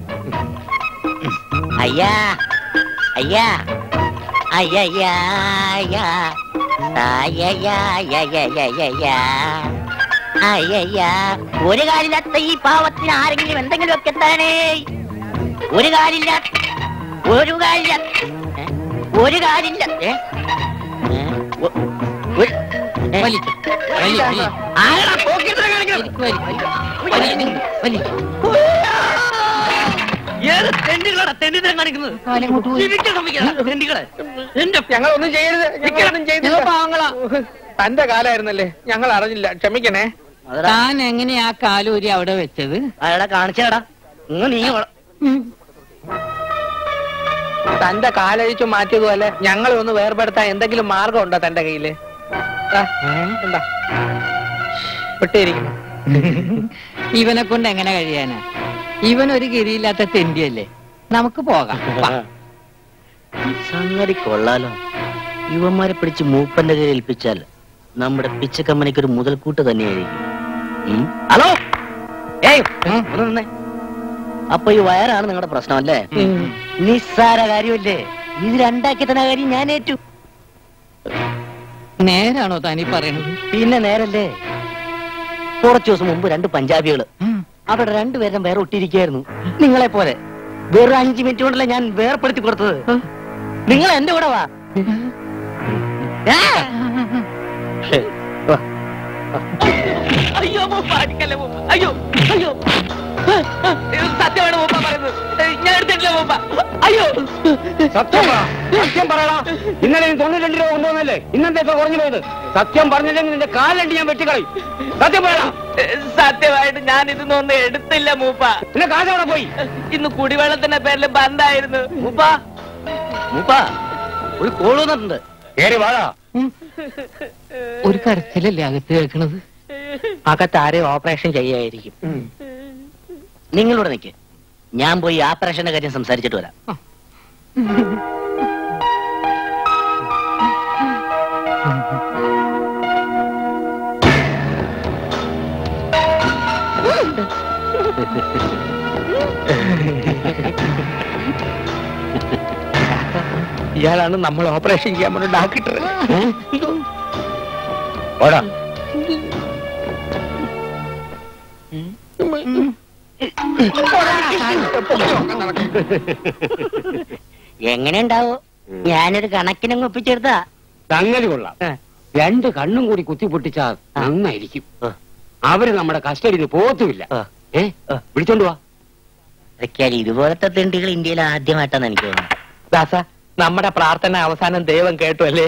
അയ്യാ അയ്യാ അയ്യയ്യാ അയ്യാ അയ്യയ്യാ അയ്യയ്യയ്യയ്യാ. അയ്യയ്യാ ഒരു കാലില്ലാത്ത ഈ പാവത്തിന് ആരെങ്കിലും എന്തെങ്കിലും ഒക്കെ താനേ ഒരു കാലില്ല ഒരു കാലില്ല ഏ? ഒരു കാലില്ല ഏ? ഏ? ഒ- വലിക്ക്. വലി, വലി. വലിക്ക്, വലിക്ക്. വലി, വലി. ഏത് തെണ്ടികളാണ് തെണ്ടിത്തരം കാണിക്കുന്നത് ജീവിക്കാൻ സമ്മതിക്കില്ല, തെണ്ടികളെ എന്റെ ഞങ്ങളൊന്നും ചെയ്യരുത് ഞങ്ങളൊന്നും ചെയ്തില്ല പാവങ്ങളാ തന്റെ കാലായിരുന്നല്ലേ ഞങ്ങൾ അറിഞ്ഞില്ല ക്ഷമിക്കണേ താൻ എങ്ങനെയാ ആ കാലൂരി അവിടെ വെച്ചത് അയാളെ കാണിച്ചേടാ ഇങ്ങ് നീ വള- തന്റെ കാലഴിച്ചു മാറ്റിയതുപോലെ ഞങ്ങളെ ഒന്ന് വേർപെടുത്താൻ എന്തെങ്കിലും മാർഗം ഉണ്ടോ തന്റെ കയ്യില് ദാ, എന്താ വിട്ടിരിക്കുന്നു ഇവനെ കൊണ്ട് എങ്ങനെ കഴിയാനാ ഇവൻ ഒരു ഗിരിയില്ലാത്ത തെണ്ടിയല്ലേ നമുക്ക് പോകാം വാ. സംഗതി കൊള്ളാലോ യുവന്മാരെ പിടിച്ച് മൂപ്പന്റെ കയ്യിൽ ഏൽപ്പിച്ചാൽ നമ്മുടെ പിച്ചക്കമ്മനിക്ക് ഒരു മുതൽക്കൂട്ട് തന്നെയായിരിക്കും ഉം? ഹലോ ഏയ് ഒന്ന് നിന്നേ. അപ്പൊ ഈ വയറാണ് നിങ്ങളുടെ പ്രശ്നം അല്ലേ നിസ്സാര കാര്യമല്ലേ ഇത് രണ്ടാക്കി തന്നെ കാര്യം ഞാൻ ഏറ്റു നേരാണോ താനീ പറയണത് പിന്നെ നേരല്ലേ കുറച്ചു ദിവസം മുമ്പ് രണ്ട് പഞ്ചാബികള് അവിടെ രണ്ടുപേരും വേറെ ഒട്ടിയിരിക്കുകയായിരുന്നു നിങ്ങളെ പോലെ വെറും അഞ്ചു മിനിറ്റ് കൊണ്ടല്ലേ ഞാൻ വേർപ്പെടുത്തി കൊടുത്തത് നിങ്ങൾ എന്റെ കൂടെ വാ ആ! അയ്യോ മൂപ്പ അടിക്കല്ലേ മൂപ്പ അയ്യോ അയ്യോ സത്യമാണ് മൂപ്പ പറയുന്നത് ഞാൻ എടുത്തിട്ടില്ല മൂപ്പ അയ്യോ സത്യം പറ സത്യം പറയടാ ഇന്നലെ നീ തൊണ്ണൂറ്റി രണ്ട് രൂപ കൊണ്ടുവന്നല്ലേ ഇന്നത്തെ ഇപ്പൊ കുറഞ്ഞു പോയത് സത്യം പറഞ്ഞില്ലെങ്കിൽ നിന്റെ കാലണ്ടി ഞാൻ വെട്ടിക്കളയും സത്യം പറയടാ സത്യമായിട്ട് ഞാൻ ഇതൊന്നും ഒന്നും എടുത്തില്ല മൂപ്പ പിന്നെ കാശ് അവിടെ പോയി ഇന്ന് കുടിവെള്ളത്തിന്റെ പേരിൽ ബന്ധായിരുന്നു മൂപ്പ മൂപ്പ ഒരു കോള് വന്നിട്ടുണ്ട് കേറി വാടാ ഒരു കരച്ചിലല്ലേ അകത്ത് കേൾക്കണത് അകത്ത് ആരെയും ഓപ്പറേഷൻ ചെയ്യായിരിക്കും നിങ്ങളോട് നിൽക്ക് ഞാൻ പോയി ഓപ്പറേഷന്റെ കാര്യം സംസാരിച്ചിട്ട് വരാം ഇയാളാണ് നമ്മൾ ഓപ്പറേഷൻ ചെയ്യാൻ പറഞ്ഞ ഡാക്ടർ വാടാ എങ്ങനെ ഉണ്ടാവോ ഞാനൊരു കണക്കിനങ്ങ് ഒപ്പിച്ചെടുത്താ സംഗതി കൊള്ളാം രണ്ട് കണ്ണും കൂടി കുത്തിപ്പൊട്ടിച്ചാ നന്നായിരിക്കും അവര് നമ്മുടെ കസ്റ്റഡിയിൽ പോകത്തുമില്ല ഏ വിളിച്ചോണ്ട് വാ അതൊക്കെയാൽ ഇതുപോലത്തെ തെണ്ടികൾ ഇന്ത്യയിൽ ആദ്യമായിട്ടാണ് എനിക്ക് തോന്നുന്നത് ദാസ നമ്മുടെ പ്രാർത്ഥന അവസാനം ദൈവം കേട്ടു അല്ലേ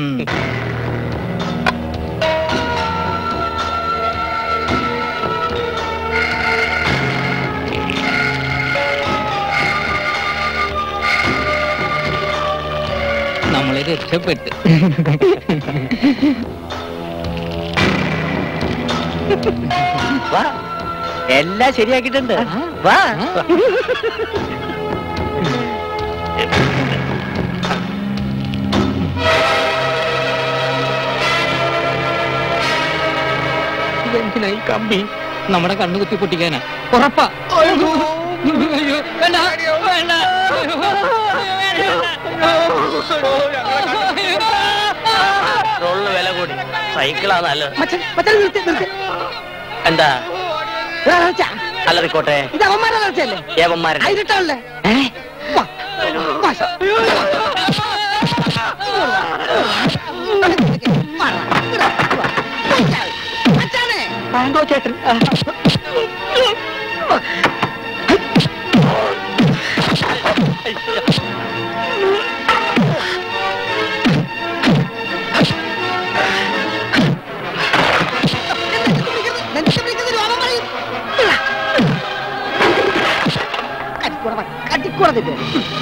നമ്മളെ രക്ഷപ്പെട്ട് വാ എല്ലാം ശരിയാക്കിയിട്ടുണ്ട് വാ ഇതെന്തിനാ ഈ കമ്പി നമ്മുടെ കണ്ണു കുത്തി പൊട്ടിക്കാനാ ഉറപ്പാ അയ്യോ, വേണ്ട, വേണ്ട. പെട്രോളിന് വില കൂടി സൈക്കിളാ നല്ലത് മച്ചൻ മച്ചൻ നിർത്തി നിർത്തി എന്താ ഇതാ നേർച്ച. അല്ലറിക്കോട്ടെ ഇത് അവന്മാരെ നേർച്ചയല്ലേ ഏവന്മാരുടെ അതിലിട്ടല്ലേ ചേട്ടൻ കട്ടിക്കൂടത്തിട്ട്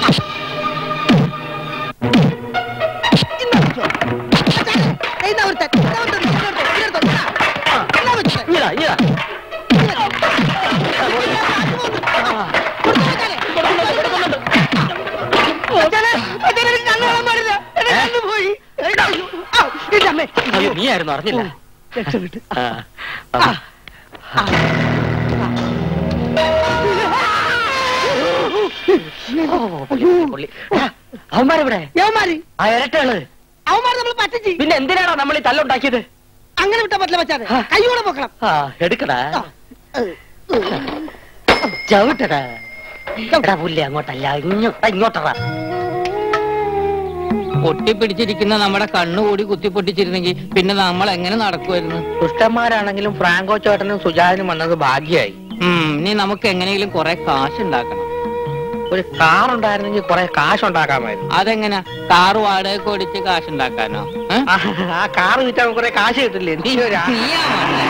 അയ്യോ നീ ആയിരുന്നു അറിഞ്ഞില്ല ആ, ആ. പുള്ളി. ആ, അവന്മാരെവിടെ യവന്മാര് ആ ഇരട്ടകള് അവന്മാര് നമ്മൾ പറ്റിച്ച് പിന്നെ എന്തിനാണോ നമ്മൾ ഈ തല്ലുണ്ടാക്കിയത് അങ്ങനെ വിട്ടാ പറ്റില്ല മച്ചാതെ കൈയോടെ പൊക്കണം ആ എടുക്കടാ ചവിട്ടടാ എടാ പുല്ലേ അങ്ങോട്ടല്ല ഇങ്ങോട്ടാ ഇങ്ങോട്ടടാ പൊട്ടിപ്പിടിച്ചിരിക്കുന്ന നമ്മുടെ കണ്ണുകൂടി കുത്തിപ്പൊട്ടിച്ചിരുന്നെങ്കിൽ പിന്നെ നമ്മൾ എങ്ങനെ നടക്കുമായിരുന്നു ദുഷ്ടന്മാരാണെങ്കിലും ഫ്രാങ്കോ ചേട്ടനും സുജാതനും വന്നത് ഭാഗ്യായി ഉം, ഇനി നമുക്ക് എങ്ങനെയെങ്കിലും കുറെ കാശ് ഉണ്ടാക്കണം ഒരു കാർ ഉണ്ടായിരുന്നെങ്കിൽ കുറെ കാശ് ഉണ്ടാക്കാമായിരുന്നു അതെങ്ങനെ കാറ് വാടക ഓടിച്ച് കാശ് ഉണ്ടാക്കാനോ ഏ? ആ, ആ കാർ വിറ്റാൽ കുറെ കാശ് കിട്ടില്ലേ നീ ഒരു ആ- നീയാ വന്നേ.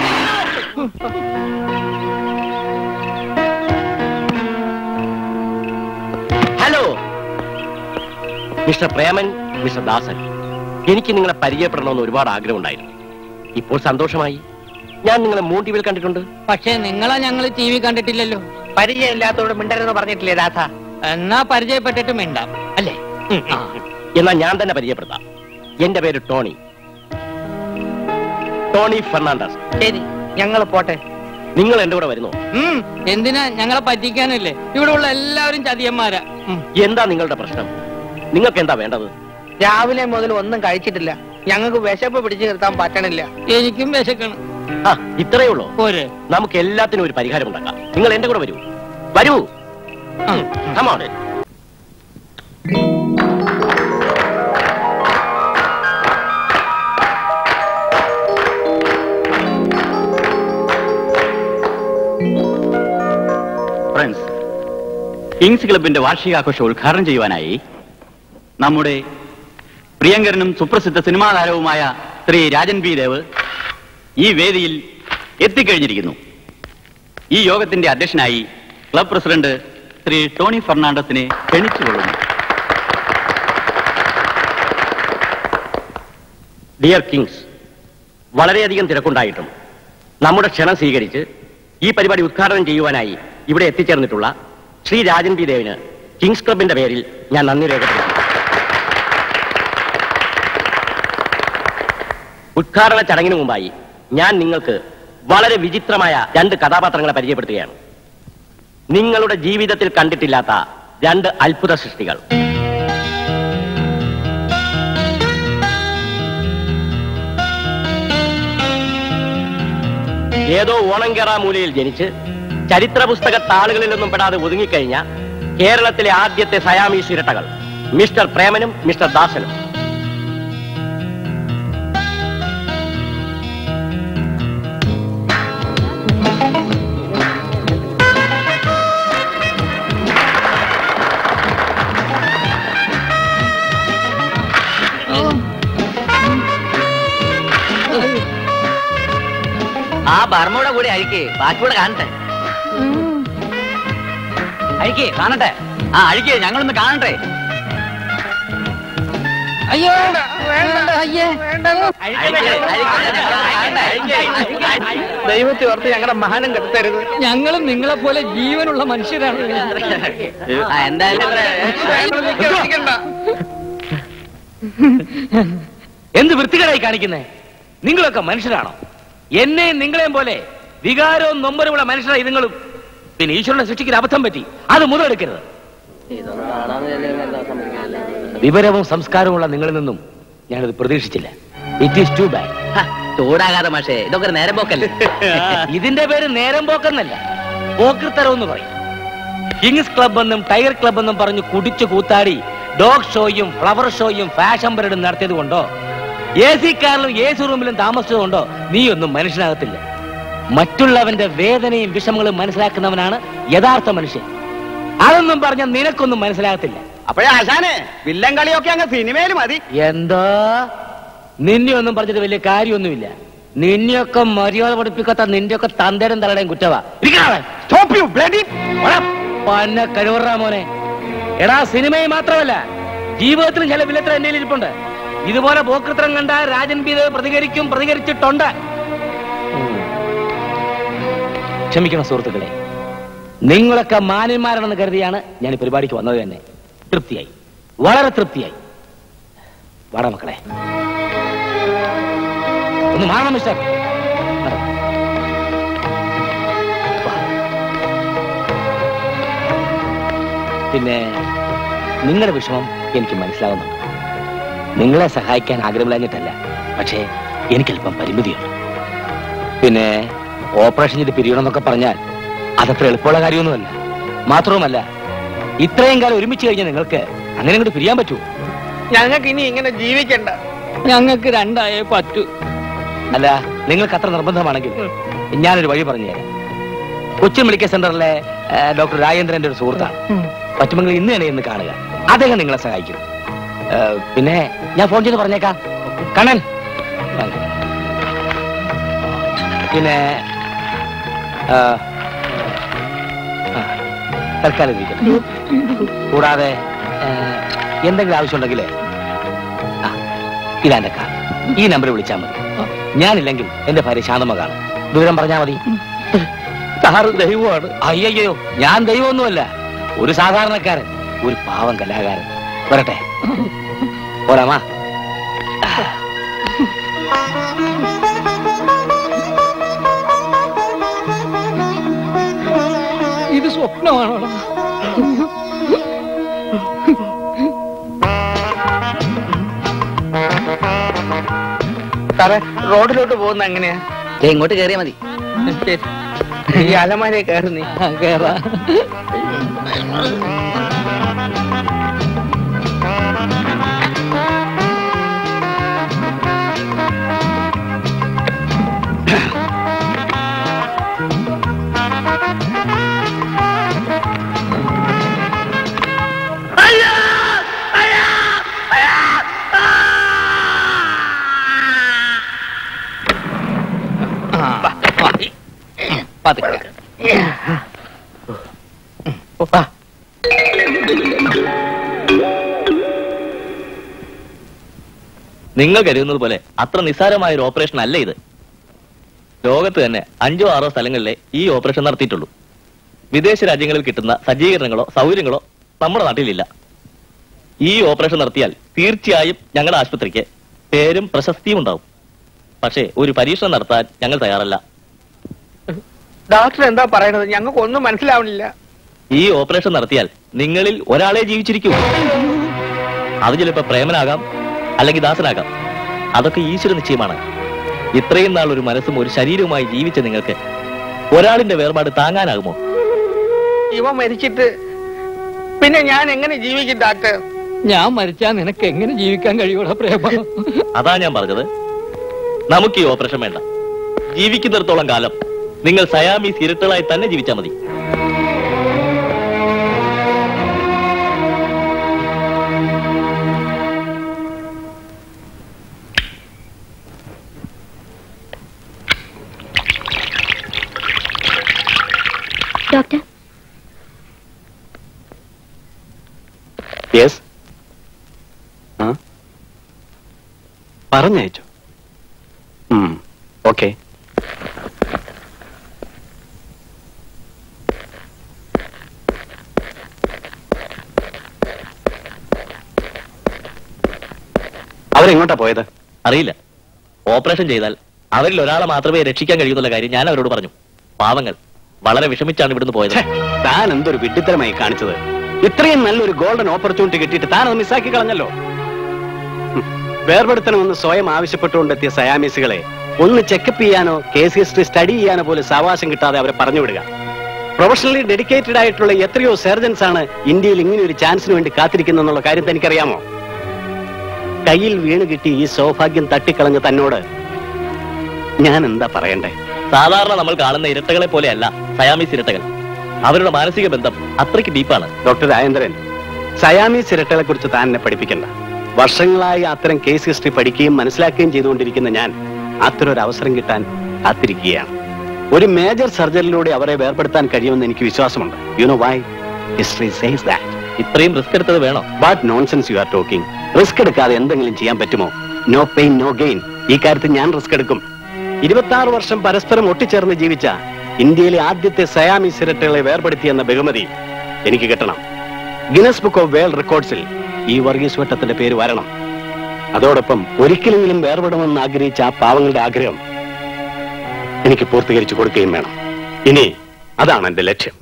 Hello mister Preman mister Dasan എനിക്ക് നിങ്ങളെ പരിചയപ്പെടണമെന്ന് ഒരുപാട് ആഗ്രഹമുണ്ടായിരുന്നു ഇപ്പോൾ സന്തോഷമായി ഞാൻ നിങ്ങളെ മൂണ്ടിവിൽ കണ്ടിട്ടുണ്ട് പക്ഷെ നിങ്ങളെ ഞങ്ങൾ ടി വി കണ്ടിട്ടില്ലല്ലോ പരിചയമില്ലാത്തവരോട് മിണ്ടരുതെന്ന് പറഞ്ഞിട്ടില്ലേ രാധ എന്നാ പരിചയപ്പെട്ടിട്ട് മിണ്ടാം അല്ലേ ആ. എന്നാൽ ഞാൻ തന്നെ പരിചയപ്പെടുത്താം എന്റെ പേര് ടോണി ടോണി ഫെർണാണ്ടസ് ശരി ഞങ്ങൾ പോട്ടെ നിങ്ങൾ എന്റെ കൂടെ വരുന്നു ഉം, എന്തിനാ ഞങ്ങളെ പറ്റിക്കാനല്ലേ ഇവിടെ ഉള്ള എല്ലാവരും ചതിയന്മാരാ ഉം. എന്താ നിങ്ങളുടെ പ്രശ്നം നിങ്ങൾക്ക് എന്താ വേണ്ടത് രാവിലെ മുതൽ ഒന്നും കഴിച്ചിട്ടില്ല ഞങ്ങൾക്ക് വിശപ്പ് പിടിച്ചു നിർത്താൻ പറ്റണില്ല എനിക്കും വിശക്കണം ആ ഇത്രയേ ഉള്ളൂ പോരെ നമുക്ക് എല്ലാത്തിനും ഒരു പരിഹാരം ഉണ്ടാക്കാം നിങ്ങൾ എന്റെ കൂടെ വരൂ വരൂ Come on. ഫ്രണ്ട്സ് കിങ്സ് ക്ലബിന്റെ വാർഷികാഘോഷം ഉദ്ഘാടനം ചെയ്യുവാനായി നമ്മുടെ പ്രിയങ്കരനും സുപ്രസിദ്ധ സിനിമാ താരവുമായ ശ്രീ രാജൻ പി ദേവ് ഈ വേദിയിൽ എത്തിക്കഴിഞ്ഞിരിക്കുന്നു ഈ യോഗത്തിന്റെ അധ്യക്ഷനായി ക്ലബ് പ്രസിഡന്റ് ശ്രീ ടോണി ഫെർണാണ്ടസിനെ ക്ഷണിച്ചുകൊള്ളുന്നു ഡിയർ കിങ്സ് വളരെയധികം തിരക്കുണ്ടായിട്ടും നമ്മുടെ ക്ഷണം സ്വീകരിച്ച് ഈ പരിപാടി ഉദ്ഘാടനം ചെയ്യുവാനായി ഇവിടെ എത്തിച്ചേർന്നിട്ടുള്ള ശ്രീ രാജൻ പി ദേവിന് കിങ്സ് ക്ലബിന്റെ പേരിൽ ഞാൻ നന്ദി രേഖപ്പെടുത്തുന്നു ഉദ്ഘാടന ചടങ്ങിന് മുമ്പായി ഞാൻ നിങ്ങൾക്ക് വളരെ വിചിത്രമായ രണ്ട് കഥാപാത്രങ്ങളെ പരിചയപ്പെടുത്തുകയാണ് നിങ്ങളുടെ ജീവിതത്തിൽ കണ്ടിട്ടില്ലാത്ത രണ്ട് അത്ഭുത സൃഷ്ടികൾ ഏതോ ഓണങ്കേറ മൂലയിൽ ജനിച്ച് ചരിത്ര പുസ്തക താളുകളിലൊന്നും പെടാതെ ഒതുങ്ങിക്കഴിഞ്ഞ കേരളത്തിലെ ആദ്യത്തെ സയാമീസ് ഇരട്ടകൾ മിസ്റ്റർ പ്രേമനും മിസ്റ്റർ ദാസനും ആ ബർമ്മയുടെ കൂടെ അഴിക്ക് ബാക്കിയൂടെ കാണട്ടെ അഴിക്ക് കാണട്ടെ ആ അഴിക്ക് ഞങ്ങളൊന്ന് കാണട്ടെ അയ്യോ വേണ്ട, അയ്യേ ദൈവത്തെ ഓർത്ത് ഞങ്ങളുടെ മഹാനം കെടുത്തരുത് ഞങ്ങളും നിങ്ങളെ പോലെ ജീവനുള്ള മനുഷ്യരാണ് ആ, എന്തായാലും എന്ത് വൃത്തികേടായി കാണിക്കുന്നേ നിങ്ങളൊക്കെ മനുഷ്യരാണോ എന്നെയും നിങ്ങളെയും പോലെ വികാരവും നൊമ്പരമുള്ള മനുഷ്യരായി നിങ്ങളും പിന്നെ ഈശ്വരനെ സൃഷ്ടിക്കുന്ന അബദ്ധം പറ്റി അത് മുതലെടുക്കരുത് വിവരവും സംസ്കാരവുമുള്ള നിങ്ങളിൽ നിന്നും ഞാനത് പ്രതീക്ഷിച്ചില്ല ഇറ്റ് ഈസ് ടു ബാഡ് ചൂടാകാതെ മാഷേ ഇതൊക്കെ ഒരു നേരം പോക്കല്ലേ ഇതിന്റെ പേര് നേരം പോക്കെന്നല്ല പോക്കൃത്തരം എന്ന് പറയും കിങ്സ് ക്ലബ് എന്നും ടൈഗർ ക്ലബ് എന്നും പറഞ്ഞ് കുടിച്ചു കൂത്താടി ഡോഗ് ഷോയും ഫ്ലവർ ഷോയും ഫാഷൻ പരേഡും നടത്തിയത് കൊണ്ടോ എ സി കാറിലും എ സി റൂമിലും താമസിച്ചത് കൊണ്ടോ നീ ഒന്നും മനുഷ്യനാകത്തില്ല മറ്റുള്ളവന്റെ വേദനയും വിഷമങ്ങളും മനസ്സിലാക്കുന്നവനാണ് യഥാർത്ഥ മനുഷ്യൻ അതൊന്നും പറഞ്ഞ നിനക്കൊന്നും മനസ്സിലാകത്തില്ല അപ്പോഴേ ആശാനെ വില്ലൻ കളിയൊക്കെ അങ്ങ് സിനിമയിൽ മതി എന്താ നിന്നെ ഒന്നും പറഞ്ഞിട്ട് വലിയ കാര്യമൊന്നുമില്ല നിന്നെയൊക്കെ മര്യാദ പഠിപ്പിക്കാത്ത നിന്റെയൊക്കെ തന്തേരം തലടയും കുറ്റവാ സ്റ്റോപ്പ് യു ബ്ലഡി പന്ന കഴിവറാ മോനെ എടാ സിനിമയിൽ മാത്രമല്ല ജീവിതത്തിലും ചില വില്ലത്ര എന്റെ ഇരിപ്പുണ്ട് ഇതുപോലെ പോക്കൃത്രം കണ്ട രാജൻ പീത് പ്രതികരിക്കും പ്രതികരിച്ചിട്ടുണ്ട് ഉം. ക്ഷമിക്കണം സുഹൃത്തുക്കളെ നിങ്ങളൊക്കെ മാന്യന്മാരാണെന്ന് കരുതിയാണ് ഞാൻ ഈ പരിപാടിക്ക് വന്നത് തന്നെ തൃപ്തിയായി വളരെ തൃപ്തിയായി വാടാ മക്കളെ ഒന്ന് മാറണം മിസ്റ്റർ നട. വാ. പിന്നെ നിങ്ങളുടെ വിഷമം എനിക്ക് മനസ്സിലാവുന്നുണ്ട് നിങ്ങളെ സഹായിക്കാൻ ആഗ്രഹമില്ലാഞ്ഞിട്ടല്ല പക്ഷേ എനിക്കല്പം പരിമിതിയുണ്ട് പിന്നെ ഓപ്പറേഷൻ ചെയ്ത് പിരിയണമെന്നൊക്കെ പറഞ്ഞാൽ അതത്ര എളുപ്പമുള്ള കാര്യമൊന്നുമല്ല മാത്രവുമല്ല ഇത്രയും കാലം ഒരുമിച്ച് കഴിഞ്ഞ നിങ്ങൾക്ക് അങ്ങനെ അങ്ങോട്ട് പിരിയാൻ പറ്റുമോ ഞങ്ങൾക്ക് ഇനി ഇങ്ങനെ ജീവിക്കണ്ട ഞങ്ങൾക്ക് രണ്ടായേ പറ്റൂ അല്ല നിങ്ങൾക്ക് അത്ര നിർബന്ധമാണെങ്കിൽ ഞാനൊരു വഴി പറഞ്ഞുതരാം കൊച്ചിൻ മെഡിക്കൽ സെന്ററിലെ ഏ, ഡോക്ടർ രാജേന്ദ്രന്റെ ഒരു സുഹൃത്താണ് പറ്റുമെങ്കിൽ ഇന്ന് തന്നെ ഇന്ന് കാണുക അദ്ദേഹം നിങ്ങളെ സഹായിക്കും ഏ, പിന്നെ ഞാൻ ഫോൺ ചെയ്ത് പറഞ്ഞേക്കാം കണ്ണൻ വാങ്ങ്. പിന്നെ ആ, ആ, തൽക്കാലം ഇരിക്കട്ടെ കൂടാതെ ഏ, എന്തെങ്കിലും ആവശ്യമുണ്ടെങ്കിൽ ഇതാ എന്റെ കാർ ഈ നമ്പറിൽ വിളിച്ചാൽ മതി ഞാനില്ലെങ്കിൽ എന്റെ ഭാര്യ ശാന്തമ്മ കാണും വിവരം പറഞ്ഞാൽ മതി സാറ് ദൈവമാണ് അയ്യോ ഞാൻ ദൈവമൊന്നുമല്ല ഒരു സാധാരണക്കാരൻ ഒരു പാവം കലാകാരൻ വരട്ടെ പോരാമാ ഇത് സ്വപ്നമാണോ സാറേ റോഡിലോട്ട് പോകുന്ന എങ്ങനെയാ ദേ ഇങ്ങോട്ട് കയറിയാ മതി ശരി. ഈ അലമാരെ കയറുന്നേ കേറാ പതുക്കെ നിങ്ങൾ കരുതുന്നത് പോലെ അത്ര നിസ്സാരമായ ഒരു ഓപ്പറേഷൻ അല്ല ഇത് ലോകത്ത് തന്നെ അഞ്ചോ ആറോ സ്ഥലങ്ങളിലെ ഈ ഓപ്പറേഷൻ നടത്തിയിട്ടുള്ളൂ വിദേശ രാജ്യങ്ങളിൽ കിട്ടുന്ന സജ്ജീകരണങ്ങളോ സൗകര്യങ്ങളോ നമ്മുടെ നാട്ടിലില്ല ഈ ഓപ്പറേഷൻ നടത്തിയാൽ തീർച്ചയായും ഞങ്ങളുടെ ആശുപത്രിക്ക് പേരും പ്രശസ്തിയും ഉണ്ടാവും പക്ഷേ ഒരു പരീക്ഷണം നടത്താൻ ഞങ്ങൾ തയ്യാറല്ല ഡോക്ടർ എന്താ പറയണത് ഞങ്ങൾക്ക് ഒന്നും മനസ്സിലാവണില്ല ഈ ഓപ്പറേഷൻ നടത്തിയാൽ നിങ്ങളിൽ ഒരാളെ ജീവിച്ചിരിക്കൂ അത് ചിലപ്പോ പ്രേമനാകാം അല്ലെങ്കിൽ ദാസനാകാം അതൊക്കെ ഈശ്വര നിശ്ചയമാണ് ഇത്രയും നാൾ ഒരു മനസ്സും ഒരു ശരീരവുമായി ജീവിച്ച നിങ്ങൾക്ക് ഒരാളിന്റെ വേർപാട് താങ്ങാനാകുമോ ഇവ മരിച്ചിട്ട് പിന്നെ ഞാൻ എങ്ങനെ ജീവിക്കും ഡോക്ടർ ഞാൻ മരിച്ചാ നിനക്ക് എങ്ങനെ ജീവിക്കാൻ കഴിയൂടാ പ്രേമ അതാ ഞാൻ പറഞ്ഞത് നമുക്ക് ഈ ഓപ്പറേഷൻ വേണ്ട ജീവിക്കുന്നിടത്തോളം കാലം നിങ്ങൾ സയാമീസ് ഇരട്ടകളായി തന്നെ ജീവിച്ചാൽ മതി ഡോക്ടർ യെസ് ആ പറഞ്ഞയച്ചു ഓക്കെ അവരെങ്ങോട്ടാ പോയത് അറിയില്ല ഓപ്പറേഷൻ ചെയ്താൽ അവരിൽ ഒരാളെ മാത്രമേ രക്ഷിക്കാൻ കഴിയുന്നുള്ള കാര്യം ഞാൻ അവരോട് പറഞ്ഞു പാവങ്ങൾ വളരെ വിഷമിച്ചാണ് ഇവിടുന്ന് പോയത് താൻ എന്തൊരു വിഡ്ഢിത്തരമായി കാണിച്ചത് ഇത്രയും നല്ലൊരു ഗോൾഡൻ ഓപ്പർച്യൂണിറ്റി കിട്ടിയിട്ട് താൻ അത് മിസ്സാക്കി കളഞ്ഞല്ലോ ഹും, വേർപെടുത്തണമെന്ന് സ്വയം ആവശ്യപ്പെട്ടുകൊണ്ടെത്തിയ സയാമീസുകളെ ഒന്ന് ചെക്കപ്പ് ചെയ്യാനോ കേസ് ഹിസ്റ്ററി സ്റ്റഡി ചെയ്യാനോ പോലും സാവകാശം കിട്ടാതെ അവരെ പറഞ്ഞു വിടുക പ്രൊഫഷണലി ഡെഡിക്കേറ്റഡ് ആയിട്ടുള്ള എത്രയോ സർജൻസ് ആണ് ഇന്ത്യയിൽ ഇങ്ങനെ ഒരു ചാൻസിന് വേണ്ടി കാത്തിരിക്കുന്നെന്നുള്ള കാര്യം തനിക്കറിയാമോ കയ്യിൽ വീണ് കിട്ടി ഈ സൗഭാഗ്യം തട്ടിക്കളഞ്ഞ തന്നോട് ഞാൻ എന്താ പറയണ്ടേ സാധാരണ നമ്മൾ കാണുന്ന ഇരട്ടകളെ പോലെയല്ല സയാമീസ് ഇരട്ടകൾ അവരുടെ മാനസിക ബന്ധം അത്രയ്ക്ക് ഡീപ്പാണ് ഡോക്ടർ രാജേന്ദ്രൻ സയാമീസ് ഇരട്ടകളെ കുറിച്ച് താൻ എന്നെ പഠിപ്പിക്കണ്ട വർഷങ്ങളായി അത്തരം കേസ് ഹിസ്റ്ററി പഠിക്കുകയും മനസ്സിലാക്കുകയും ചെയ്തുകൊണ്ടിരിക്കുന്ന ഞാൻ അത്തരം ഒരു അവസരം കിട്ടാൻ കാത്തിരിക്കുകയാണ് ഒരു മേജർ സർജറിയിലൂടെ അവരെ വേർപെടുത്താൻ കഴിയുമെന്ന് എനിക്ക് വിശ്വാസമുണ്ട് you know why history says that ഇത്രയും റിസ്ക് എടുത്തത് വേണോ what nonsense you are talking risk എടുക്കാതെ എന്തെങ്കിലും ചെയ്യാൻ പറ്റുമോ നോ പെയിൻ നോ ഗെയിൻ ഈ കാര്യത്തിൽ ഞാൻ റിസ്ക് എടുക്കും ഇരുപത്തി ആറ് വർഷം പരസ്പരം ഒട്ടിച്ചേർന്ന് ജീവിച്ച ഇന്ത്യയിലെ ആദ്യത്തെ സയാമീസ് ഇരട്ടകളെ വേർപെടുത്തിയെന്ന ബഹുമതി എനിക്ക് കിട്ടണം ഗിനസ് ബുക്ക് ഓഫ് വേൾഡ് റെക്കോർഡ്സിൽ ഈ വർഗീസ് വട്ടത്തിന്റെ പേര് വരണം അതോടൊപ്പം ഒരിക്കലെങ്കിലും വേർപെടുമെന്ന് ആഗ്രഹിച്ച ആ പാവങ്ങളുടെ ആഗ്രഹം എനിക്ക് പൂർത്തീകരിച്ചു കൊടുക്കുകയും വേണം ഇനി അതാണ് എന്റെ ലക്ഷ്യം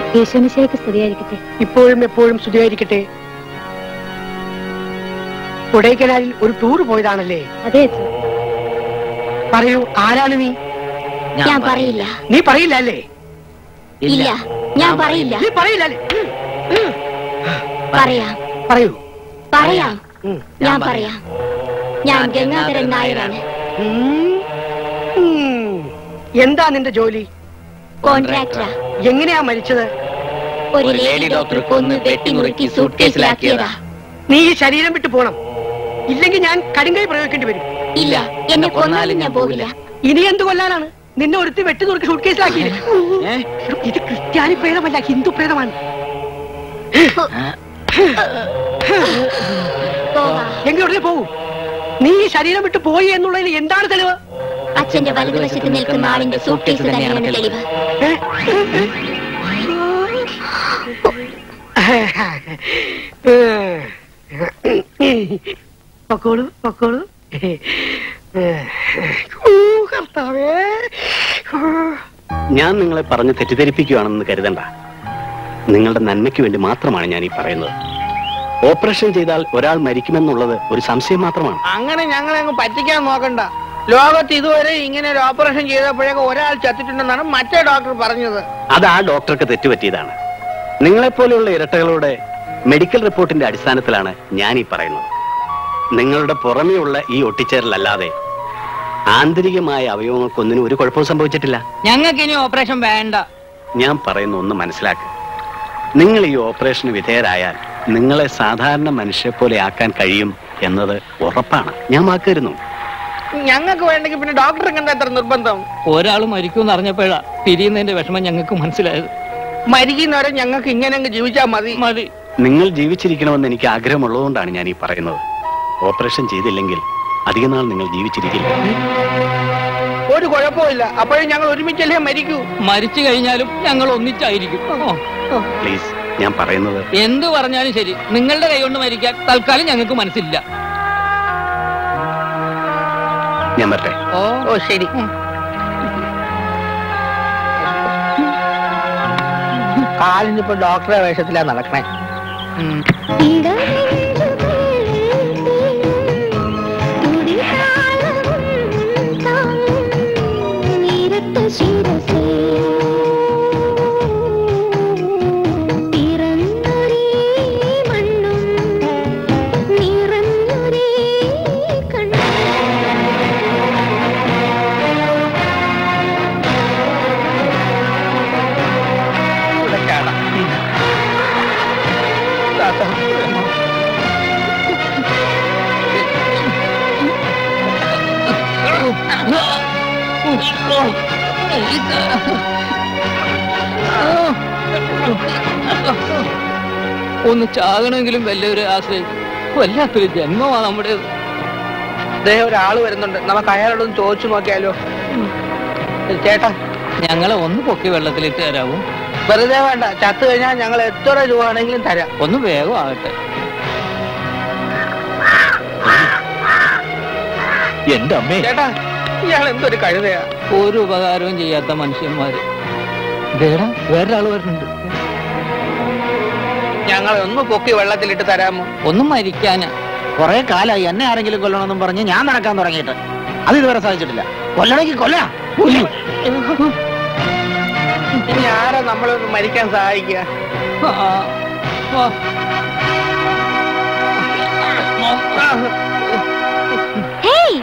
ഈശോമിശയ്ക്ക് സ്തുതിയായിരിക്കട്ടെ ഇപ്പോഴും എപ്പോഴും സ്തുതിയായിരിക്കട്ടെ കൊടൈക്കനാലിൽ ഒരു ടൂർ പോയതാണല്ലേ അതെ പറയൂ ആരാണ് നീ ഞാൻ പറയില്ല നീ പറയില്ല അല്ലേ ഇല്ല ഞാൻ പറയില്ല നീ പറയില്ല അല്ലേ പറയാം പറയൂ പറയാം ഞാൻ പറയാം ഞാൻ ഗംഗാധരൻ നായരാണ് ഉം. എന്താ നിന്റെ ജോലി കോൺട്രാക്ടറാ എങ്ങനെയാ മരിച്ചത് ഒരു ലേഡി ഡോക്ടർ കൊന്ന് വെട്ടിനുറുക്കി സൂട്ട് കേസിലാക്കിയതാ നീ ഈ ശരീരം വിട്ടു പോണം ഇല്ലെങ്കിൽ ഞാൻ കടുങ്കൈ പ്രയോഗിക്കേണ്ടി വരും ഇല്ല എന്നെ കൊന്നാലും ഞാൻ പോകില്ല ഇനി എന്ത് കൊല്ലാനാണ് നിന്നെ ഒരുത്തി വെട്ടി നുറുക്കി സൂട്ട് കേസിലാക്കിയില്ലേ ഇത് ക്രിസ്ത്യാനി പ്രേതമല്ല ഹിന്ദു പ്രേതമാണ് എങ്കിൽ ഉടനെ പോകൂ നീ ഈ ശരീരം വിട്ട് പോയി എന്നുള്ളതിന് എന്താണ് തെളിവ് അച്ഛന്റെ വലതുവശത്ത് നിൽക്കുന്ന ആളിന്റെ സൂട്ട് കേസ് തന്നെയാണ് തെളിവ് പൊക്കോളൂ പൊക്കോളൂ ഊ, കർത്താവേ ഞാൻ നിങ്ങളെ പറഞ്ഞ് തെറ്റിദ്ധരിപ്പിക്കുകയാണെന്ന് കരുതണ്ട നിങ്ങളുടെ നന്മയ്ക്ക് വേണ്ടി മാത്രമാണ് ഞാൻ ഈ പറയുന്നത് ഓപ്പറേഷൻ ചെയ്താൽ ഒരാൾ മരിക്കുമെന്നുള്ളത് ഒരു സംശയം മാത്രമാണ് അങ്ങനെ ഞങ്ങളെ അങ്ങ് പറ്റിക്കാൻ നോക്കണ്ട ലോകത്ത് ഇതുവരെ ഇങ്ങനെ ഒരു ഓപ്പറേഷൻ ചെയ്തപ്പോഴേക്ക് ഒരാൾ ചത്തിട്ടുണ്ടെന്നാണ് മറ്റേ ഡോക്ടർ പറഞ്ഞത് അത് ആ ഡോക്ടർക്ക് തെറ്റുപറ്റിയതാണ് നിങ്ങളെപ്പോലെയുള്ള ഇരട്ടകളുടെ മെഡിക്കൽ റിപ്പോർട്ടിന്റെ അടിസ്ഥാനത്തിലാണ് ഞാൻ ഈ പറയുന്നത് നിങ്ങളുടെ പുറമെയുള്ള ഈ ഒട്ടിച്ചേരലല്ലാതെ ആന്തരികമായ അവയവങ്ങൾക്കൊന്നിനും ഒരു കുഴപ്പവും സംഭവിച്ചിട്ടില്ല ഞങ്ങൾക്ക് ഇനി ഓപ്പറേഷൻ വേണ്ട ഞാൻ പറയുന്ന ഒന്ന് മനസ്സിലാക്കുക നിങ്ങൾ ഈ ഓപ്പറേഷന് വിധേയരായാൽ നിങ്ങളെ സാധാരണ മനുഷ്യരെ പോലെ ആക്കാൻ കഴിയും എന്നത് ഉറപ്പാണ് ഞാൻ വാക്കുതരുന്നു ഞങ്ങൾക്ക് വേണ്ടെങ്കിൽ പിന്നെ ഡോക്ടറെ കണ്ട എത്ര നിർബന്ധം ഒരാൾ മരിക്കുമെന്ന് അറിഞ്ഞപ്പോഴാ പിരിയുന്നതിന്റെ വിഷമം ഞങ്ങൾക്ക് മനസ്സിലായത് മരിക്കുന്നവരെ ഞങ്ങൾക്ക് ഇങ്ങനെ അങ്ങ് ജീവിച്ചാൽ മതി മതി നിങ്ങൾ ജീവിച്ചിരിക്കണമെന്ന് എനിക്ക് ആഗ്രഹമുള്ളതുകൊണ്ടാണ് ഞാൻ ഈ പറയുന്നത് ഓപ്പറേഷൻ ചെയ്തില്ലെങ്കിൽ അധിക നാൾ നിങ്ങൾ ജീവിച്ചിരിക്കില്ല ഒരു കുഴപ്പമില്ല അപ്പോഴും ഞങ്ങൾ ഒരുമിച്ചല്ലേ മരിക്കൂ മരിച്ചു കഴിഞ്ഞാലും ഞങ്ങൾ ഒന്നിച്ചായിരിക്കും ഓ, ഓ. പ്ലീസ് ഞാൻ പറയുന്നത് എന്ത് പറഞ്ഞാലും ശരി നിങ്ങളുടെ കൈ കൊണ്ട് മരിക്കാൻ തൽക്കാലം ഞങ്ങൾക്ക് മനസ്സില്ല ഞാൻ വരട്ടെ ഓ ഓ ശരി കാലിനിപ്പോ ഡോക്ടറെ വേഷത്തിലാ നടക്കണേ ഉം. ഇവിടെ ചാടാം. ഉം. താത്ത, അമ്മ. ഒന്ന് ചാകണമെങ്കിലും വല്ലവരെ ആശ്രയിക്കും വല്ലാത്തൊരു ജന്മമാ നമ്മുടെ ദേ ഒരാള് വരുന്നുണ്ട് നമുക്ക് അയാളോടൊന്ന് ചോദിച്ചു നോക്കിയാലോ ചേട്ടാ ഞങ്ങളെ ഒന്ന് പൊക്കി വെള്ളത്തിലിട്ട് തരാമോ വെറുതെ വേണ്ട ചത്തു കഴിഞ്ഞാൽ ഞങ്ങൾ എത്ര രൂപ ആണെങ്കിലും തരാം ഒന്ന് വേഗം ആകട്ടെ എന്റെ അമ്മേ ചേട്ടാ ഇയാൾ എന്തൊരു കഴുതയാ ഒരു ഉപകാരവും ചെയ്യാത്ത മനുഷ്യന്മാര് ദേടാ വേറൊരാള് വരുന്നുണ്ട് ഞങ്ങളെ ഒന്ന് പൊക്കി വെള്ളത്തിലിട്ട് തരാമോ ഒന്നും മരിക്കാനാ കുറെ കാലായി എന്നെ ആരെങ്കിലും കൊല്ലണമെന്നും പറഞ്ഞ് ഞാൻ നടക്കാൻ തുടങ്ങിയിട്ട് അത് ഇതുവരെ സാധിച്ചിട്ടില്ല കൊല്ലണമെങ്കിൽ കൊല്ല ഇനി ആരാ നമ്മളൊന്ന് മരിക്കാൻ സഹായിക്കുക ഹേയ്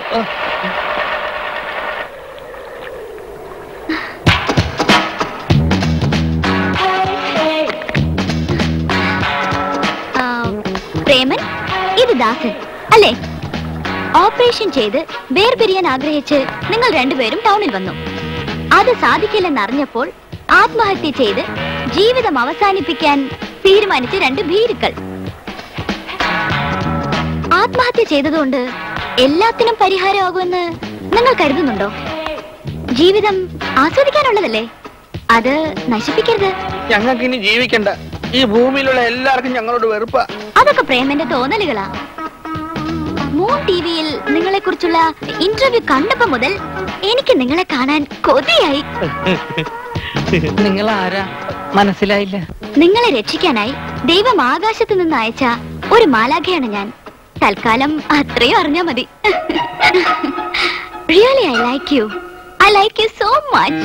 ആ, പ്രേമൻ ഇത് ദാസൻ അല്ലേ ഓപ്പറേഷൻ ചെയ്ത് വേർപിരിയാൻ ആഗ്രഹിച്ച് നിങ്ങൾ രണ്ടുപേരും ടൗണിൽ വന്നു അത് സാധിക്കില്ലെന്നറിഞ്ഞപ്പോൾ ആത്മഹത്യ ചെയ്ത് ജീവിതം അവസാനിപ്പിക്കാൻ തീരുമാനിച്ച രണ്ട് ഭീരുക്കൾ ആത്മഹത്യ ചെയ്തതുകൊണ്ട് എല്ലാത്തിനും പരിഹാരമാകുമെന്ന് നിങ്ങൾ കരുതുന്നുണ്ടോ ജീവിതം ആസ്വദിക്കാനുള്ളതല്ലേ അത് നശിപ്പിക്കരുത് ഞങ്ങൾക്ക് ഇനി ജീവിക്കണ്ട ഈ ഭൂമിയിലുള്ള എല്ലാവർക്കും ഞങ്ങളോട് വെറുപ്പാ അതൊക്കെ പ്രേമന്റെ തോന്നലുകളാ മൂൺ ടി വിയിൽ നിങ്ങളെ കുറിച്ചുള്ള ഇന്റർവ്യൂ കണ്ടപ്പോ മുതൽ എനിക്ക് നിങ്ങളെ കാണാൻ കൊതിയായി നിങ്ങൾ ആരാ മനസ്സിലായില്ല നിങ്ങളെ രക്ഷിക്കാനായി ദൈവം ആകാശത്ത് നിന്ന് അയച്ച ഒരു മാലാഖയാണ് ഞാൻ തൽക്കാലം അത്രയും അറിഞ്ഞാ മതി really I like you I like you so much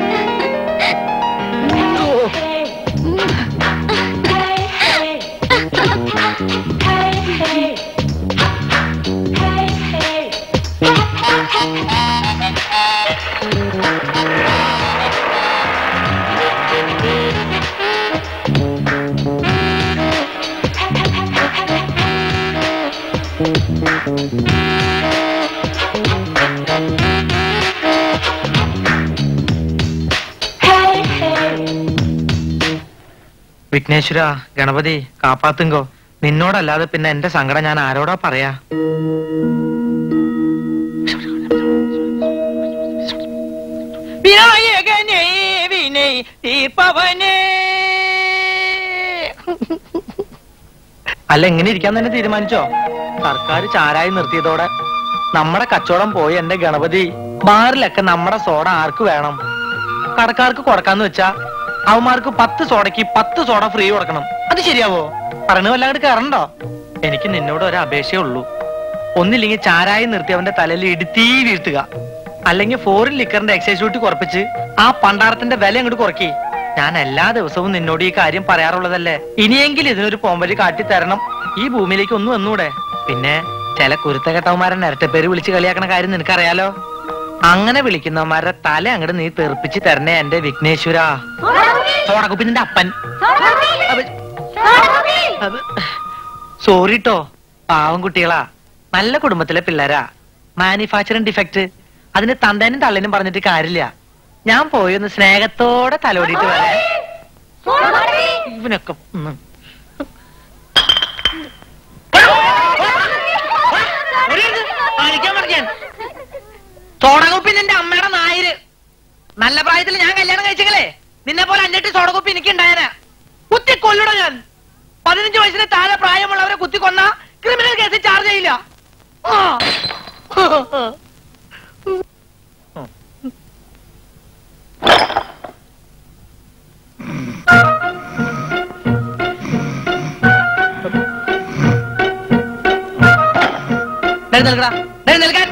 Vighneshwara Ganapathi കാപ്പാത്തുങ്കോ നിന്നോടല്ലാതെ പിന്നെ എന്റെ സങ്കടം ഞാൻ ആരോടാ പറയാ വിനായകനേ വിനയ് തീർപ്പവനേ അല്ല എങ്ങനെ ഇരിക്കാൻ തന്നെ തീരുമാനിച്ചോ സർക്കാർ ചാരായി നിർത്തിയതോടെ നമ്മുടെ കച്ചവടം പോയി എന്റെ ഗണപതി ബാറിലൊക്കെ നമ്മുടെ സോഡ ആർക്ക് വേണം കടക്കാർക്ക് കൊടുക്കാന്ന് വെച്ചാ അവന്മാർക്ക് പത്ത് സോഡയ്ക്ക് പത്ത് സോഡ ഫ്രീ കൊടുക്കണം അത് ശരിയാവോ പറഞ്ഞു വല്ലാണ്ട് കയറണ്ടോ എനിക്ക് നിന്നോട് ഒരു അപേക്ഷയേ ഉള്ളൂ ഒന്നില്ലെങ്കിൽ ചാരായി നിർത്തി അവന്റെ തലയിൽ ഇടുത്തീ വീഴ്ത്തുക അല്ലെങ്കിൽ ഫോറിൻ ലിക്കറിന്റെ എക്സൈസ് ഡ്യൂട്ടി കുറപ്പിച്ച് ആ പണ്ടാരത്തിന്റെ വില അങ്ങോട്ട് കുറക്കി ഞാൻ എല്ലാ ദിവസവും നിന്നോട് ഈ കാര്യം പറയാറുള്ളതല്ലേ ഇനിയെങ്കിലും ഇതിനൊരു പോംവലി കാട്ടി തരണം ഈ ഭൂമിയിലേക്ക് ഒന്നും വന്നൂടെ പിന്നെ ചില കുരുത്തകെട്ടവന്മാരെ നിരട്ടപ്പേര് വിളിച്ച് കളിയാക്കണ കാര്യം നിനക്കറിയാലോ അങ്ങനെ വിളിക്കുന്നവന്മാരുടെ തല അങ്ങോട്ട് നീ തെറിപ്പിച്ച് തരണേ എന്റെ വിഘ്നേശ്വര സോടക്കുപ്പി നിന്റെ അപ്പൻ അത് സോറി ട്ടോ പാവം കുട്ടികളാ നല്ല കുടുംബത്തിലെ പിള്ളേരാ മാനുഫാക്ചറിംഗ് ഡിഫക്റ്റ് അതിന് തന്തേനും തള്ളേനും പറഞ്ഞിട്ട് കാര്യമില്ല ഞാൻ പോയി ഒന്ന് സ്നേഹത്തോടെ തലോടിയിട്ട് വരാം ഇവനൊക്കെ ഒന്ന് സോടകുപ്പി നിന്റെ അമ്മയുടെ നായര് നല്ല പ്രായത്തിൽ ഞാൻ കല്യാണം കഴിച്ചെങ്കിലേ നിന്നെ പോലെ അഞ്ഞെട്ടി സോടകുപ്പി എനിക്ക് ഉണ്ടായനാ കുത്തി കൊല്ലൂട ഞാൻ പതിനഞ്ച് വയസ്സിന് താഴെ പ്രായമുള്ളവരെ കുത്തി കൊന്ന ക്രിമിനൽ കേസിൽ ചാർജ് ചെയ്യില്ല ആ. എഴുന്നേൽക്കടാ എഴുന്നേൽക്കാൻ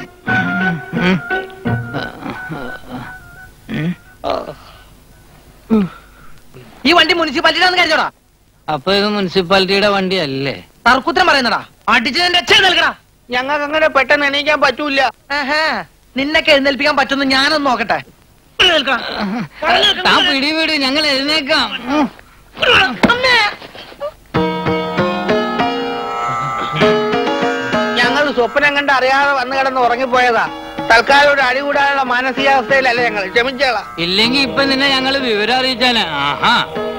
ഈ വണ്ടി മുനിസിപ്പാലിറ്റിയുടെ കരുതോടാ അപ്പൊ ഇത് മുനിസിപ്പാലിറ്റിയുടെ വണ്ടി അല്ലേ തർക്കുത്തരം പറയുന്നടാ അടിച്ചതിന്റെ അച്ഛൻ നിൽക്കടാ ഞങ്ങൾക്ക് അങ്ങനെ പെട്ടെന്ന് എണീക്കാൻ പറ്റൂല നിന്നൊക്കെ എഴുന്നേൽപ്പിക്കാൻ പറ്റുമെന്ന് ഞാനൊന്ന് നോക്കട്ടെ എഴുന്നേൽക്കടാ. താൻ പിടി വീട് ഞങ്ങൾ എഴുന്നേക്കാം ഉം. ഞങ്ങൾ സ്വപ്നം കണ്ട് അറിയാതെ വന്നു കിടന്ന് ഉറങ്ങിപ്പോയതാ തൽക്കാലം ഒരു അടി കൂടാനുള്ള മാനസികാവസ്ഥയിലല്ല ഞങ്ങൾ ക്ഷമിച്ചോളാം ഇല്ലെങ്കി ഇപ്പൊ നിന്നെ ഞങ്ങള് വിവരം അറിയിച്ചാലേ ആഹാ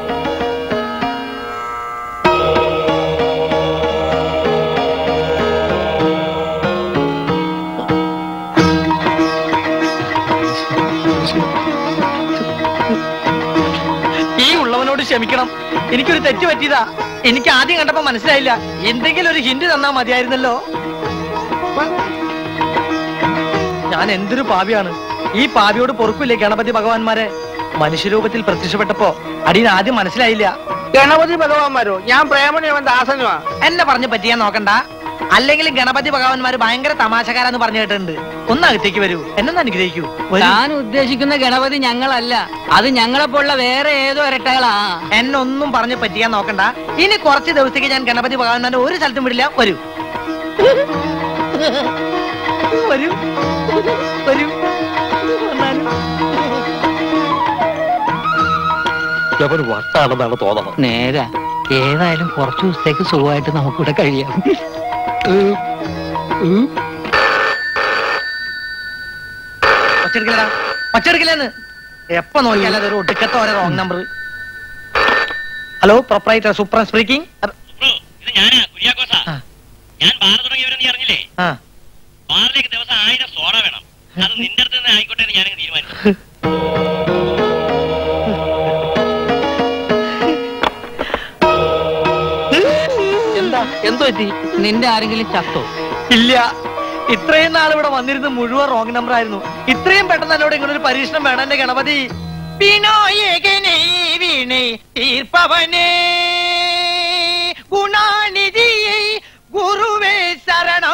ഈ ഉള്ളവനോട് ക്ഷമിക്കണം എനിക്കൊരു തെറ്റ് പറ്റിയതാ എനിക്ക് ആദ്യം കണ്ടപ്പോ മനസ്സിലായില്ല എന്തെങ്കിലും ഒരു ഹിന്റ് തന്നാ മതിയായിരുന്നല്ലോ ഞാൻ എന്തൊരു പാപിയാണ് ഈ പാപിയോട് പൊറുക്കില്ലേ ഗണപതി ഭഗവാന്മാരെ മനുഷ്യരൂപത്തിൽ പ്രത്യക്ഷപ്പെട്ടപ്പോ അടിയന് ആദ്യം മനസ്സിലായില്ല ഗണപതി ഭഗവാന്മാരോ ഞാൻ പ്രേമണിയവൻ ദാസനുമാ എന്നെ പറഞ്ഞു പറ്റിയാൻ നോക്കണ്ട അല്ലെങ്കിലും ഗണപതി ഭഗവാന്മാര് ഭയങ്കര തമാശക്കാരാന്ന് പറഞ്ഞു കേട്ടിട്ടുണ്ട് ഒന്ന് അകത്തേക്ക് വരൂ എന്നൊന്ന് അനുഗ്രഹിക്കൂ വരൂ. താൻ ഉദ്ദേശിക്കുന്ന ഗണപതി ഞങ്ങളല്ല അത് ഞങ്ങളെ പോലുള്ള വേറെ ഏതോ ഇരട്ടകളാ എന്നെ ഒന്നും പറഞ്ഞു പറ്റിയാൻ നോക്കണ്ട ഇനി കുറച്ച് ദിവസത്തേക്ക് ഞാൻ ഗണപതി ഭഗവാന്മാരെ ഒരു സ്ഥലത്തും വിടില്ല വരൂ വരൂ വരൂ വന്നാലും. അവൻ വട്ടാണെന്നാണ് തോന്നണം നേരാ ഏതായാലും കുറച്ചു ദിവസത്തേക്ക് സുഖമായിട്ട് നമുക്കിവിടെ കഴിയാം ഒച്ചെടുക്കില്ലടാ ഒച്ചെടുക്കില്ലെന്ന് എപ്പോ നോക്കിയാലും അതൊരു ഒടുക്കത്തെ ഓരോ റോങ് നമ്പർ ഹലോ പ്രൊപ്പറേറ്റർ സൂപ്ര സ്പീക്കിംഗ് ഇത് ഞാനാ കുര്യാക്കോസാ ഞാൻ ബാർ തുടങ്ങിയ വിവരം നീ അറിഞ്ഞില്ലേ ആ ബാറിലേക്ക് ദിവസം ആയിരം സോഡ വേണം അത് നിന്റെ അടുത്ത് തന്നെ ആയിക്കോട്ടെ എന്ന് ഞാനങ്ങ് തീരുമാനിച്ചു എന്താ എന്തോ എത്തി നിന്റെ ആരെങ്കിലും ചത്തോ ഇല്ല ഇത്രയും നാൾ ഇവിടെ വന്നിരുന്ന മുഴുവൻ റോങ് നമ്പർ ആയിരുന്നു ഇത്രയും പെട്ടെന്ന് എന്നോട് ഇങ്ങനെ ഒരു പരീക്ഷണം വേണം എന്റെ ഗണപതി വിനായകനേ വീണേ തീർപ്പവനേ ഗുണാനിധിയെ ഗുരുവേ ശരണോ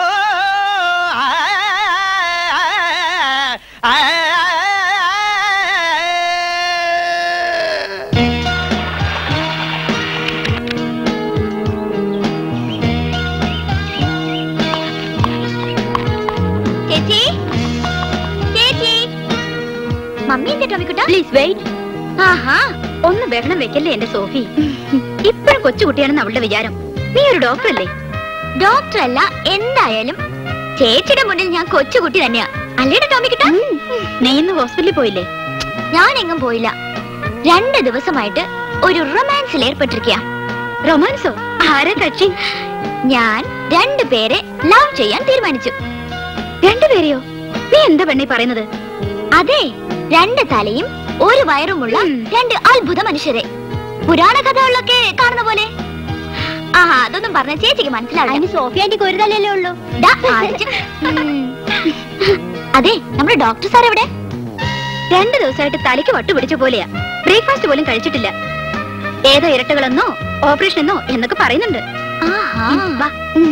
ചേച്ചി ചേച്ചി മമ്മി എന്താ ടോമിക്കുട്ട പ്ലീസ് വെയിറ്റ് ആഹാ ഒന്ന് ബഹളം വെക്കല്ലേ എന്റെ സോഫി ഇപ്പോഴും കൊച്ചുകുട്ടിയാണെന്ന് അവളുടെ വിചാരം നീ ഒരു ഡോക്ടർ അല്ലേ ഡോക്ടർ അല്ല എന്തായാലും ചേച്ചിയുടെ മുന്നിൽ ഞാൻ കൊച്ചുകുട്ടി തന്നെയാ അല്ലേടാ ടോമിക്കുട്ട നീ ഇന്ന് ഹോസ്പിറ്റലിൽ പോയില്ലേ ഞാൻ എങ്ങും പോയില്ല രണ്ട് ദിവസമായിട്ട് ഒരു റൊമാൻസിൽ ഏർപ്പെട്ടിരിക്കുക റൊമാൻസോ ആരെ കക്ഷി ഞാൻ രണ്ടു പേരെ ലവ് ചെയ്യാൻ തീരുമാനിച്ചു രണ്ടുപേരെയോ നീ എന്താ പെണ്ണി പറയുന്നത് അതെ രണ്ട് തലയും ഒരു വയറുമുള്ള രണ്ട് അത്ഭുത മനുഷ്യരെ പുരാണ കഥകളിലൊക്കെ കാണുന്ന പോലെ ആ അതൊന്നും പറഞ്ഞ ചേച്ചിക്ക് മനസ്സിലാവില്ല സോഫി ആന്റിക്ക് ഒരു തലയല്ലേ ഉള്ളൂ ദാ, ആഴ്ച. ഉം. അതെ നമ്മുടെ ഡോക്ടർ സാർ എവിടെ രണ്ടു ദിവസമായിട്ട് തലയ്ക്ക് വട്ടു പിടിച്ച പോലെയാ ബ്രേക്ക്ഫാസ്റ്റ് പോലും കഴിച്ചിട്ടില്ല ഏതോ ഇരട്ടകളെന്നോ ഓപ്പറേഷൻ എന്നോ എന്നൊക്കെ പറയുന്നുണ്ട് ഉം, വാ. ഉം.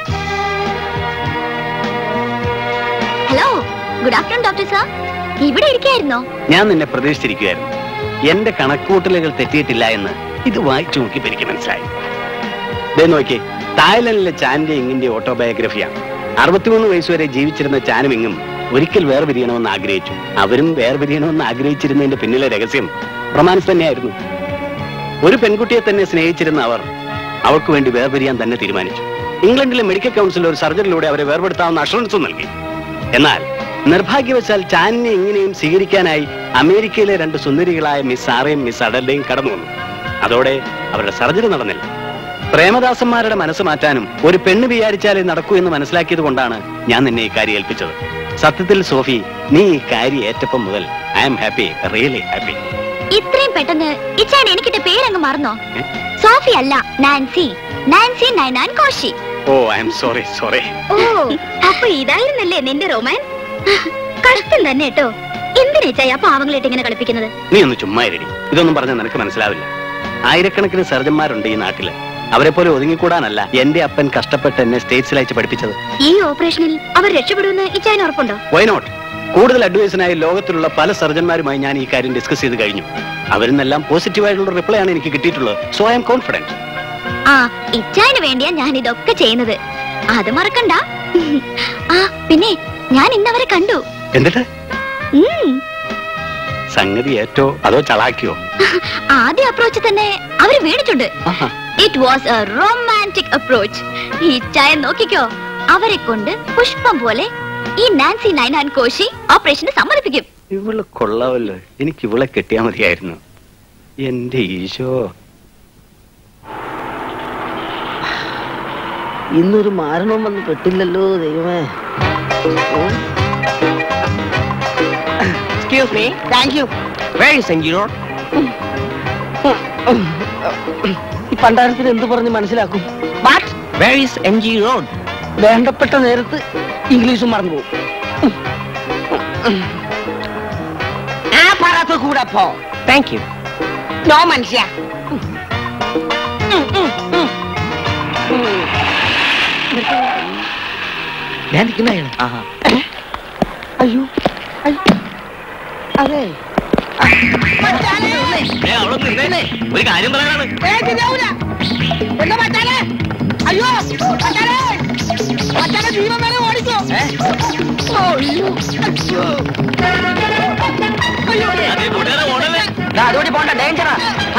Hello good afternoon doctor sir ഇവിടെ ഇരിക്കായിരുന്നോ ഞാൻ നിന്നെ പ്രതീക്ഷിച്ചിരിക്കുകയായിരുന്നു എന്റെ കണക്കൂട്ടലുകൾ തെറ്റിയിട്ടില്ല എന്ന് ഇത് വായിച്ചു നോക്കിയപ്പോ എനിക്ക് മനസ്സിലായി ദേ നോക്കി തായ്ലൻഡിലെ ചാന്റെ ഇങ്ങിന്റെ ഓട്ടോബയോഗ്രഫിയാണ് അറുപത്തിമൂന്ന് വയസ്സ് വരെ ജീവിച്ചിരുന്ന ചാനും ഇങ്ങും ഒരിക്കൽ വേർപിരിയണമെന്ന് ആഗ്രഹിച്ചു അവരും വേർപിരിയണമെന്ന് ആഗ്രഹിച്ചിരുന്നതിന്റെ പിന്നിലെ രഹസ്യം റൊമാൻസ് തന്നെയായിരുന്നു ഒരു പെൺകുട്ടിയെ തന്നെ സ്നേഹിച്ചിരുന്ന അവർ അവൾക്ക് വേണ്ടി വേർപിരിയാൻ തന്നെ തീരുമാനിച്ചു ഇംഗ്ലണ്ടിലെ മെഡിക്കൽ കൗൺസിൽ ഒരു സർജറിയിലൂടെ അവരെ വേർപെടുത്താവുന്ന അഷുറൻസും നൽകി എന്നാൽ നിർഭാഗ്യവശാൽ ചാനിനെ ഇങ്ങനെയും സ്വീകരിക്കാനായി അമേരിക്കയിലെ രണ്ട് സുന്ദരികളായ മിസ് സാറയും മിസ് അഡലിന്റെയും കടന്നു വന്നു അതോടെ അവരുടെ സർജറി നടന്നില്ല പ്രേമദാസന്മാരുടെ മനസ്സ് മാറ്റാനും ഒരു പെണ്ണ് വിചാരിച്ചാലേ നടക്കൂ എന്ന് മനസ്സിലാക്കിയത് കൊണ്ടാണ് ഞാൻ നിന്നെ ഈ കാര്യം ഏൽപ്പിച്ചത് സത്യത്തിൽ സോഫി നീ ഈ കാര്യം ഏറ്റപ്പം മുതൽ I am happy really happy ഇത്രയും പെട്ടെന്ന് ഇച്ചാൻ എനിക്കിട്ട പേരങ്ങ് മറന്നോ സോഫി അല്ല നാൻസി നാൻസി നൈനാൻ കോശി ഓ ഐ എം സോറി സോറി ഓ അപ്പൊ ഇതായിരുന്നല്ലേ നിന്റെ റൊമാൻ കഷ്ടം തന്നെ കേട്ടോ എന്തിനേച്ചാ ആ പാവങ്ങളായിട്ട് ഇങ്ങനെ കളിപ്പിക്കുന്നത് നീ ഒന്ന് ചുമ്മാ ഇരടി ഇതൊന്നും പറഞ്ഞാൽ നിനക്ക് മനസ്സിലാവില്ല ആയിരക്കണക്കിന് സർജന്മാരുണ്ട് ഈ നാട്ടില് അവരെ പോലെ ഒതുങ്ങിക്കൂടാനല്ല എന്റെ അപ്പൻ കഷ്ടപ്പെട്ട് എന്നെ സ്റ്റേറ്റ്സിൽ അയച്ച് പഠിപ്പിച്ചത് ഈ ഓപ്പറേഷനിൽ അവർ രക്ഷപ്പെടുമെന്ന് ഇച്ചാൻ ഉറപ്പുണ്ടോ വൈ നോട്ട് കൂടുതൽ അഡ്വൈസിനായി ലോകത്തിലുള്ള പല സർജന്മാരുമായി ഞാൻ ഈ കാര്യം ഡിസ്കസ് ചെയ്ത് കഴിഞ്ഞു അവരിൽ നിന്നെല്ലാം പോസിറ്റീവായിട്ടുള്ള റിപ്ലൈ ആണ് എനിക്ക് കിട്ടിയിട്ടുള്ളത് സോ ഐ എം കോൺഫിഡന്റ് ആ ഇച്ചാന് വേണ്ടിയാ ഞാൻ ഇതൊക്കെ ചെയ്യുന്നത് അത് മറക്കണ്ട ആ പിന്നെ ഞാൻ ഇന്നവരെ കണ്ടു എന്നിട്ട് ഉം, സംഗതി ഏറ്റോ അതോ ചളാക്കിയോ ആദ്യ അപ്രോച്ച് തന്നെ അവര് വീണിട്ടുണ്ട് it was a romantic approach ഈ ചായ നോക്കിക്കോ അവരെ കൊണ്ട് പുഷ്പം പോലെ ഈ നാൻസി നൈനാൻ കോശി ഓപ്പറേഷന് സമ്മതിപ്പിക്കും ഇവള് കൊള്ളാവല്ലോ എനിക്ക് ഇവളെ കെട്ടിയാ മതിയായിരുന്നു എന്റെ ഈശോ ഇന്നൊരു മാരണവും വന്ന് പെട്ടില്ലല്ലോ ദൈവമേ excuse me thank you very സെഞ്ചുറോ ഈ പണ്ടാരത്തിന് എന്ത് പറഞ്ഞ് മനസ്സിലാക്കും but where is M G road വേണ്ടപ്പെട്ട നേരത്ത് ഇംഗ്ലീഷും മറന്നു പോകും ആ പറത്ത് കൂടെ പോ താങ്ക് യു നോ മനുഷ്യ ഞാൻ നിൽക്കുന്നതാണ് അയ്യോ അയ്യോ. അതെ ഒരു കാര്യം പറയാനാണ് ഏയ് ശരിയാവൂല. എന്താ മച്ചാനെ? അയ്യോ മച്ചാനെ! മച്ചാനെ ജീവൻ വേണേ ഓടിക്കോ ഓ, അയ്യോ. അയ്യോ. അതോടി പോണ്ട ഡേഞ്ചറാ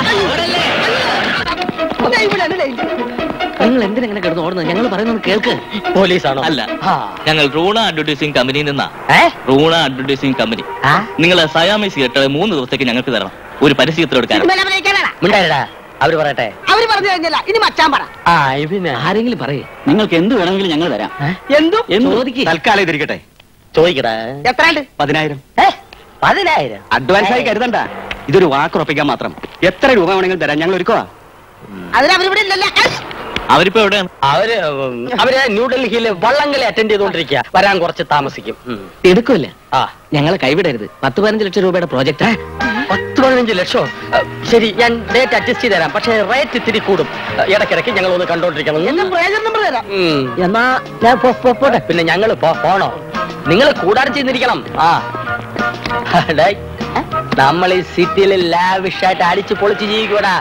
ദേ ഇവിടെയാണ് danger. നിങ്ങൾ എന്തിനെങ്ങനെ കിടന്ന് ഓടുന്നത് ഞങ്ങൾ പറയുന്നത് കേൾക്ക് പോലീസാണോ അല്ല ഞങ്ങൾ റൂണ അഡ്വർടൈസിംഗ് കമ്പനിയിൽ നിന്നാ റൂണ അഡ്വർടൈസിംഗ് കമ്പനി നിങ്ങൾ സയാമി സിഗരറ്റ് മൂന്ന് ദിവസത്തേക്ക് ഞങ്ങൾക്ക് തരണം ഒരു പരസ്യത്തിൽ എടുക്കാൻ ഇന്നലെ അഭിനയിക്കാനാടാ. മിണ്ടായിടാ അവര് പറയട്ടെ അവര് പറഞ്ഞു കഴിഞ്ഞല്ല ഇനി മച്ചാൻ പറ ആ പിന്നെ ആരെങ്കിലും പറയേ നിങ്ങൾക്ക് എന്ത് വേണമെങ്കിലും ഞങ്ങൾ തരാം എന്തു ചോദിക്ക് തൽക്കാലം ഇതിരിക്കട്ടെ ചോദിക്കടാ എത്രയുണ്ട് പതിനായിരം പതിനായിരം അഡ്വാൻസ് ആയി കരുതണ്ട ഇതൊരു വാക്കുറപ്പിക്കാൻ മാത്രം എത്ര രൂപ വേണമെങ്കിലും തരാം ഞങ്ങൾ ഒരുക്കോ അതിനവരിവിടെ ഇല്ലല്ല അവരിപ്പോ എവിടെയാണ് അവര് ഉം, അവര് ന്യൂഡൽഹിയില് വള്ളംകളി അറ്റൻഡ് ചെയ്തുകൊണ്ടിരിക്കുക വരാൻ കുറച്ച് താമസിക്കും എടുക്കൂല ആ ഞങ്ങളെ കൈവിടരുത് പത്ത് പതിനഞ്ച് ലക്ഷം രൂപയുടെ പ്രോജക്റ്റ് പത്ത് പതിനഞ്ച് ലക്ഷം ശരി ഞാൻ ഡേറ്റ് അഡ്ജസ്റ്റ് ചെയ്ത് തരാം പക്ഷേ റേറ്റ് ഇത്തിരി കൂടും ഇടയ്ക്കിടയ്ക്ക് ഞങ്ങൾ ഒന്ന് കണ്ടോണ്ടിരിക്കണം നമ്പർ തരാം ഉം, എന്നാ ഞാൻ പോ- പോ- പോട്ടെ പിന്നെ ഞങ്ങൾ പോണോ നിങ്ങൾ കൂടാതെ ചെയ്തിരിക്കണം ആ ഡേയ്, നമ്മൾ ഈ സിറ്റിയിൽ ലാവിഷായിട്ട് അടിച്ചു പൊളിച്ച് ജീവിക്കൂടാ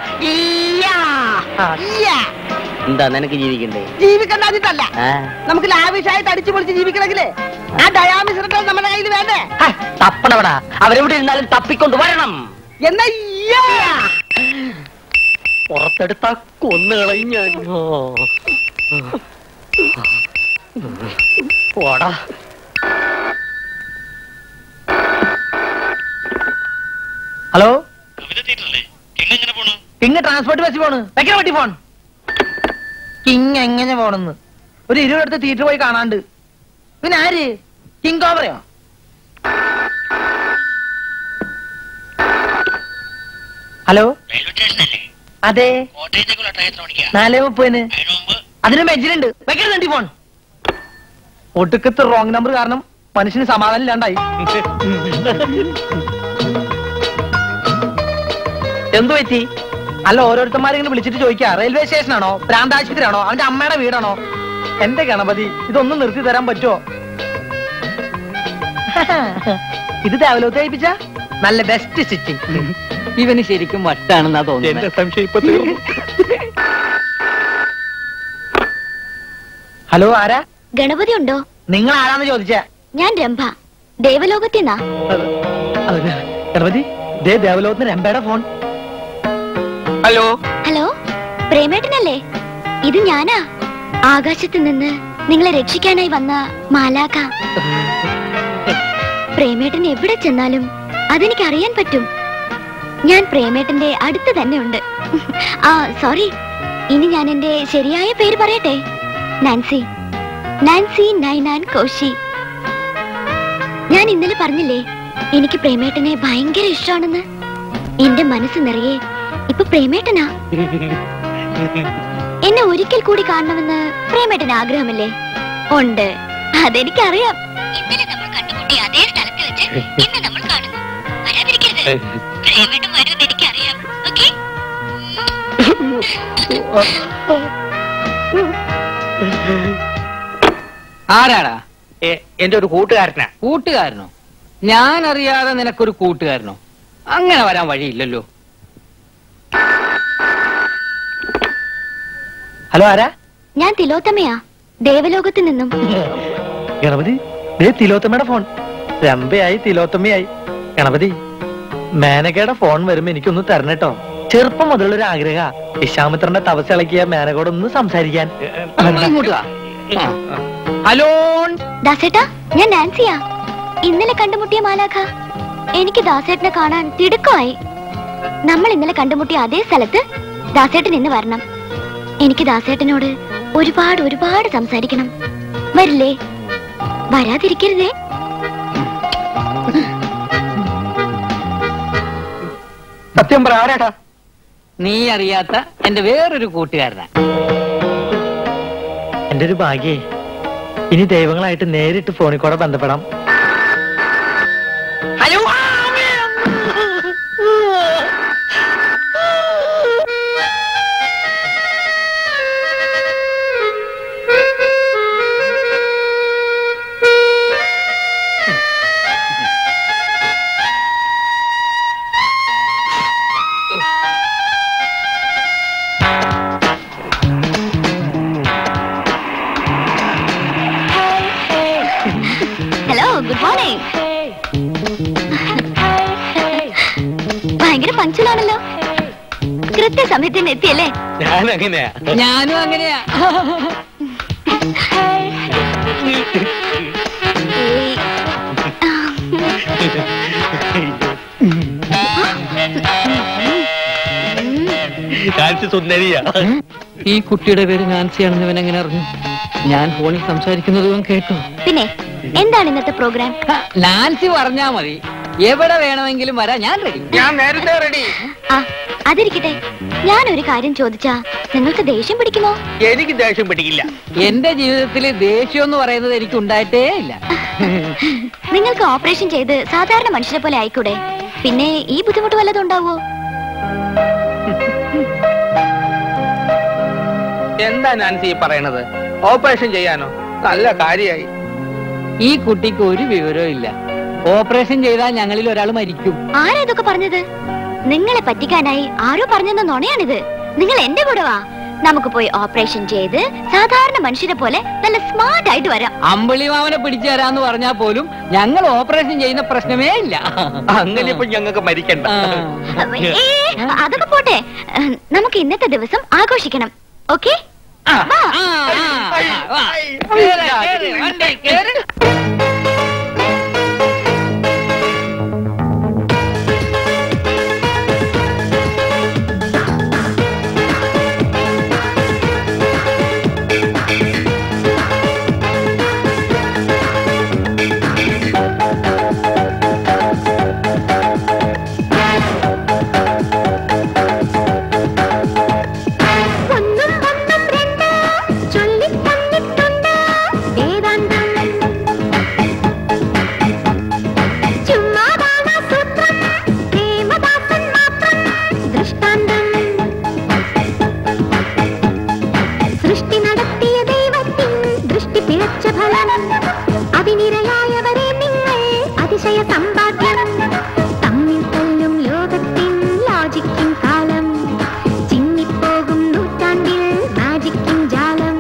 എന്താ നിനക്ക് ജീവിക്കണ്ടേ ജീവിക്കണ്ടാഞ്ഞിട്ടല്ല ആ, നമുക്ക് ലാവിഷായിട്ട് അടിച്ചു പൊളിച്ച് ജീവിക്കണമെങ്കിലേ ആ ഡയാമിസിറക്കൾ നമ്മുടെ കയ്യിൽ വേണ്ടേ തപ്പണവടാ അവരെവിടെ ഇരുന്നാലും തപ്പിക്കൊണ്ട് വരണം എന്നാ പുറത്തെടുത്ത കൊന്നുകളയും ഞാൻ ഓ. പോടാ ഹലോ കിങ് ട്രാൻസ്പോർട്ട് ബസ് പോണ് വെക്കണ പറ്റി ഫോൺ കിങ് എങ്ങനെ പോണെന്ന് ഒരു ഇരുപടുത്ത് തിയേറ്റർ പോയി കാണാണ്ട് പിന്നെ ആര് കിങ് കോബ്രയോ ഹലോ അതെ നാലേ മുപ്പതിന് അതിന് മെജിലുണ്ട് വെക്കരുത് വണ്ടി ഫോൺ ഒടുക്കത്തെ റോങ് നമ്പർ കാരണം മനുഷ്യന് സമാധാനം ഇല്ലാണ്ടായി എന്തു പറ്റി അല്ല ഓരോരുത്തന്മാരെങ്കിലും വിളിച്ചിട്ട് ചോദിക്കാ റെയിൽവേ സ്റ്റേഷനാണോ പ്രാന്താശുപത്രിയാണോ അവന്റെ അമ്മയുടെ വീടാണോ എന്റെ ഗണപതി ഇതൊന്നും നിർത്തി തരാൻ പറ്റുമോ ഇത് ദേവലോത്ത് കഴിപ്പിച്ച നല്ല ബെസ്റ്റ് സ്റ്റിച്ചിങ് ഇവന് ശരിക്കും വട്ടാണെന്നാ തോന്നുന്നത് സംശയം ഇപ്പൊ തീർന്നു ഹലോ ആരാ ഗണപതി ഉണ്ടോ നിങ്ങൾ ആരാന്ന് ചോദിച്ച ഞാൻ രംഭ ദേവലോകത്തിന്നാ ഗണപതി ദേ ദേവലോകത്തിന് രമ്പയുടെ ഫോൺ ഹലോ ഹലോ പ്രേമേട്ടനല്ലേ ഇത് ഞാനാ ആകാശത്ത് നിന്ന് നിങ്ങളെ രക്ഷിക്കാനായി വന്ന മാലാക പ്രേമേട്ടൻ എവിടെ ചെന്നാലും അതെനിക്ക് അറിയാൻ പറ്റും ഞാൻ പ്രേമേട്ടന്റെ അടുത്ത് തന്നെ ഉണ്ട് ആ സോറി ഇനി ഞാൻ എന്റെ ശരിയായ പേര് പറയട്ടെ നാൻസി നാൻസി നൈനാൻ കോശി ഞാൻ ഇന്നലെ പറഞ്ഞില്ലേ എനിക്ക് പ്രേമേട്ടനെ ഭയങ്കര ഇഷ്ടമാണെന്ന് എന്റെ മനസ്സ് നിറയെ ഇപ്പൊ പ്രേമേട്ടനാ എന്നെ ഒരിക്കൽ കൂടി കാണണമെന്ന് പ്രേമേട്ടന് ആഗ്രഹമല്ലേ ഉണ്ട് അതെനിക്കറിയാം ഇന്നലെ നമ്മൾ കണ്ടുമുട്ടിയ അതേ സ്ഥലത്ത് വെച്ച് ഇന്ന് നമ്മൾ കാണുന്നു വരാതിരിക്കരുത് പ്രേമേട്ടൻ വരുമെന്ന് എനിക്കറിയാം ഓക്കെ ആരാടാ എന്റെ ഒരു കൂട്ടുകാരനാ കൂട്ടുകാരനോ ഞാൻ അറിയാതെ നിനക്കൊരു കൂട്ടുകാരനോ അങ്ങനെ വരാൻ വഴിയില്ലല്ലോ ഹലോ ആരാ ഞാൻ തിലോത്തമയാ ദേവലോകത്ത് നിന്നും ഗണപതി ദേ തിലോത്തമ്മയുടെ ഫോൺ രമ്പയായി തിലോത്തമ്മയായി ഗണപതി മേനകയുടെ ഫോൺ വരുമ്പോ എനിക്കൊന്ന് തരണം കേട്ടോ ചെറുപ്പം മുതലുള്ള ഒരു ആഗ്രഹ വിശ്വാമിത്രന്റെ തപസ് ഇളക്കിയ മേനകയോടൊന്ന് സംസാരിക്കാൻ ഇങ്ങോട്ട് വാ. ഹലോ ദാസേട്ടാ ഞാൻ നാൻസിയാ ഇന്നലെ കണ്ടുമുട്ടിയ മാലാഖ എനിക്ക് ദാസേട്ടനെ കാണാൻ തിടുക്കമായി നമ്മൾ ഇന്നലെ കണ്ടുമുട്ടിയ അതേ സ്ഥലത്ത് ദാസേട്ടൻ ഇന്ന് വരണം എനിക്ക് ദാസേട്ടനോട് ഒരുപാട് ഒരുപാട് സംസാരിക്കണം വരില്ലേ വരാതിരിക്കരുതേ സത്യം പറ ആരാട്ടാ നീ അറിയാത്ത എന്റെ വേറൊരു കൂട്ടുകാരനാ എന്റെ ഒരു ഭാഗ്യേ ഇനി ദൈവങ്ങളായിട്ട് നേരിട്ട് ഫോണിൽ കൂടെ ബന്ധപ്പെടാം ഹലോ ഹലോ ഗുഡ് മോർണിംഗ് ഭയങ്കര പഞ്ചലാണല്ലോ കൃത്യസമയത്തിന് എത്തിയല്ലേ ഞാൻ അങ്ങനെയാ ഞാനും അങ്ങനെയാ കാണിച്ച് സുന്ദരിയാ ഈ കുട്ടിയുടെ പേര് നാൻസിയാണെന്ന് ഇവൻ എങ്ങനെ അറിഞ്ഞു ഞാൻ ഫോണിൽ സംസാരിക്കുന്നതും കേട്ടു പിന്നെ എന്താണ് ഇന്നത്തെ പ്രോഗ്രാം നാൻസി പറഞ്ഞാ മതി എവിടെ വേണമെങ്കിലും വരാൻ ഞാൻ റെഡി ഞാൻ നേരത്തെ റെഡി ആ അതിരിക്കട്ടെ ഞാൻ ഒരു കാര്യം ചോദിച്ചാ നിങ്ങൾക്ക് ദേഷ്യം പിടിക്കുമോ എനിക്ക് ദേഷ്യം പിടിക്കില്ല എന്റെ ജീവിതത്തിൽ ദേഷ്യം എന്ന് പറയുന്നത് എനിക്ക് ഉണ്ടായിട്ടേ ഇല്ല നിങ്ങൾക്ക് ഓപ്പറേഷൻ ചെയ്ത് സാധാരണ മനുഷ്യരെ പോലെ ആയിക്കൂടെ പിന്നെ ഈ ബുദ്ധിമുട്ട് വല്ലതും ഉണ്ടാവോ എന്താ നാൻസി ഈ പറയണത് ഓപ്പറേഷൻ ചെയ്യാനോ നല്ല കാര്യായി ഈ കുട്ടിക്ക് ഒരു വിവരവും ഇല്ല ഓപ്പറേഷൻ ചെയ്താൽ ഞങ്ങളിൽ ഒരാൾ മരിക്കും ആരാ ഇതൊക്കെ പറഞ്ഞത് നിങ്ങളെ പറ്റിക്കാനായി ആരോ പറഞ്ഞെന്ന നുണയാണിത് നിങ്ങൾ എന്റെ കൂടെ വാ നമുക്ക് പോയി ഓപ്പറേഷൻ ചെയ്ത് സാധാരണ മനുഷ്യരെ പോലെ നല്ല സ്മാർട്ട് ആയിട്ട് വരാം അമ്പിളിമാവനെ പിടിച്ചു തരാന്ന് പറഞ്ഞാൽ പോലും ഞങ്ങൾ ഓപ്പറേഷൻ ചെയ്യുന്ന പ്രശ്നമേ ഇല്ല അങ്ങനെ ഇപ്പൊ ഞങ്ങൾക്ക് മരിക്കണ്ട ഏ, അതൊക്കെ പോട്ടെ ഏഹ്, നമുക്ക് ഇന്നത്തെ ദിവസം ആഘോഷിക്കണം ഓക്കെ ഒന്നും ഒന്നും രണ്ട് ചൊല്ലിത്തന്നിട്ടുണ്ട് വേദാന്തം ചുമ്മാതാണ് സൂത്രം പ്രേമദാസൻ മാത്രം ദൃഷ്ടാന്തം സൃഷ്ടി നടത്തിയ ദൈവത്തിൻ ദൃഷ്ടി പിഴച്ച ഫലം അതിനിരയായവരെ നിങ്ങൾ അതിശയ സമ്പാദ്യം തമ്മിൽ തല്ലും ലോകത്തിൻ ലോജിക്കിൻ കാലം ചിന്നിപ്പോകും നൂറ്റാണ്ടിൽ മാജിക്കിൻ ജാലം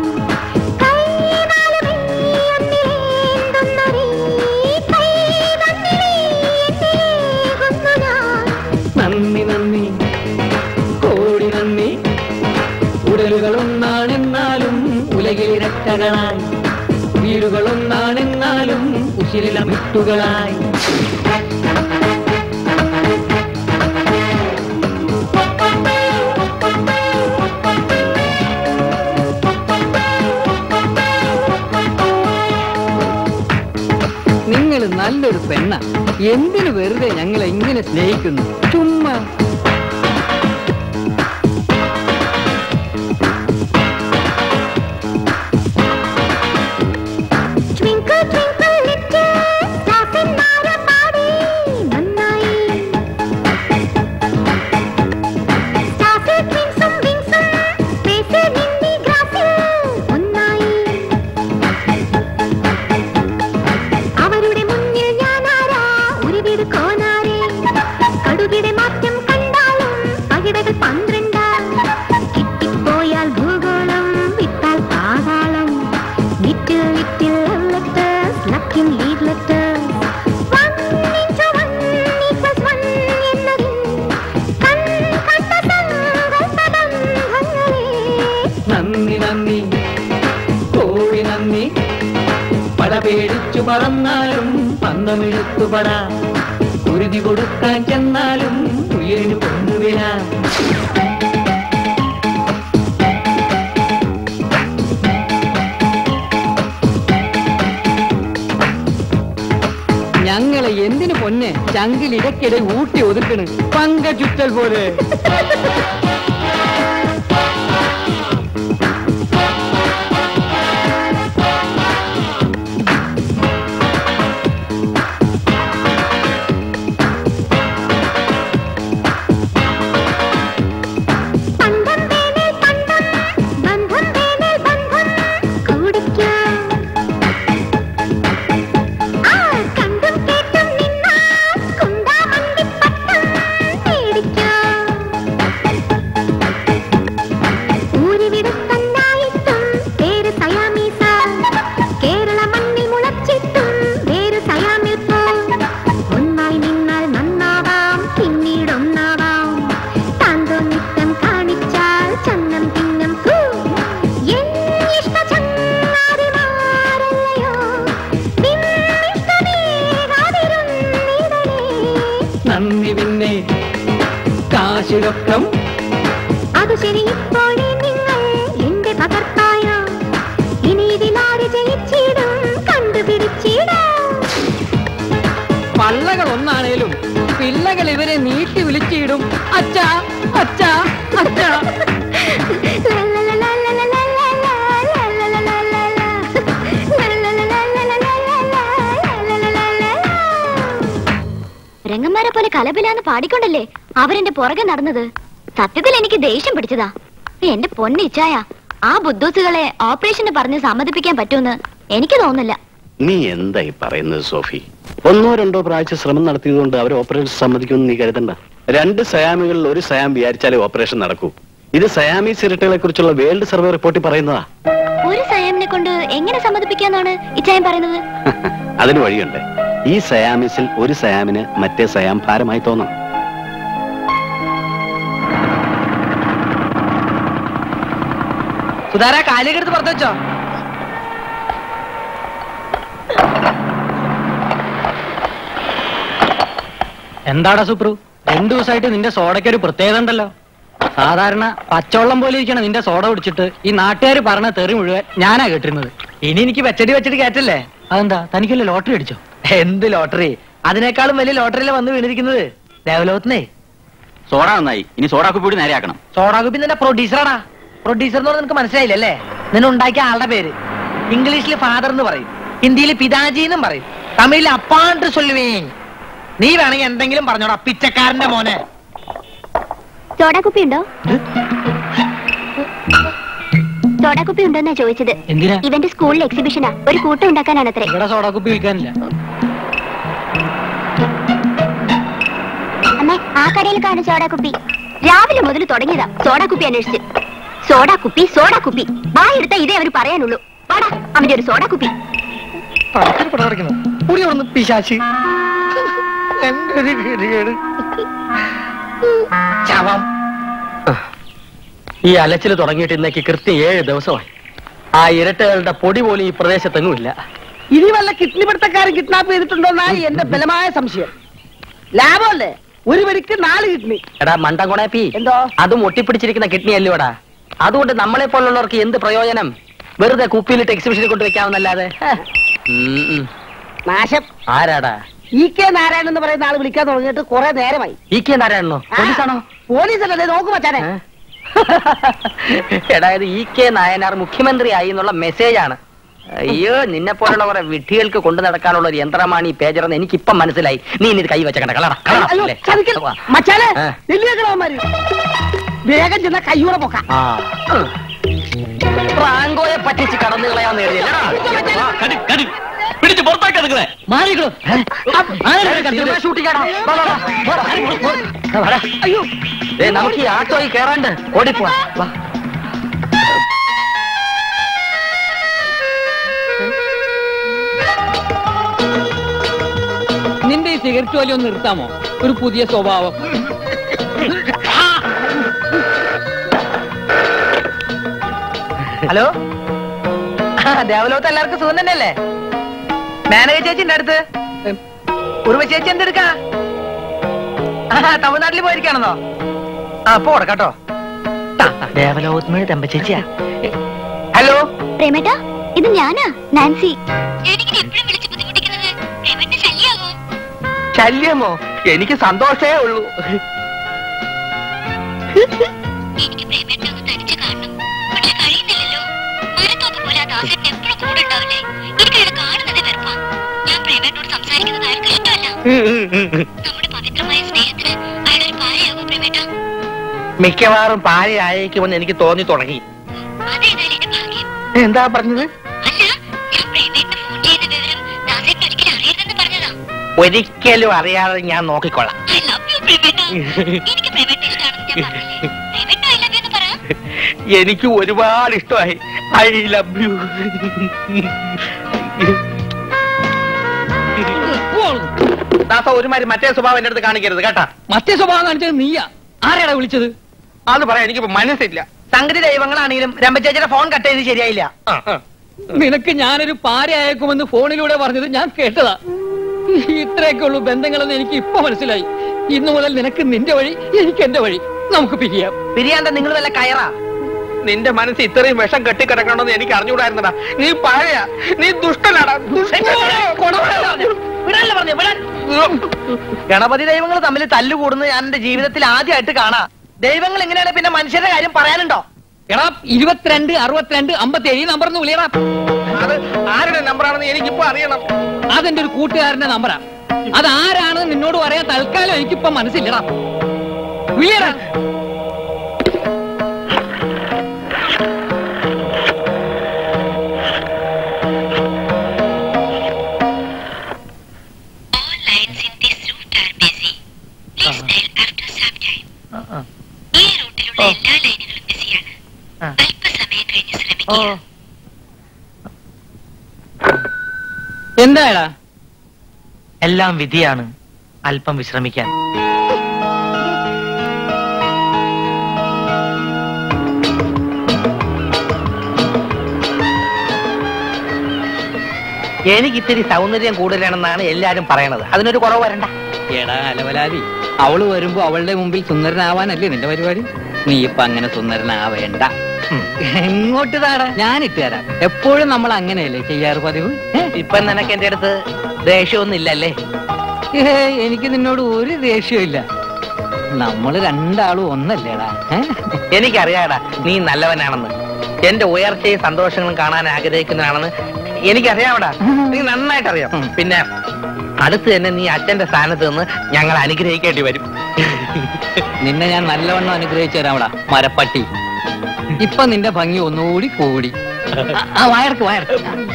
നന്ദി നന്ദി കോടി നന്ദി ഉടലുകളൊന്നാണെന്നാലും ഉലകിലിരട്ടകളായി വീടുകളൊന്നാണെന്നാലും ഉശിരിലമിട്ടുകളായി നിങ്ങൾ നല്ലൊരു പെണ്ണ എന്തിനു വെറുതെ ഞങ്ങളെ ഇങ്ങനെ സ്നേഹിക്കുന്നു ചുമ്മാ Twinkle, twinkle, little star in my body, നന്നായി. Started wingsum, wingsum, face നിന്നി ഗ്രാസിൽ ഒന്നായി. അവരുടെ മുന്നിൽ ഞാനാരാ ഉരുവിട് കോനാരേ കടുകിടെ മാറ്റം കണ്ടാലും പകിടകൾ പന്ത്രണ്ടാ കിട്ടിപ്പോയാൽ ഭൂഗോളം വിട്ടാൽ പാതാളം Little, little letters, luck in lead letters. One into one equals one എന്നതിൽ കൺ കണ്ട സങ്കല്പബന്ധങ്ങളെ. നന്ദി നന്ദി കോഴി നന്ദി പട പേടിച്ചു പറന്നാലും പന്തമെടുത്തു പട കുരുതി കൊടുക്കാൻ ചെന്നാലും ഉയരിന് കൊണ്ടുവില ഞങ്ങളെ എന്തിനു പൊന്നെ ചങ്കിൽ ഇടയ്ക്കിടെ ഊട്ടി ഒതുക്കണ് പങ്ക ചുറ്റൽ പോലെ പണ്ടം വേണേൽ പണ്ടം, ബന്ധം വേണേൽ ബന്ധം കൂടിക്കാം. ആ, കണ്ടും കേട്ടും നിന്നാൽ കുന്താമണ്ടിപ്പട്ടം മേടിക്കാം. ഊരിവിടുത്തന്നായിട്ടും പേര് സയാമീസ. കേരള മണ്ണിൽ മുളച്ചിട്ടും വേര് സയാമിൽ പോ ഒന്നായി നിന്നാൽ നന്നാവാം പിന്നീടൊന്നാവാം താന്തോ നിത്തം കാണിച്ചാൽ ചന്നം പിന്നം പൂ എന്നിഷ്ട ചങ്ങാതിമാരല്ലയോ നിന്നിഷ്ടമേകാതിരുന്നിടലേ നന്ദി പിന്നെ കാശിരൊക്കം അത് ശരി ഇപ്പോഴേ നിങ്ങൾ എന്റെ പകർപ്പായോ ഇനി ഇതിലാര് ജയിച്ചിടും കണ്ടുപിടിച്ചിടാം പള്ളകൾ ഒന്നാണേലും പിള്ളകൾ ഇവരെ നീട്ടി വിളിച്ചിടും അച്ഛാ അച്ഛാ അച്ഛാ രംഗ പെങ്ങന്മാരെ പോലെ കലപിലാന്ന് പാടിക്കൊണ്ടല്ലേ അവരെന്റെ പുറകെ നടന്നത് സത്യത്തിൽ എനിക്ക് ദേഷ്യം പിടിച്ചതാ എന്റെ പൊന്നിച്ചായ ആ ബുദ്ധൂസുകളെ ഓപ്പറേഷന് പറഞ്ഞ് സമ്മതിപ്പിക്കാൻ പറ്റുമെന്ന് എനിക്ക് തോന്നുന്നില്ല നീ എന്തായി പറയുന്നത് സോഫി ഒന്നോ രണ്ടോ പ്രാവശ്യം ശ്രമം നടത്തിയതുകൊണ്ട് അവർ ഓപ്പറേഷൻ സമ്മതിക്കുമെന്ന് നീ കരുതണ്ട രണ്ട് സയാമികളിൽ ഒരു സയാം വിചാരിച്ചാലേ ഓപ്പറേഷൻ നടക്കൂ ഇത് സയാമി സിരട്ടകളെ കുറിച്ചുള്ള വേൾഡ് സർവേ റിപ്പോർട്ടിൽ പറയുന്നതാ ഒരു സയാമിനെ കൊണ്ട് എങ്ങനെ സമ്മതിപ്പിക്കാന്നാണ് ഇച്ചായൻ പറയുന്നത് അതിന് വഴിയുണ്ട് ഈ സയാമിസിൽ ഒരു സയാമിന് മറ്റേ സയാം ഭാരമായി തോന്നണം സുധാര കാലിയൊക്കെ എടുത്ത് പുറത്ത് വെച്ചോ എന്താടാ സുപ്രു രണ്ടു ദിവസമായിട്ട് നിന്റെ സോഡയ്ക്ക് ഒരു പ്രത്യേകത ഉണ്ടല്ലോ സാധാരണ പച്ചവെള്ളം പോലെ ഇരിക്കണം നിന്റെ സോഡ കുടിച്ചിട്ട് ഈ നാട്ടുകാർ പറഞ്ഞ തെറി മുഴുവൻ ഞാനാ കേട്ടിരുന്നത് ഇനി എനിക്ക് വെച്ചടി വെച്ചിട്ട് കയറ്റല്ലേ അതെന്താ തനിക്കല്ലേ ലോട്ടറി അടിച്ചോ എന്ത് ലോട്ടറി അതിനേക്കാളും വലിയ ലോട്ടറിയിലെ വന്ന് വീണിരിക്കുന്നത് ദേവലോകത്തിനേ സോഡ നന്നായി ഇനി സോഡ കുപ്പിടി നേരെയാക്കണം സോഡാ കുപ്പി നിന്റെ പ്രൊഡ്യൂസറാടാ പ്രൊഡ്യൂസർ എന്ന് പറഞ്ഞാൽ നിനക്ക് മനസ്സിലായില്ലല്ലേ നിന്നെ ഉണ്ടാക്കിയ ആളുടെ പേര് ഇംഗ്ലീഷിൽ ഫാദർ എന്ന് പറയും ഹിന്ദിയിൽ പിതാജി എന്നും പറയും തമിഴിൽ അപ്പാണ്ട് ചൊല്ലുവേ നീ വേണമെങ്കിൽ എന്തെങ്കിലും പറഞ്ഞോടാ പിച്ചക്കാരന്റെ മോനെ സോഡാക്കുപ്പി ഉണ്ടോ സോഡാക്കുപ്പി ഉണ്ടോന്നാ ചോദിച്ചത് എന്തിനാ ഇവന്റെ സ്കൂളിൽ എക്സിബിഷനാ ഒരു കൂട്ടം ഉണ്ടാക്കാനാണത്രേ ഇവിടെ സോഡ കുപ്പി വിൽക്കാനില്ല അമ്മേ ആ കടയിൽ കാണും സോഡാക്കുപ്പി രാവിലെ മുതൽ തുടങ്ങിയതാ സോഡാക്കുപ്പി അന്വേഷിച്ച് സോഡാക്കുപ്പി സോഡാക്കുപ്പി വായെടുത്ത ഇതേ അവർ പറയാനുള്ളൂ പാടാ അവന്റെ ഒരു സോഡാക്കുപ്പി കൂടി ഒന്ന് പിശാച്ച് എന്റെ ഒരു ഗതികേട് ശവം ഈ അലച്ചിൽ തുടങ്ങിയിട്ട് ഇന്നേക്ക് കൃത്യം ഏഴ് ദിവസമായി ആ ഇരട്ടകളുടെ പൊടി പോലും ഈ പ്രദേശത്തെങ്ങും ഇല്ല ഇനി വല്ല കിഡ്നി പിടുത്തക്കാരൻ കിഡ്നാപ്പ് ചെയ്തിട്ടുണ്ടോന്നായി എന്റെ ബലമായ സംശയം ലാഭമല്ലേ ഒരു വരിക്ക് നാല് കിഡ്നി എടാ മണ്ടംകുണാപ്പി എന്തോ അതും ഒട്ടിപ്പിടിച്ചിരിക്കുന്ന കിഡ്നി അല്ലോടാ അതുകൊണ്ട് നമ്മളെ പോലുള്ളവർക്ക് എന്ത് പ്രയോജനം വെറുതെ കുപ്പിയിലിട്ട് എക്സിബിഷനിൽ കൊണ്ട് വെക്കാവുന്നല്ലാതെ ഹേ. ഉം, ഉം. നാശം ആരാടാ ഇ കെ നാരായണൻ എന്ന് പറയുന്ന ആള് വിളിക്കാൻ തുടങ്ങിയിട്ട് കുറെ നേരമായി ഈ കെ നാരായണനോ പോലീസാണോ പോലീസല്ലേ നോക്കു മച്ചാനെ എടാ ഇത് ഇ കെ നായനാർ മുഖ്യമന്ത്രിയായി എന്നുള്ള മെസ്സേജാണ് അയ്യോ നിന്നെ പോലുള്ള കുറെ വിഡ്ഢികൾക്ക് കൊണ്ടു നടക്കാനുള്ള ഒരു യന്ത്രമാണ് ഈ പേജർ എന്ന് എനിക്കിപ്പം മനസ്സിലായി നീ ഇനി ഇത് കൈ വെച്ച കണ്ട കളടാ അയ്യോ ചതിക്കൽ മച്ചാനെ ആ. നെല്ലിയേക്കണവന്മാര് വേഗം ചെന്ന കയ്യൂടെ പൊക്കാം ഫ്രാങ്കോയെ പറ്റിച്ച് കടന്നു കളയാന്ന് എഴുതിയല്ലടാ പിടിച്ച് പുറത്താക്കി നിങ്ങളെ മാറിക്കോ അയ്യോ ദേ, നമുക്ക് ഈ ആട്ടോയിൽ കേറാണ്ട് ഓടിപ്പോവാ വാ. നിന്റെ ഈ സിഗരറ്റ് വലി ഒന്ന് നിർത്താമോ ഒരു പുതിയ സ്വഭാവം ഹലോ ആ, ദേവലോകത്ത് എല്ലാവർക്കും സുഖം തന്നെയല്ലേ മേനക ചേച്ചിന്റെ അടുത്ത് ഉർവ ചേച്ചി എന്തെടുക്കാ ആ തമിഴ്നാട്ടിൽ പോയിരിക്കാണെന്നോ ആ അപ്പൊ കൊടുക്കാട്ടോ ദേവലോകത്തിന് തെമ്പ ചേച്ചിയാ ഹലോ പ്രേമേട്ടാ ഇത് ഞാനാ നാൻസി ശല്യമോ എനിക്ക് സന്തോഷേ ഉള്ളൂ മിക്കവാറും പാരയായേക്കുമെന്ന് എനിക്ക് തോന്നി തുടങ്ങി എന്താ പറഞ്ഞത് ഒരിക്കലും അറിയാതെ ഞാൻ നോക്കിക്കൊള്ളാം എനിക്ക് ഒരുപാട് ഇഷ്ടമായി ഐ ലവ് യു ദാസ ഒരുമാതിരി മറ്റേ സ്വഭാവം എന്റെ അടുത്ത് കാണിക്കരുത് കേട്ടാ മറ്റേ സ്വഭാവം കാണിച്ചത് നീയാ ആരാടാ വിളിച്ചത് അത് പറയാൻ എനിക്കിപ്പോ മനസ്സില്ല സംഗതി ദൈവങ്ങളാണെങ്കിലും രമ്പചേച്ചിയുടെ ഫോൺ കട്ട് ചെയ്ത് ശരിയായില്ല നിനക്ക് ഞാനൊരു പാര അയക്കുമെന്ന് ഫോണിലൂടെ പറഞ്ഞത് ഞാൻ കേട്ടതാ ഇത്രയൊക്കെ ഉള്ളൂ ബന്ധങ്ങളെന്ന് എനിക്ക് ഇപ്പൊ മനസ്സിലായി ഇന്നു മുതൽ നിനക്ക് നിന്റെ വഴി എനിക്ക് എന്റെ വഴി നമുക്ക് പിരിയാം പിരിയാണ്ട നിങ്ങൾ വല്ല കയറാ നിന്റെ മനസ്സ് ഇത്രയും വിഷം കെട്ടിക്കിടക്കണമെന്ന് എനിക്ക് അറിഞ്ഞുകൂടായിരുന്നടാ നീ പഴയ നീ ദുഷ്ടനാടാ ഗണപതി ദൈവങ്ങൾ തമ്മിൽ തല്ലുകൂടുന്നത് ഞാൻ എന്റെ ജീവിതത്തിൽ ആദ്യമായിട്ട് കാണാ ദൈവങ്ങൾ എങ്ങനെയാണ് പിന്നെ മനുഷ്യരുടെ കാര്യം പറയാനുണ്ടോ എടാ ഇരുപത്തിരണ്ട് അറുപത്തിരണ്ട് അമ്പത്തി ഏഴ് നമ്പർ ഒന്ന് വിളിയടാ അത് ആരുടെ നമ്പറാണെന്ന് എനിക്കിപ്പോ അറിയണം അതെന്റെ ഒരു കൂട്ടുകാരന്റെ നമ്പറാ അതാരാണെന്ന് നിന്നോട് പറയാൻ തൽക്കാലം എനിക്കിപ്പോ മനസ്സില്ലടാ ഉയ്യടാ ഈ റൂട്ടിലുള്ള എല്ലാ ലൈനുകളും ബിസിയാണ് അല്പസമയം കഴിഞ്ഞ് ശ്രമിക്കുക എന്താടാ എല്ലാം വിധിയാണ് അല്പം വിശ്രമിക്കാൻ എനിക്ക് ഇത്തിരി സൗന്ദര്യം കൂടുതലാണെന്നാണ് എല്ലാരും പറയണത് അതിനൊരു കുറവ് വരണ്ട എടാ അലവലാതി അവള് വരുമ്പോ അവളുടെ മുമ്പിൽ സുന്ദരനാവാനല്ലേ നിന്റെ പരിപാടി നീ ഇപ്പൊ അങ്ങനെ സുന്ദരനാവേണ്ട എങ്ങോട്ട് താടാ ഞാൻ ഇട്ട് തരാം എപ്പോഴും നമ്മൾ അങ്ങനെയല്ലേ ചെയ്യാറ് പതിവ് ഇപ്പൊ നിനക്ക് എന്റെ അടുത്ത് ദേഷ്യമൊന്നും ഇല്ലല്ലേ ഏ എനിക്ക് നിന്നോട് ഒരു ദേഷ്യമില്ല നമ്മൾ രണ്ടാളും ഒന്നല്ലേടാ ഏ? എനിക്കറിയാടാ നീ നല്ലവനാണെന്ന് എന്റെ ഉയർച്ചയും സന്തോഷങ്ങളും കാണാൻ ആഗ്രഹിക്കുന്നതാണെന്ന് എനിക്കറിയാവടാ നീ നന്നായിട്ട് അറിയാം പിന്നെ അടുത്ത് തന്നെ നീ അച്ഛന്റെ സ്ഥാനത്ത് നിന്ന് ഞങ്ങൾ അനുഗ്രഹിക്കേണ്ടി വരും നിന്നെ ഞാൻ നല്ലവണ്ണം അനുഗ്രഹിച്ചു തരാമടാ മരപ്പട്ടി ഇപ്പൊ നിന്റെ ഭംഗി ഒന്നുകൂടി കൂടി ആ, ആ വയർക്ക് വയർക്ക്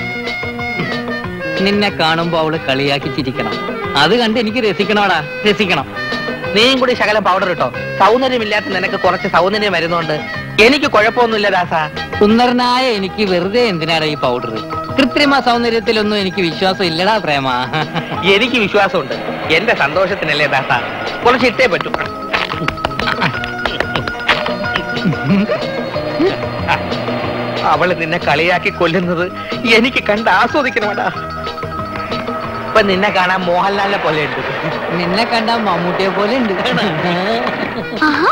നിന്നെ കാണുമ്പോ അവള് കളിയാക്കി ചിരിക്കണം അത് കണ്ട് എനിക്ക് രസിക്കണോടാ രസിക്കണം നീയും കൂടി ശകലം പൗഡർ ഇട്ടോ സൗന്ദര്യമില്ലാത്ത നിനക്ക് കുറച്ച് സൗന്ദര്യം വരുന്നോണ്ട് എനിക്ക് കുഴപ്പമൊന്നുമില്ല ദാസ സുന്ദരനായ എനിക്ക് വെറുതെ എന്തിനാടാ ഈ പൗഡർ കൃത്രിമ സൗന്ദര്യത്തിലൊന്നും എനിക്ക് വിശ്വാസം ഇല്ലടാ പ്രേമ എനിക്ക് വിശ്വാസമുണ്ട് എന്റെ സന്തോഷത്തിനല്ലേ ദാസ കുറച്ച് ഇട്ടേ പറ്റൂ അവള് നിന്നെ കളിയാക്കി കൊല്ലുന്നത് എനിക്ക് കണ്ട് ആസ്വദിക്കണമടാ ഇപ്പൊ നിന്നെ കാണാൻ മോഹൻലാലിനെ പോലെ ഉണ്ട് നിന്നെ കണ്ട മമ്മൂട്ടിയെ പോലെ ഉണ്ട് ആഹാ.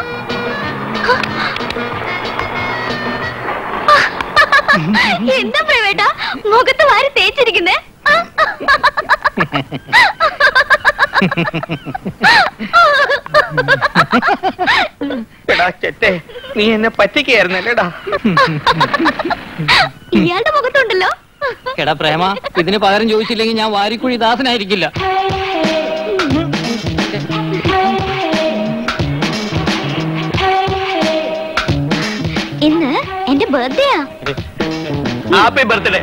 എന്താ പ്രേമേട്ടാ മുഖത്ത് വാരി തേച്ചിരിക്കുന്നേ എടാ ചെറ്റേ നീ എന്നെ പറ്റിക്കായിരുന്നല്ലേടാ ഇയാളുടെ മുഖത്തുണ്ടല്ലോ എടാ പ്രേമ ഇതിന് പകരം ചോദിച്ചില്ലെങ്കിൽ ഞാൻ വാരിക്കുഴി ദാസനായിരിക്കില്ല ഇന്ന് എന്റെ ബർത്ത്ഡേയാ ഹാപ്പി ബർത്ത്ഡേ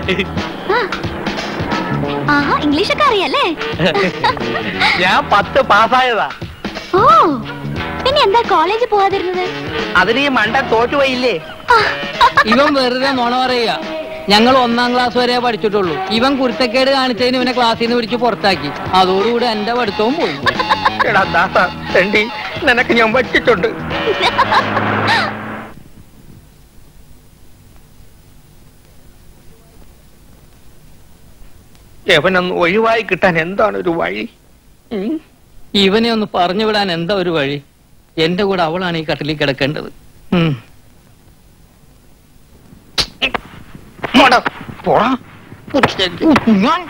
ആഹാ ഇംഗ്ലീഷൊക്കെ അറിയാലേ ഞാൻ പത്ത് പാസ്സായതാ ഓ പിന്നെ എന്താ കോളേജിൽ പോവാതിരുന്നത് അതിന് ഈ മണ്ട തോറ്റുപോയില്ലേ ഇവൻ വെറുതെ നുണ പറയുക ഞങ്ങൾ ഒന്നാം ക്ലാസ് വരെ പഠിച്ചിട്ടുള്ളൂ ഇവൻ കുരുത്തക്കേട് കാണിച്ചതിന് ഇവനെ ക്ലാസ്സിൽ നിന്ന് പിടിച്ച് പുറത്താക്കി അതോടുകൂടി എന്റെ പഠിത്തവും പോയി എടാ ദാസ തെണ്ടി നിനക്ക് ഞാൻ വച്ചിട്ടുണ്ട് എവനൊന്ന് ഒഴിവായി കിട്ടാൻ എന്താണ് ഒരു വഴി ഉം? ഇവനെ ഒന്ന് പറഞ്ഞു വിടാൻ എന്താ ഒരു വഴി എന്റെ കൂടെ അവളാണ് ഈ കട്ടിലിൽ കിടക്കേണ്ടത് ഉം. പോടാ, പോടാ. ഞാൻ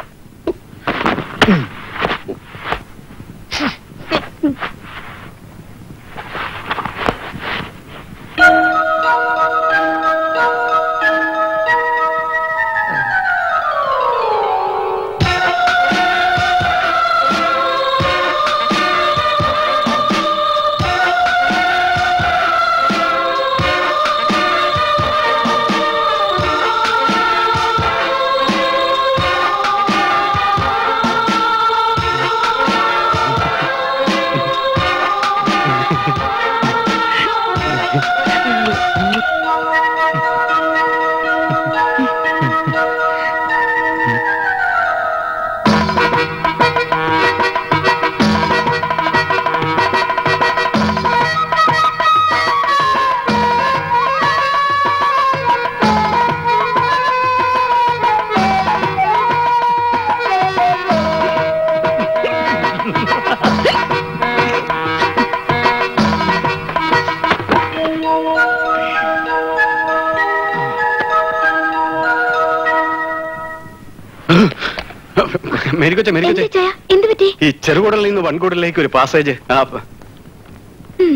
മേരിക്കൊച്ച മേരിക്കൊച്ച എന്താ ചായ എന്ത് പറ്റി ഈ ചെറുകുടലിൽ നിന്ന് വൻകുടലിലേക്ക് ഒരു പാസേജ് ആ പ- ഉം.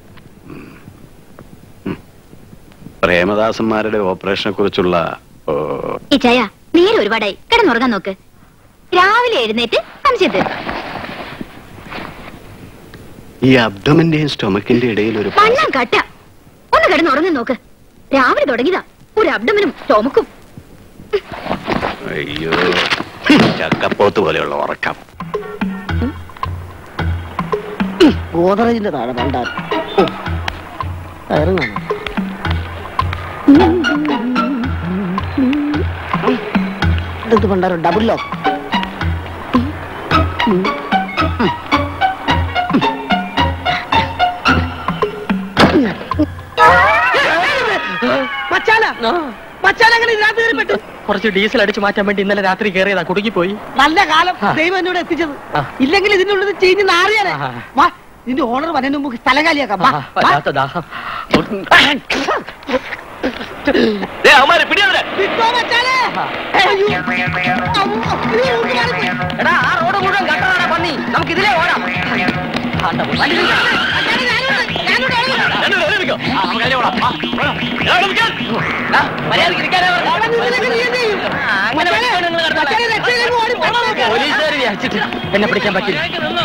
പ്രേമദാസന്മാരുടെ ഓപ്പറേഷനെ കുറിച്ചുള്ള ഓ, ഈ ചായ നേരെ ഒരുപാടായി കിടന്നുറങ്ങാൻ നോക്ക് രാവിലെ എഴുന്നേറ്റ് സംശയം തീർക്കാം ഈ അബ്ഡോമിന്റെയും സ്റ്റൊമക്കിന്റെ ഇടയിൽ ഒരു മണ്ണാൻ കട്ട ഒന്ന് കിടന്ന് ഉറങ്ങി നോക്ക് രാവിലെ തുടങ്ങിയതാ ഒരു അബ്ഡമനും സ്റ്റോമക്കും അയ്യോ ചക്കപ്പോത്ത് പോലെയുള്ള ഉറക്കം ഗോദറേജിന്റെ താഴെ പണ്ടാ കയറും കാണാം ഇതെന്ത് പണ്ടാരോ ഡബിൾ ലോക്ക് മച്ചാല മച്ചാല അങ്ങനെ ഇതിനകത്ത് കയറിപ്പെട്ടു കുറച്ച് ഡീസൽ അടിച്ചു മാറ്റാൻ വേണ്ടി ഇന്നലെ രാത്രി കയറിയതാ കുടുങ്ങിപ്പോയി നല്ല കാലം ആ. ദൈവം എന്നോട് എത്തിച്ചത് ആ. ഇല്ലെങ്കിൽ ഇതിനുള്ളിൽ ചീഞ്ഞ് നാറിയാലേ ആ. വാ ഇതിന്റെ ഓണർ വരുന്നതിന് മുമ്പ് സ്ഥലം കാലിയാക്കാം വാ, വാ. വല്ലാത്ത ദാഹം വിട്ടോ മച്ചാലേ. അയ്യോ. അവു, അവു, അയ്യോ, ഊട്ട് മാറിപ്പോയി. എടാ ആ റോഡ് മുഴുവൻ കട്ടതാണ് പന്നി നമുക്ക് ഇതിലേ ഓടാം പോലീസുകാർ വിചാരിച്ചിട്ട് എന്നെ പിടിക്കാൻ പറ്റില്ല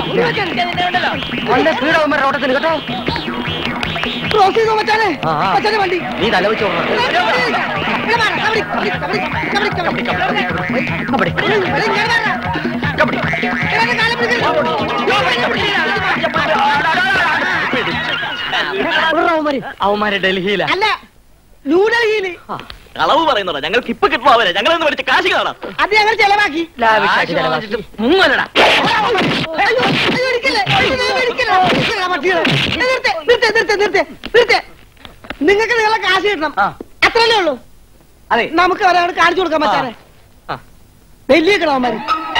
നല്ല സ്പീഡ് ആവുമ്പോ ഓട്ടത്തിന് കേട്ടോ ക്രോസ് ചെയ്തോ മച്ചാലേ ആ, ആ. മച്ചാലേ വണ്ടി നീ തല വെച്ച് ഇവിടെ മാറ്, കബഡി, കബഡി, കബഡി, കബഡി, കബഡി. ഇവിടെ ഇങ്ങനെ മാറ്. ഇവിടെ കാലം അവന്മാര് ഡൽഹിയിലാ അല്ല ന്യൂഡൽഹിയില് കളവ് പറയുന്നതാ ഞങ്ങൾക്ക് ഇപ്പൊ കിട്ടുമ്പോ അവരെ ഞങ്ങളൊന്ന് മേടിച്ച് കാശ് കാണാം അത് ഞങ്ങൾ ചെലവാക്കി ലാവിഷായിട്ട് ചെലവാക്കി. മുങ്ങലടാ അയ്യോ, അയ്യോ, ഇടിക്കല്ലേ, ഇടിക്കല്ലേ, ഇടിക്കല്ലേ, ഇടിക്കല്ലേ, പട്ടികളെ. ഏ, നിർത്ത്, നിർത്ത്, നിർത്ത്, നിർത്ത്, നിർത്ത്. നിങ്ങൾക്ക് നിങ്ങളെ കാശ് കിട്ടണം അത്രല്ലേ ഉള്ളൂ അതെ നമുക്ക് ഒരാൾ കാണിച്ചു കൊടുക്കാൻ പറ്റാതെ വലിയ കിടവന്മാര്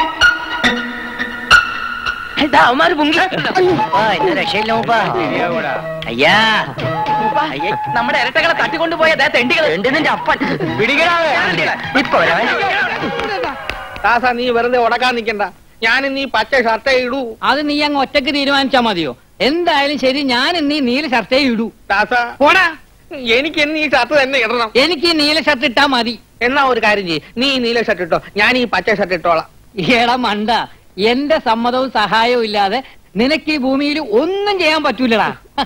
അവന്മാര് മുങ്ങി രക്ഷയില്ല മൂപ്പാ അയ്യാ അയ്യേ, നമ്മുടെ ഇരട്ടകളെ തട്ടിക്കൊണ്ടുപോയ ദേ തെണ്ടികൾ നിന്റെ അപ്പൻ പിടികടാവേ ഇപ്പൊ വരാം ദാസ നീ വെറുതെ ഉടക്കാൻ നിക്കണ്ട ഞാൻ ഇന്ന് ഈ പച്ച ഷർട്ടേ ഇടൂ അത് നീ അങ്ങ് ഒറ്റക്ക് തീരുമാനിച്ചാ മതിയോ എന്തായാലും ശരി ഞാൻ ഇന്ന് ഈ നീല ഷർട്ടേ ഇടൂ ദാസ പോടാ എനിക്ക് ഇന്ന് ഈ ഷർട്ട് തന്നെ ഇടണം എനിക്ക് ഈ നീല ഷർട്ട് ഇട്ടാ മതി എന്നാ ഒരു കാര്യം ചെയ്യ് നീ ഈ നീല ഷർട്ട് ഇട്ടോ ഞാൻ ഈ പച്ച ഷർട്ട് ഇട്ടോളാം എടാ മണ്ട എന്റെ സമ്മതവും സഹായവും ഇല്ലാതെ നിനക്ക് ഈ ഭൂമിയിൽ ഒന്നും ചെയ്യാൻ പറ്റൂലടാ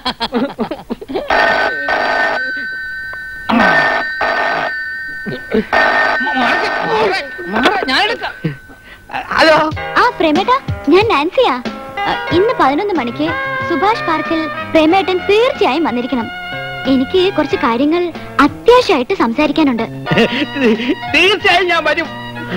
ഞാനെടുക്കാം ഹലോ ആ പ്രേമേട്ടാ ഞാൻ നാൻസിയാ അ, ഇന്ന് പതിനൊന്ന് മണിക്ക് സുഭാഷ് പാർക്കിൽ പ്രേമേട്ടൻ തീർച്ചയായും വന്നിരിക്കണം എനിക്ക് കുറച്ച് കാര്യങ്ങൾ അത്യാവശ്യമായിട്ട് സംസാരിക്കാനുണ്ട് തീർച്ചയായും ഞാൻ വരും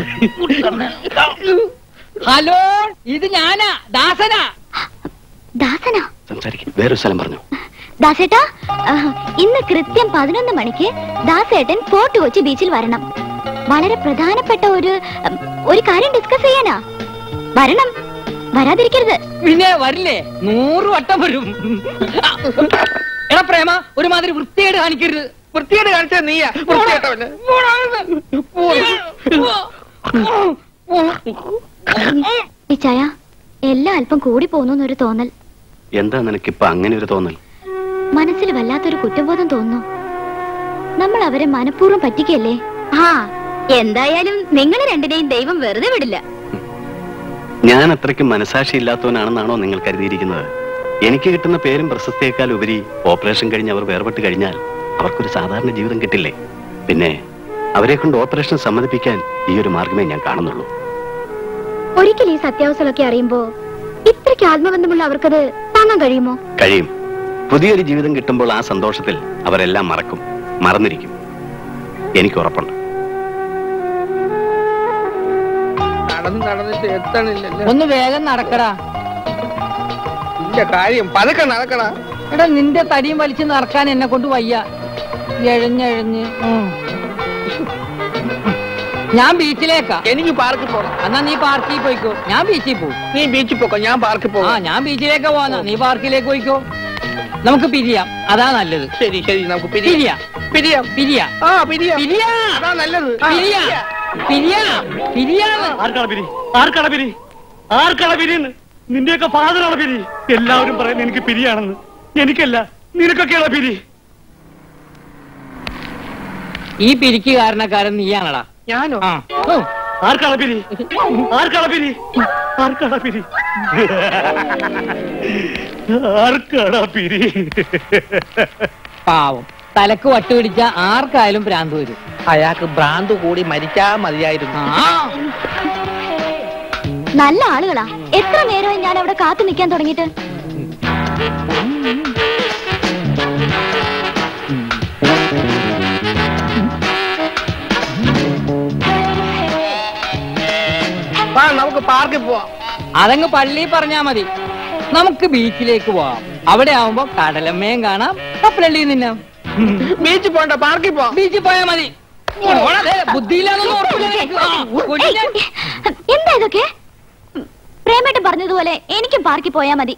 ഹലോ ഇത് ഞാനാ ദാസനാ ദാസനാ സംസാരിക്കും വേറൊരു സ്ഥലം പറഞ്ഞു ദാസേട്ടാ ആ, ഇന്ന് കൃത്യം പതിനൊന്ന് മണിക്ക് ദാസേട്ടൻ ഫോർട്ട് കൊച്ചി ബീച്ചിൽ വരണം വളരെ പ്രധാനപ്പെട്ട ഒരു ഉം, ഒരു കാര്യം ഡിസ്കസ് ചെയ്യാനാ വരണം വരാതിരിക്കരുത് പിന്നെ വരില്ലേ നൂറ് വട്ടം വരും എടാ പ്രേമ ഒരുമാതിരി വൃത്തിയേട് കാണിക്കരുത് വൃത്തിയോട് കാണിച്ചത് നീയാ വൃത്തിയായിട്ടവന് ഇച്ചായ എല്ലാം അല്പം കൂടി പോകുന്നു എന്നൊരു തോന്നൽ എന്താ നിനക്കിപ്പൊ അങ്ങനെ ഒരു തോന്നൽ മനസ്സിൽ വല്ലാത്തൊരു കുറ്റബോധം തോന്നുന്നു നമ്മൾ അവരെ മനഃപൂർവ്വം പറ്റിക്കല്ലേ ആ എന്തായാലും നിങ്ങൾ രണ്ടിനെയും ദൈവം വെറുതെ വിടില്ല ഞാൻ അത്രയ്ക്ക് മനസാക്ഷി ഇല്ലാത്തവനാണെന്നാണോ നിങ്ങൾ കരുതിയിരിക്കുന്നത് എനിക്ക് കിട്ടുന്ന പേരും പ്രശസ്തിയേക്കാൾ ഉപരി ഓപ്പറേഷൻ കഴിഞ്ഞ് അവർ വേർപെട്ട് കഴിഞ്ഞാൽ അവർക്കൊരു സാധാരണ ജീവിതം കിട്ടില്ലേ പിന്നെ അവരെ കൊണ്ട് ഓപ്പറേഷൻ സമ്മതിപ്പിക്കാൻ ഈ ഒരു മാർഗമേ ഞാൻ കാണുന്നുള്ളൂ ഒരിക്കൽ ഈ സത്യാവസ്ഥകളൊക്കെ അറിയുമ്പോ ഇത്രയ്ക്ക് ആത്മബന്ധമുള്ള അവർക്കത് താങ്ങാൻ കഴിയുമോ കഴിയും പുതിയൊരു ജീവിതം കിട്ടുമ്പോൾ ആ സന്തോഷത്തിൽ അവരെല്ലാം മറക്കും മറന്നിരിക്കും എനിക്ക് ഉറപ്പുണ്ട് നടന്ന് നടന്നിട്ട് എത്തണില്ലല്ലോ ഒന്ന് വേഗം നടക്കടാ ഇല്ല കാര്യം പതുക്കെ നടക്കടാ എടാ നിന്റെ തടിയും വലിച്ച് നടക്കാൻ എന്നെ കൊണ്ട് വയ്യ എഴഞ്ഞെഴഞ്ഞ് ഉം. ഞാൻ ബീച്ചിലേക്കാ എനിക്ക് പാർക്കിൽ പോകണം എന്നാ നീ പാർക്കിൽ പോയിക്കോ ഞാൻ ബീച്ചിൽ പോകും നീ ബീച്ചിൽ പോക്കോ ഞാൻ പാർക്കിൽ ആ പോകാം ഞാൻ ബീച്ചിലേക്ക് പോവാന്നാ നീ പാർക്കിലേക്ക് പോയിക്കോ നമുക്ക് പിരിയാം അതാ നല്ലത് ശരി ശരി നമുക്ക് പിരിയാ പിരിയാം പിരിയാ ആ പിരിയാം പിരിയാ അതാ നല്ലത് ആ, പിരിയാ പിരിയാ പിരിയാന്ന് ആർക്കാണ് പിരി ആർക്കാണ് പിരി ആർക്കാണ് പിരിന്ന് നിന്റെയൊക്കെ ഫാദറാണ് പിരി എല്ലാവരും പറയുന്നത് എനിക്ക് പിരിയാണെന്ന് എനിക്കല്ല നിനക്കൊക്കെയാണ് പിരി ഈ പിരിക്ക് കാരണക്കാരൻ നീയാണടാ ഞാനോ ആ ഓ, ആർക്കാണ് പിരി ആർക്കാണ് പിരി ആർക്കാണ് പിരി ആർക്കാണ് പിരി പാവം തലക്ക് വട്ടുപിടിച്ച ആർക്കായാലും ഭ്രാന്ത് വരും അയാൾക്ക് ഭ്രാന്ത് കൂടി മരിച്ചാ മതിയായിരുന്നു നല്ല ആളുകളാ എത്ര നേരമായി ഞാൻ അവിടെ കാത്തു നിൽക്കാൻ തുടങ്ങിയിട്ട് വാ നമുക്ക് പാർക്കിൽ പോവാം അതങ്ങ് പള്ളി പറഞ്ഞാ മതി നമുക്ക് ബീച്ചിലേക്ക് പോവാം അവിടെ ആവുമ്പോ കടലമ്മയും കാണാം കപ്പലള്ളി നിന്നാം ബീച്ചിൽ പോണ്ട പാർക്കിൽ പോവാം ബീച്ചിൽ പോയാ മതി ഓളെ ദേ, ബുദ്ധിയില്ലാതൊന്നും ഉറപ്പില്ല നിനക്ക്. ആ, കൊല്ലില്ല. എന്താ ഇതൊക്കെ പ്രേമേട്ടൻ പറഞ്ഞതുപോലെ എനിക്കും പാർക്കിൽ പോയാ മതി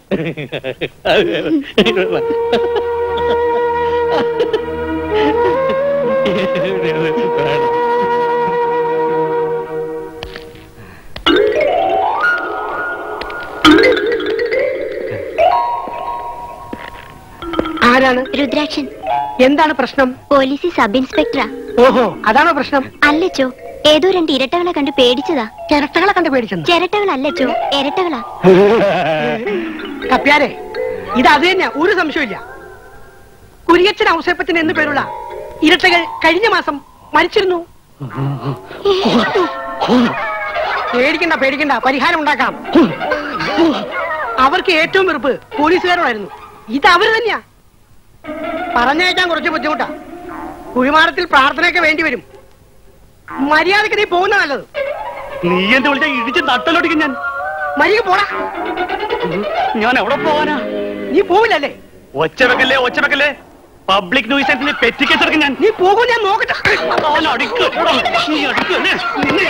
ആരാണ് രുദ്രാക്ഷൻ എന്താണ് പ്രശ്നം പോലീസ് സബ് ഇൻസ്പെക്ടറാ ഓഹോ അതാണോ പ്രശ്നം അല്ലച്ചോ ഏതോ രണ്ട് ഇരട്ടകളെ കണ്ട് പേടിച്ചതാ ചിരട്ടകളെ കണ്ട് പേടിച്ചെന്ന് ചിരട്ടകളല്ലച്ചോ ഇരട്ടകളാ കപ്പ്യാരെ ഇത് അത് തന്നെയാ ഒരു സംശയമില്ല കുരിയച്ചൻ ഔസേപ്പത്തിന് എന്ന് പേരുള്ള ഇരട്ടകൾ കഴിഞ്ഞ മാസം മരിച്ചിരുന്നു പേടിക്കണ്ട പേടിക്കണ്ട പരിഹാരം ഉണ്ടാക്കാം അവർക്ക് ഏറ്റവും വെറുപ്പ് പോലീസുകാരോടായിരുന്നു ഇത് അവര് തന്നെയാ പറഞ്ഞയക്കാൻ കുറച്ച് ബുദ്ധിമുട്ടാ കുഴിമാടത്തിൽ പ്രാർത്ഥനയൊക്കെ വേണ്ടി വരും മര്യാദക്ക് നീ പോകുന്ന നല്ലത് നീ എന്റെ വിളിച്ച ഇടിച്ച് നട്ടലൊടിക്കും ഞാൻ മര്യാദ പോടാ ഞാൻ എവിടെ പോവാനാ നീ പോവില്ലല്ലേ ഒച്ച വെക്കല്ലേ ഒച്ച വെക്കല്ലേ പബ്ലിക് ന്യൂസൻസിനെ പെറ്റിക്കെടുക്കും ഞാൻ നീ പോകും ഞാൻ നോക്കട്ടെ അവൻ അടിക്ക്. നീ അടിക്ക് എന്നെ. നിന്നെ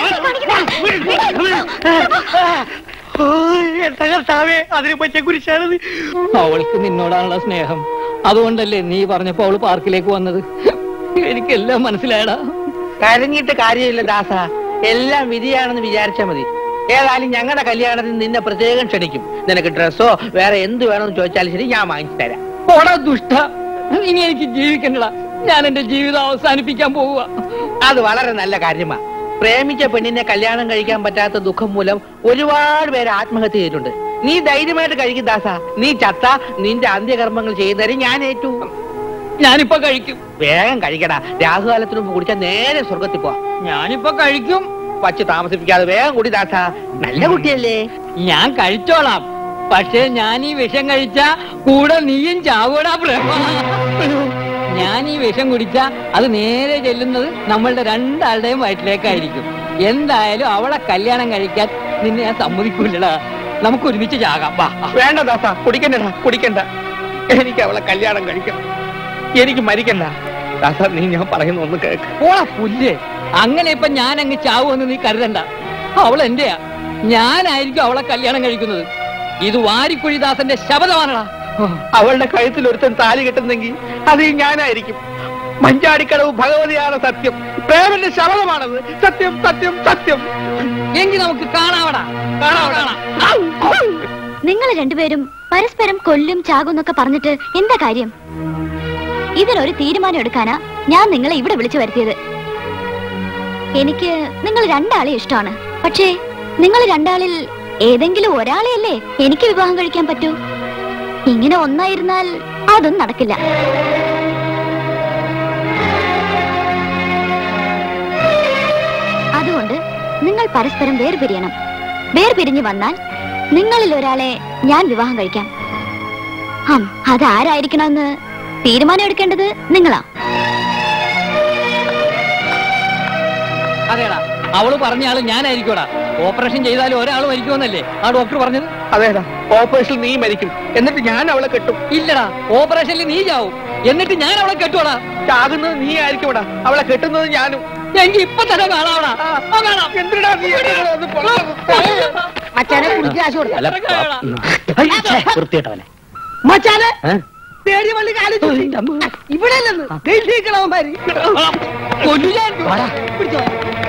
ഓ, എന്റെ കർത്താവേ അതിനെ പറ്റിയ കുരിശാണത് അവൾക്ക് നിന്നോടാണുള്ള സ്നേഹം അതുകൊണ്ടല്ലേ നീ പറഞ്ഞപ്പോ അവള് പാർക്കിലേക്ക് വന്നത് എനിക്കെല്ലാം മനസ്സിലായടാ കരഞ്ഞിട്ട് കാര്യമില്ല ദാസ എല്ലാം വിധിയാണെന്ന് വിചാരിച്ചാ മതി ഏതായാലും ഞങ്ങളുടെ കല്യാണത്തിന് നിന്നെ പ്രത്യേകം ക്ഷണിക്കും നിനക്ക് ഡ്രസ്സോ വേറെ എന്ത് വേണമെന്ന് ചോദിച്ചാലും ശരി ഞാൻ വാങ്ങിച്ചു തരാം പോടാ ദുഷ്ട ഇനി എനിക്ക് ജീവിക്കണ്ടടാ ഞാൻ എന്റെ ജീവിതം അവസാനിപ്പിക്കാൻ പോവുക അത് വളരെ നല്ല കാര്യമാ പ്രേമിച്ച പെണ്ണിനെ കല്യാണം കഴിക്കാൻ പറ്റാത്ത ദുഃഖം മൂലം ഒരുപാട് പേര് ആത്മഹത്യ ചെയ്തിട്ടുണ്ട് നീ ധൈര്യമായിട്ട് കഴിക്കും ദാസ നീ ചത്ത നിന്റെ അന്ത്യകർമ്മങ്ങൾ ചെയ്തരും ഞാൻ ഏറ്റു ഞാനിപ്പോ കഴിക്കും വേഗം കഴിക്കടാ രാഹുകാലത്തിന് മുമ്പ് കുടിച്ചാൽ നേരെ സ്വർഗത്തിൽ പോവാ ഞാനിപ്പോ കഴിക്കും വച്ച് താമസിപ്പിക്കാതെ വേഗം കുടി ദാസ നല്ല കുട്ടിയല്ലേ ഞാൻ കഴിച്ചോളാം പക്ഷേ ഞാൻ ഈ വിഷം കഴിച്ച കൂടെ നീയും ചാവൂടാ പ്രേമ ഞാൻ ഈ വിഷം കുടിച്ച അത് നേരെ ചെല്ലുന്നത് നമ്മളുടെ രണ്ടാളുടെയും വയറ്റിലേക്കായിരിക്കും എന്തായാലും അവളെ കല്യാണം കഴിക്കാൻ നിന്നെ ഞാൻ സമ്മതിക്കൂലടാ നമുക്ക് ഒരുമിച്ച് ചാകാം വാ വേണ്ട ദാസ കുടിക്കണ്ടടാ കുടിക്കണ്ട എനിക്ക് അവളെ കല്യാണം കഴിക്കണം എനിക്ക് മരിക്കണ്ട ദാസ നീ ഞാൻ പറയുന്ന ഒന്ന് കേക്ക് ഓളാ പുല്ല് അങ്ങനെ ഇപ്പൊ ഞാൻ അങ്ങ് ചാവുമെന്ന് നീ കരുതണ്ട അവൾ എന്റെയാ ഞാനായിരിക്കും അവളെ കല്യാണം കഴിക്കുന്നത് ഇത് വാരിക്കുഴിദാസന്റെ ശബദമാണടാ അവളുടെ കഴുത്തിൽ ഒരുത്തൻ താലി കെട്ടുന്നെങ്കിൽ അത് ഞാനായിരിക്കും മഞ്ചാടിക്കടവ് ഭഗവതിയാണ് സത്യം പ്രേമന്റെ ശബദമാണത് സത്യം സത്യം സത്യം എങ്കിൽ നമുക്ക് കാണാവടാ കാണാവടാ നിങ്ങൾ രണ്ടുപേരും പരസ്പരം കൊല്ലും ചാകും എന്നൊക്കെ പറഞ്ഞിട്ട് എന്താ കാര്യം ഇതിനൊരു തീരുമാനം എടുക്കാനാ ഞാൻ നിങ്ങളെ ഇവിടെ വിളിച്ചു വരുത്തിയത് എനിക്ക് നിങ്ങൾ രണ്ടാളെ ഇഷ്ടമാണ് പക്ഷേ നിങ്ങൾ രണ്ടാളിൽ ഏതെങ്കിലും ഒരാളെയല്ലേ എനിക്ക് വിവാഹം കഴിക്കാൻ പറ്റൂ ഇങ്ങനെ ഒന്നായിരുന്നാൽ അതൊന്നും നടക്കില്ല അതുകൊണ്ട് നിങ്ങൾ പരസ്പരം വേർപിരിയണം വേർപിരിഞ്ഞു വന്നാൽ നിങ്ങളിൽ ഒരാളെ ഞാൻ വിവാഹം കഴിക്കാം ഹം അതാരായിരിക്കണമെന്ന് തീരുമാനം എടുക്കേണ്ടത് നിങ്ങളാ അതേടാ അവള് പറഞ്ഞ ആള് ഞാനായിരിക്കോടാ ഓപ്പറേഷൻ ചെയ്താലും ഒരാൾ മരിക്കുമെന്നല്ലേ ആ ഡോക്ടർ പറഞ്ഞത് അതേടാ ഓപ്പറേഷൻ നീ മരിക്കും എന്നിട്ട് ഞാൻ അവളെ കെട്ടും ഇല്ലടാ ഓപ്പറേഷനിൽ നീ ചാവും എന്നിട്ട് ഞാൻ അവളെ കെട്ടുവാടാ ചാകുന്നത് നീ ആയിരിക്കും അവളെ കെട്ടുന്നത് ഞാനും എനിക്ക് ഇപ്പൊ തന്നെ കാണാവടാ ആ, കാണാം എന്തിനാ നീ എന്നെ ഒന്ന് കൊല്ലാൻ മച്ചാനെ കുടിച്ച് കാശ് കൊടുക്കാം വൃത്തിയിട്ടവനെ മച്ചാനെ തേടി വള്ളി കാലി ചുറ്റി. ഇവിടെ അല്ലെന്ന് ഡൽഹി കളവന്മാര് പിടിച്ചോ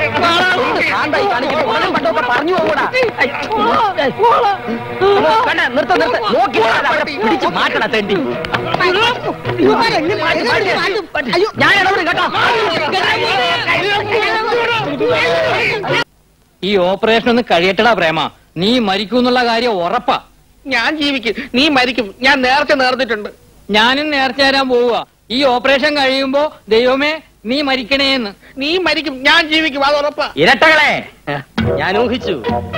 പറഞ്ഞു പോകൂടാ നിർത്ത നിർത്ത നോക്കി പിടിച്ച് മാറ്റണ തെണ്ടി അയ്യോ ഞാൻ ഇടപെടും കേട്ടോ ഈ ഓപ്പറേഷൻ ഒന്ന് കഴിയട്ടടാ പ്രേമ നീ മരിക്കൂന്നുള്ള കാര്യം ഉറപ്പാ ഞാൻ ജീവിക്കും നീ മരിക്കും ഞാൻ നേർച്ച നേർന്നിട്ടുണ്ട് ഞാനും നേർച്ച തരാൻ പോവുക ഈ ഓപ്പറേഷൻ കഴിയുമ്പോ ദൈവമേ നീ മരിക്കണേന്ന് നീ മരിക്കും ഞാൻ ജീവിക്കും അത് ഉറപ്പാ ഇരട്ടകളെ ഞാൻ ഊഹിച്ചു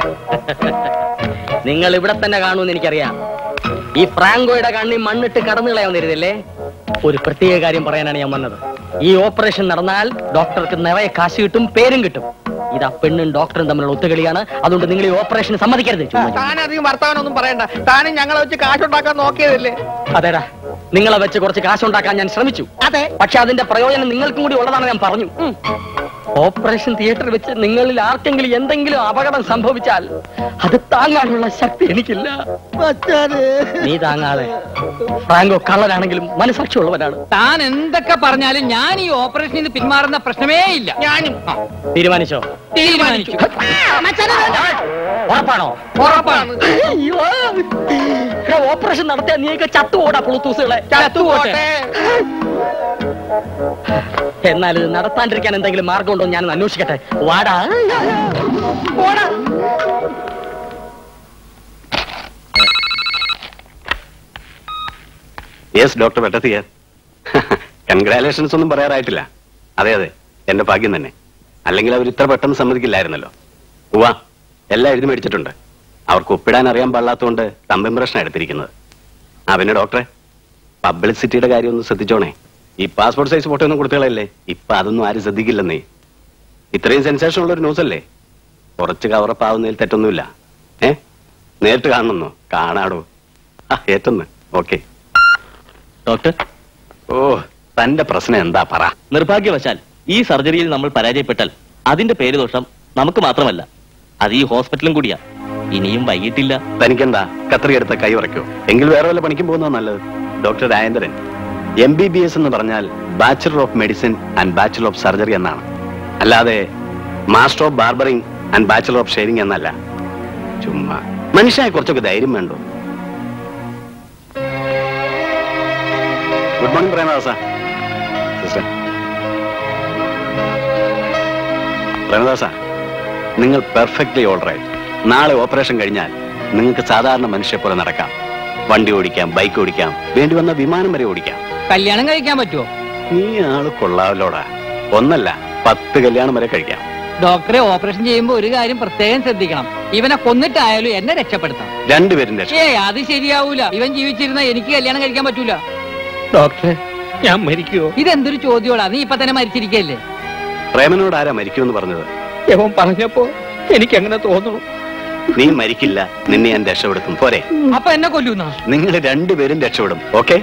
നിങ്ങൾ ഇവിടെ തന്നെ കാണുമെന്ന് എനിക്കറിയാം ഈ ഫ്രാങ്കോയുടെ കണ്ണി മണ്ണിട്ട് കടന്നു കളയാവുന്നിരുന്നില്ലേ ഒരു പ്രത്യേക കാര്യം പറയാനാണ് ഞാൻ വന്നത് ഈ ഓപ്പറേഷൻ നടന്നാൽ ഡോക്ടർക്ക് നിറയെ കാശ് കിട്ടും പേരും കിട്ടും ഇതാ പെണ്ണും ഡോക്ടറും തമ്മിലുള്ള ഒത്തുകളിയാണ് അതുകൊണ്ട് നിങ്ങൾ ഈ ഓപ്പറേഷൻ സമ്മതിക്കരുത് ചുമ്മാ ചുമ്മാ. താൻ അധികം വർത്താനൊന്നും പറയണ്ട താനും ഞങ്ങളെ വെച്ച് കാശുണ്ടാക്കാൻ നോക്കിയതല്ലേ അതേടാ നിങ്ങളെ വെച്ച് കുറച്ച് കാശുണ്ടാക്കാൻ ഞാൻ ശ്രമിച്ചു അതെ പക്ഷെ അതിന്റെ പ്രയോജനം നിങ്ങൾക്കും കൂടി ഉള്ളതാണ് ഞാൻ പറഞ്ഞു ഓപ്പറേഷൻ തിയേറ്ററിൽ വെച്ച് നിങ്ങളിൽ ആർക്കെങ്കിലും എന്തെങ്കിലും അപകടം സംഭവിച്ചാൽ അത് താങ്ങാനുള്ള ശക്തി എനിക്കില്ല നീ താങ്ങാതെ ഫ്രാങ്കോ കള്ളനാണെങ്കിലും മനസാക്ഷിയുള്ളവനാണ് താൻ എന്തൊക്കെ പറഞ്ഞാലും ഞാൻ ഈ ഓപ്പറേഷനിൽ നിന്ന് പിന്മാറുന്ന പ്രശ്നമേ ഇല്ല ഞാനും തീരുമാനിച്ചോ തീരുമാനിച്ചു ഉറപ്പാണോ ഉറപ്പാണ് അയ്യോ. എടാ, ഓപ്പറേഷൻ നടത്തിയാൽ നീയൊക്കെ ചത്തുപോടാ പുളുത്തൂസുകളെ ചത്തുപോട്ടെ എന്നാൽ ഇത് നടത്താണ്ടിരിക്കാൻ എന്തെങ്കിലും മാർഗമുണ്ടോ ഞാൻ അന്വേഷിക്കട്ടെ വാടാ പോടാ യെസ് ഡോക്ടർ വെട്ടത്തിയർ കൺഗ്രാലേഷൻസ് ഒന്നും പറയാറായിട്ടില്ല അതെ അതെ എന്റെ ഭാഗ്യം തന്നെ അല്ലെങ്കിൽ അവർ ഇത്ര പെട്ടെന്ന് സമ്മതിക്കില്ലായിരുന്നല്ലോ ഉവാ എല്ലാം എഴുതി മേടിച്ചിട്ടുണ്ട് അവർക്ക് ഒപ്പിടാൻ അറിയാൻ പാടില്ലാത്തതുകൊണ്ട് തമ്പ് ഇംപ്രഷൻ എടുത്തിരിക്കുന്നത് ആ പിന്നെ ഡോക്ടറെ പബ്ലിസിറ്റിയുടെ കാര്യം ഒന്ന് ശ്രദ്ധിച്ചോണേ ഈ പാസ്പോർട്ട് സൈസ് ഫോട്ടോ ഒന്നും കൊടുത്തുകളല്ലേ ഇപ്പൊ അതൊന്നും ആരും ശ്രദ്ധിക്കില്ലെന്നേ ഇത്രയും സെൻസേഷൻ ഉള്ള ഒരു ന്യൂസ് അല്ലേ കുറച്ച് കവറപ്പാവുന്നതിൽ തെറ്റൊന്നുമില്ല ഏ നേരിട്ട് കാണണമെന്നോ കാണാടോ ആ ഏറ്റൊന്ന് ഓക്കെ ഡോക്ടർ ഓ തന്റെ പ്രശ്നം എന്താ പറ നിർഭാഗ്യവശാൽ ഈ സർജറിയിൽ നമ്മൾ പരാജയപ്പെട്ടാൽ അതിന്റെ പേര് ദോഷം നമുക്ക് മാത്രമല്ല അത് ഈ ഹോസ്പിറ്റലും കൂടിയാ ഇനിയും വൈകിട്ടില്ല തനിക്കെന്താ കത്രി എടുത്ത കൈ ഉറയ്ക്കോ എങ്കിൽ വേറെ വല്ല പണിക്കും പോകുന്നതാ നല്ലത് doctor Rajendran M B B S എന്ന് പറഞ്ഞാൽ bachelor of medicine and bachelor of surgery എന്നാണ് അല്ലാതെ master of barbering and bachelor of sharing എന്നല്ല ചുമ്മാ മനുഷ്യനായ കുറച്ചൊക്കെ ധൈര്യം വേണ്ടോ good morning Premadasa sister Premadasa നിങ്ങൾ പെർഫെക്റ്റ്ലി ഓൾ റൈറ്റ് നാളെ ഓപ്പറേഷൻ കഴിഞ്ഞാൽ നിങ്ങൾക്ക് സാധാരണ മനുഷ്യരെ പോലെ നടക്കാം വണ്ടി ഓടിക്കാം ബൈക്ക് ഓടിക്കാം വേണ്ടി വന്ന വിമാനം വരെ ഓടിക്കാം കല്യാണം കഴിക്കാൻ പറ്റുമോ നീ ആള് കൊള്ളാവല്ലോടാ ഒന്നല്ല പത്ത് കല്യാണം വരെ കഴിക്കാം ഡോക്ടറെ ഓപ്പറേഷൻ ചെയ്യുമ്പോ ഒരു കാര്യം പ്രത്യേകം ശ്രദ്ധിക്കണം ഇവനെ കൊന്നിട്ടായാലും എന്നെ രക്ഷപ്പെടുത്താം രണ്ടുപേരും രക്ഷ ഏ അത് ശരിയാവൂല ഇവൻ ജീവിച്ചിരുന്ന എനിക്ക് കല്യാണം കഴിക്കാൻ പറ്റൂല ഡോക്ടറെ ഞാൻ മരിക്കുവോ ഇതെന്തൊരു ചോദ്യോടാ നീ ഇപ്പൊ തന്നെ മരിച്ചിരിക്കല്ലേ പ്രേമനോട് ആരാ മരിക്കുമെന്ന് പറഞ്ഞത് യവൻ പറഞ്ഞപ്പോ എനിക്ക് അങ്ങനെ തോന്നുന്നു നീ മരിക്കില്ല നിന്നെ ഞാൻ രക്ഷപ്പെടുത്തും പോരെ അപ്പൊ എന്നെ കൊല്ലുന്ന നിങ്ങൾ രണ്ടുപേരും രക്ഷപ്പെടും ഓക്കെ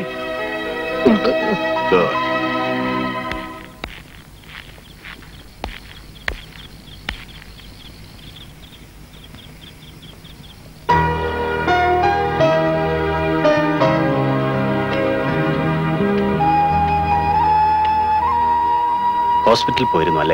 ഹോസ്പിറ്റലിൽ പോയിരുന്നു അല്ലേ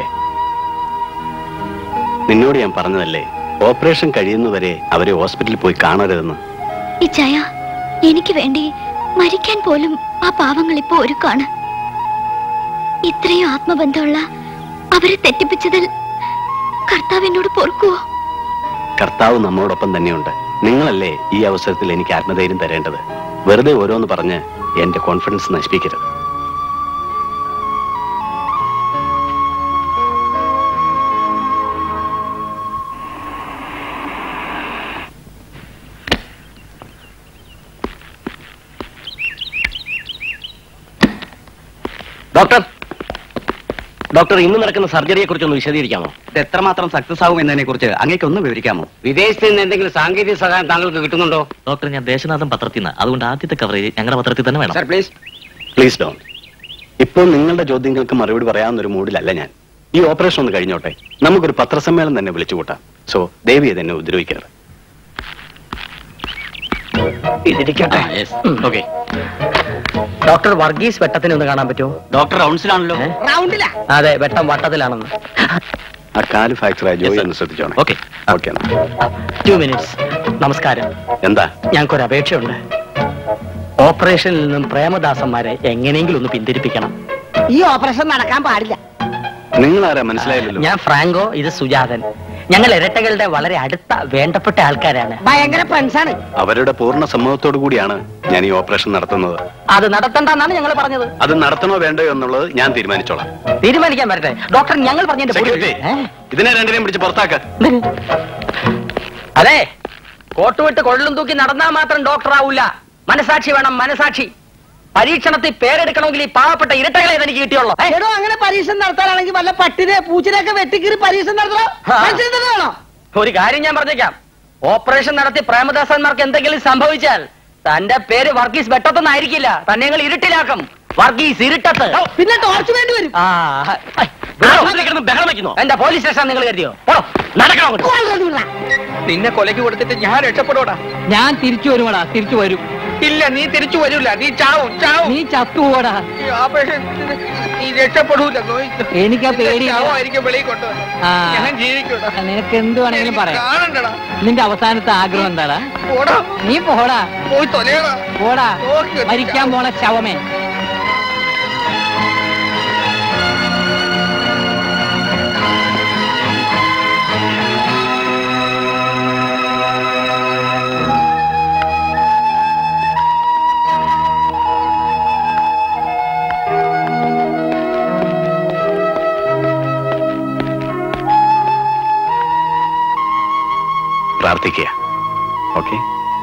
നിന്നോട് ഞാൻ പറഞ്ഞതല്ലേ ഓപ്പറേഷൻ കഴിയുന്നവരെ അവരെ ഹോസ്പിറ്റലിൽ പോയി കാണരുതെന്ന് ഇച്ചായ എനിക്ക് വേണ്ടി മരിക്കാൻ പോലും ആ പാവങ്ങൾ ഇപ്പോ ഒരുക്കാണ് ഇത്രയും ആത്മബന്ധമുള്ള അവരെ തെറ്റിപ്പിച്ചതിൽ കർത്താവ് എന്നോട് പൊറുക്കുവോ കർത്താവ് നമ്മോടൊപ്പം തന്നെയുണ്ട് നിങ്ങളല്ലേ ഈ അവസരത്തിൽ എനിക്ക് ആത്മധൈര്യം തരേണ്ടത് വെറുതെ ഓരോന്ന് പറഞ്ഞ് എന്റെ കോൺഫിഡൻസ് നശിപ്പിക്കരുത് ഡോക്ടർ ഡോക്ടർ ഇന്ന് നടക്കുന്ന സർജറിയെ കുറിച്ച് ഒന്ന് വിശദീകരിക്കാമോ ഇത് എത്രമാത്രം സക്സസ് ആകും എന്നതിനെ കുറിച്ച് അങ്ങേക്ക് ഒന്ന് വിവരിക്കാമോ വിദേശത്ത് നിന്ന് എന്തെങ്കിലും സാങ്കേതിക സഹായം താങ്കൾക്ക് കിട്ടുന്നുണ്ടോ ഡോക്ടർ ഞാൻ ദേശനാഥൻ പത്രത്തിൽ നിന്ന് അതുകൊണ്ട് ആദ്യത്തെ കവറേജ് ഞങ്ങളുടെ പത്രത്തിൽ തന്നെ വേണം പ്ലീസ് പ്ലീസ് ഡോൺ ഇപ്പോൾ നിങ്ങളുടെ ചോദ്യങ്ങൾക്ക് മറുപടി പറയാവുന്ന ഒരു മൂഡിലല്ല ഞാൻ ഈ ഓപ്പറേഷൻ ഒന്ന് കഴിഞ്ഞോട്ടെ നമുക്കൊരു പത്രസമ്മേളനം തന്നെ വിളിച്ചു കൂട്ടാം സോ ദേവിയെ തന്നെ ഉപദ്രവിക്കരുത് ഇതിരിക്കട്ടെ ഓക്കെ ഡോക്ടർ വർഗീസ് വെട്ടത്തിന് ഒന്ന് കാണാൻ പറ്റുമോ ഡോക്ടർ റൗണ്ട്സിലാണല്ലോ റൗണ്ടിലാ അതെ വെട്ടം വട്ടത്തിലാണെന്ന് ആ കാല് ഫ്രാക്ചർ ആയി ജോലി ഒന്ന് ശ്രദ്ധിച്ചോണേ ഓക്കെ ഓക്കെ ടു മിനിറ്റ്സ് നമസ്കാരം എന്താ ഞങ്ങൾക്കൊരു അപേക്ഷയുണ്ട് ഓപ്പറേഷനിൽ നിന്നും പ്രേമദാസന്മാരെ എങ്ങനെയെങ്കിലും ഒന്ന് പിന്തിരിപ്പിക്കണം ഈ ഓപ്പറേഷൻ നടക്കാൻ പാടില്ല നിങ്ങൾ ആരാ മനസ്സിലായില്ലല്ലോ ഞാൻ ഫ്രാങ്കോ ഇത് സുജാതൻ ഞങ്ങൾ ഇരട്ടകളുടെ വളരെ അടുത്ത വേണ്ടപ്പെട്ട ആൾക്കാരാണ് ഭയങ്കര ഫ്രണ്ട്സാണ് അവരുടെ പൂർണ്ണ സമ്മതത്തോടു കൂടിയാണ് ഞാൻ ഈ ഓപ്പറേഷൻ നടത്തുന്നത് അത് നടത്തണ്ടെന്നാണ് ഞങ്ങൾ പറഞ്ഞത് അത് നടത്തണോ വേണ്ടയോ എന്നുള്ളത് ഞാൻ തീരുമാനിച്ചോളാം തീരുമാനിക്കാൻ പറ്റട്ടെ ഡോക്ടർ ഞങ്ങൾ പറഞ്ഞതിന്റെ പൊടി- സെക്യൂരിറ്റി ഏ? ഇതിനെ രണ്ടിനെയും പിടിച്ച് പുറത്താക്ക അതെ കോട്ടുവിട്ട് കൊള്ളും തൂക്കി നടന്നാൽ മാത്രം ഡോക്ടർ ആവൂല മനസാക്ഷി വേണം മനസാക്ഷി പരീക്ഷണത്തിൽ പേരെടുക്കണമെങ്കിൽ ഈ പാവപ്പെട്ട ഇരട്ടകളെ എനിക്ക് കിട്ടിയുള്ളൂ ഏ? എടോ അങ്ങനെ പരീക്ഷ നടത്താനാണെങ്കിൽ വല്ല പട്ടിനെ പൂച്ചിനെയൊക്കെ വെട്ടിക്കീറി പരീക്ഷ നടത്തണം ആ. മനസ്സിലാണോ ഒരു കാര്യം ഞാൻ പറഞ്ഞേക്കാം ഓപ്പറേഷൻ നടത്തി പ്രേമദാസന്മാർക്ക് എന്തെങ്കിലും സംഭവിച്ചാൽ തന്റെ പേര് വർഗീസ് വെട്ടത്തൊന്നായിരിക്കില്ല തന്നെ ഞങ്ങൾ ഇരുട്ടിലാക്കും വർഗീസ് ഇരുട്ടത്ത് പിന്നെ ടോർച്ച് വേണ്ടി വരും ആ ബഹളം വയ്ക്കുന്നു എന്റെ പോലീസ് സ്റ്റേഷൻ നിങ്ങൾ കരുതിയോ പോടോ, നടക്കണം അങ്ങോട്ട്. നിന്നെ കൊലയ്ക്ക് കൊടുത്തിട്ട് ഞാൻ രക്ഷപ്പെടൂടാ ഞാൻ തിരിച്ചു വരുവാടാ തിരിച്ചു വരും ഇല്ല നീ തിരിച്ചു വരൂല നീ ചാവും ചാവും നീ ചത്തുപോടാ ഈ ഓപ്പറേഷൻ നീ രക്ഷപ്പെടൂല എനിക്ക് ആ പേടി ചാവായിരിക്കും വെളിയിൽ കൊണ്ടുവന്നു ആ. ഞാൻ ജീവിക്കൂടാ നിനക്ക് എന്ത് വേണമെങ്കിലും പറയാം കാണണ്ടടാ നിന്റെ അവസാനത്തെ ആഗ്രഹം എന്താടാ പോടാ നീ പോടാ പോയി തൊലയടാ പോടാ നോക്ക് മരിക്കാൻ പോണ ശവമേ പ്രാർത്ഥിക്കുക ഓക്കെ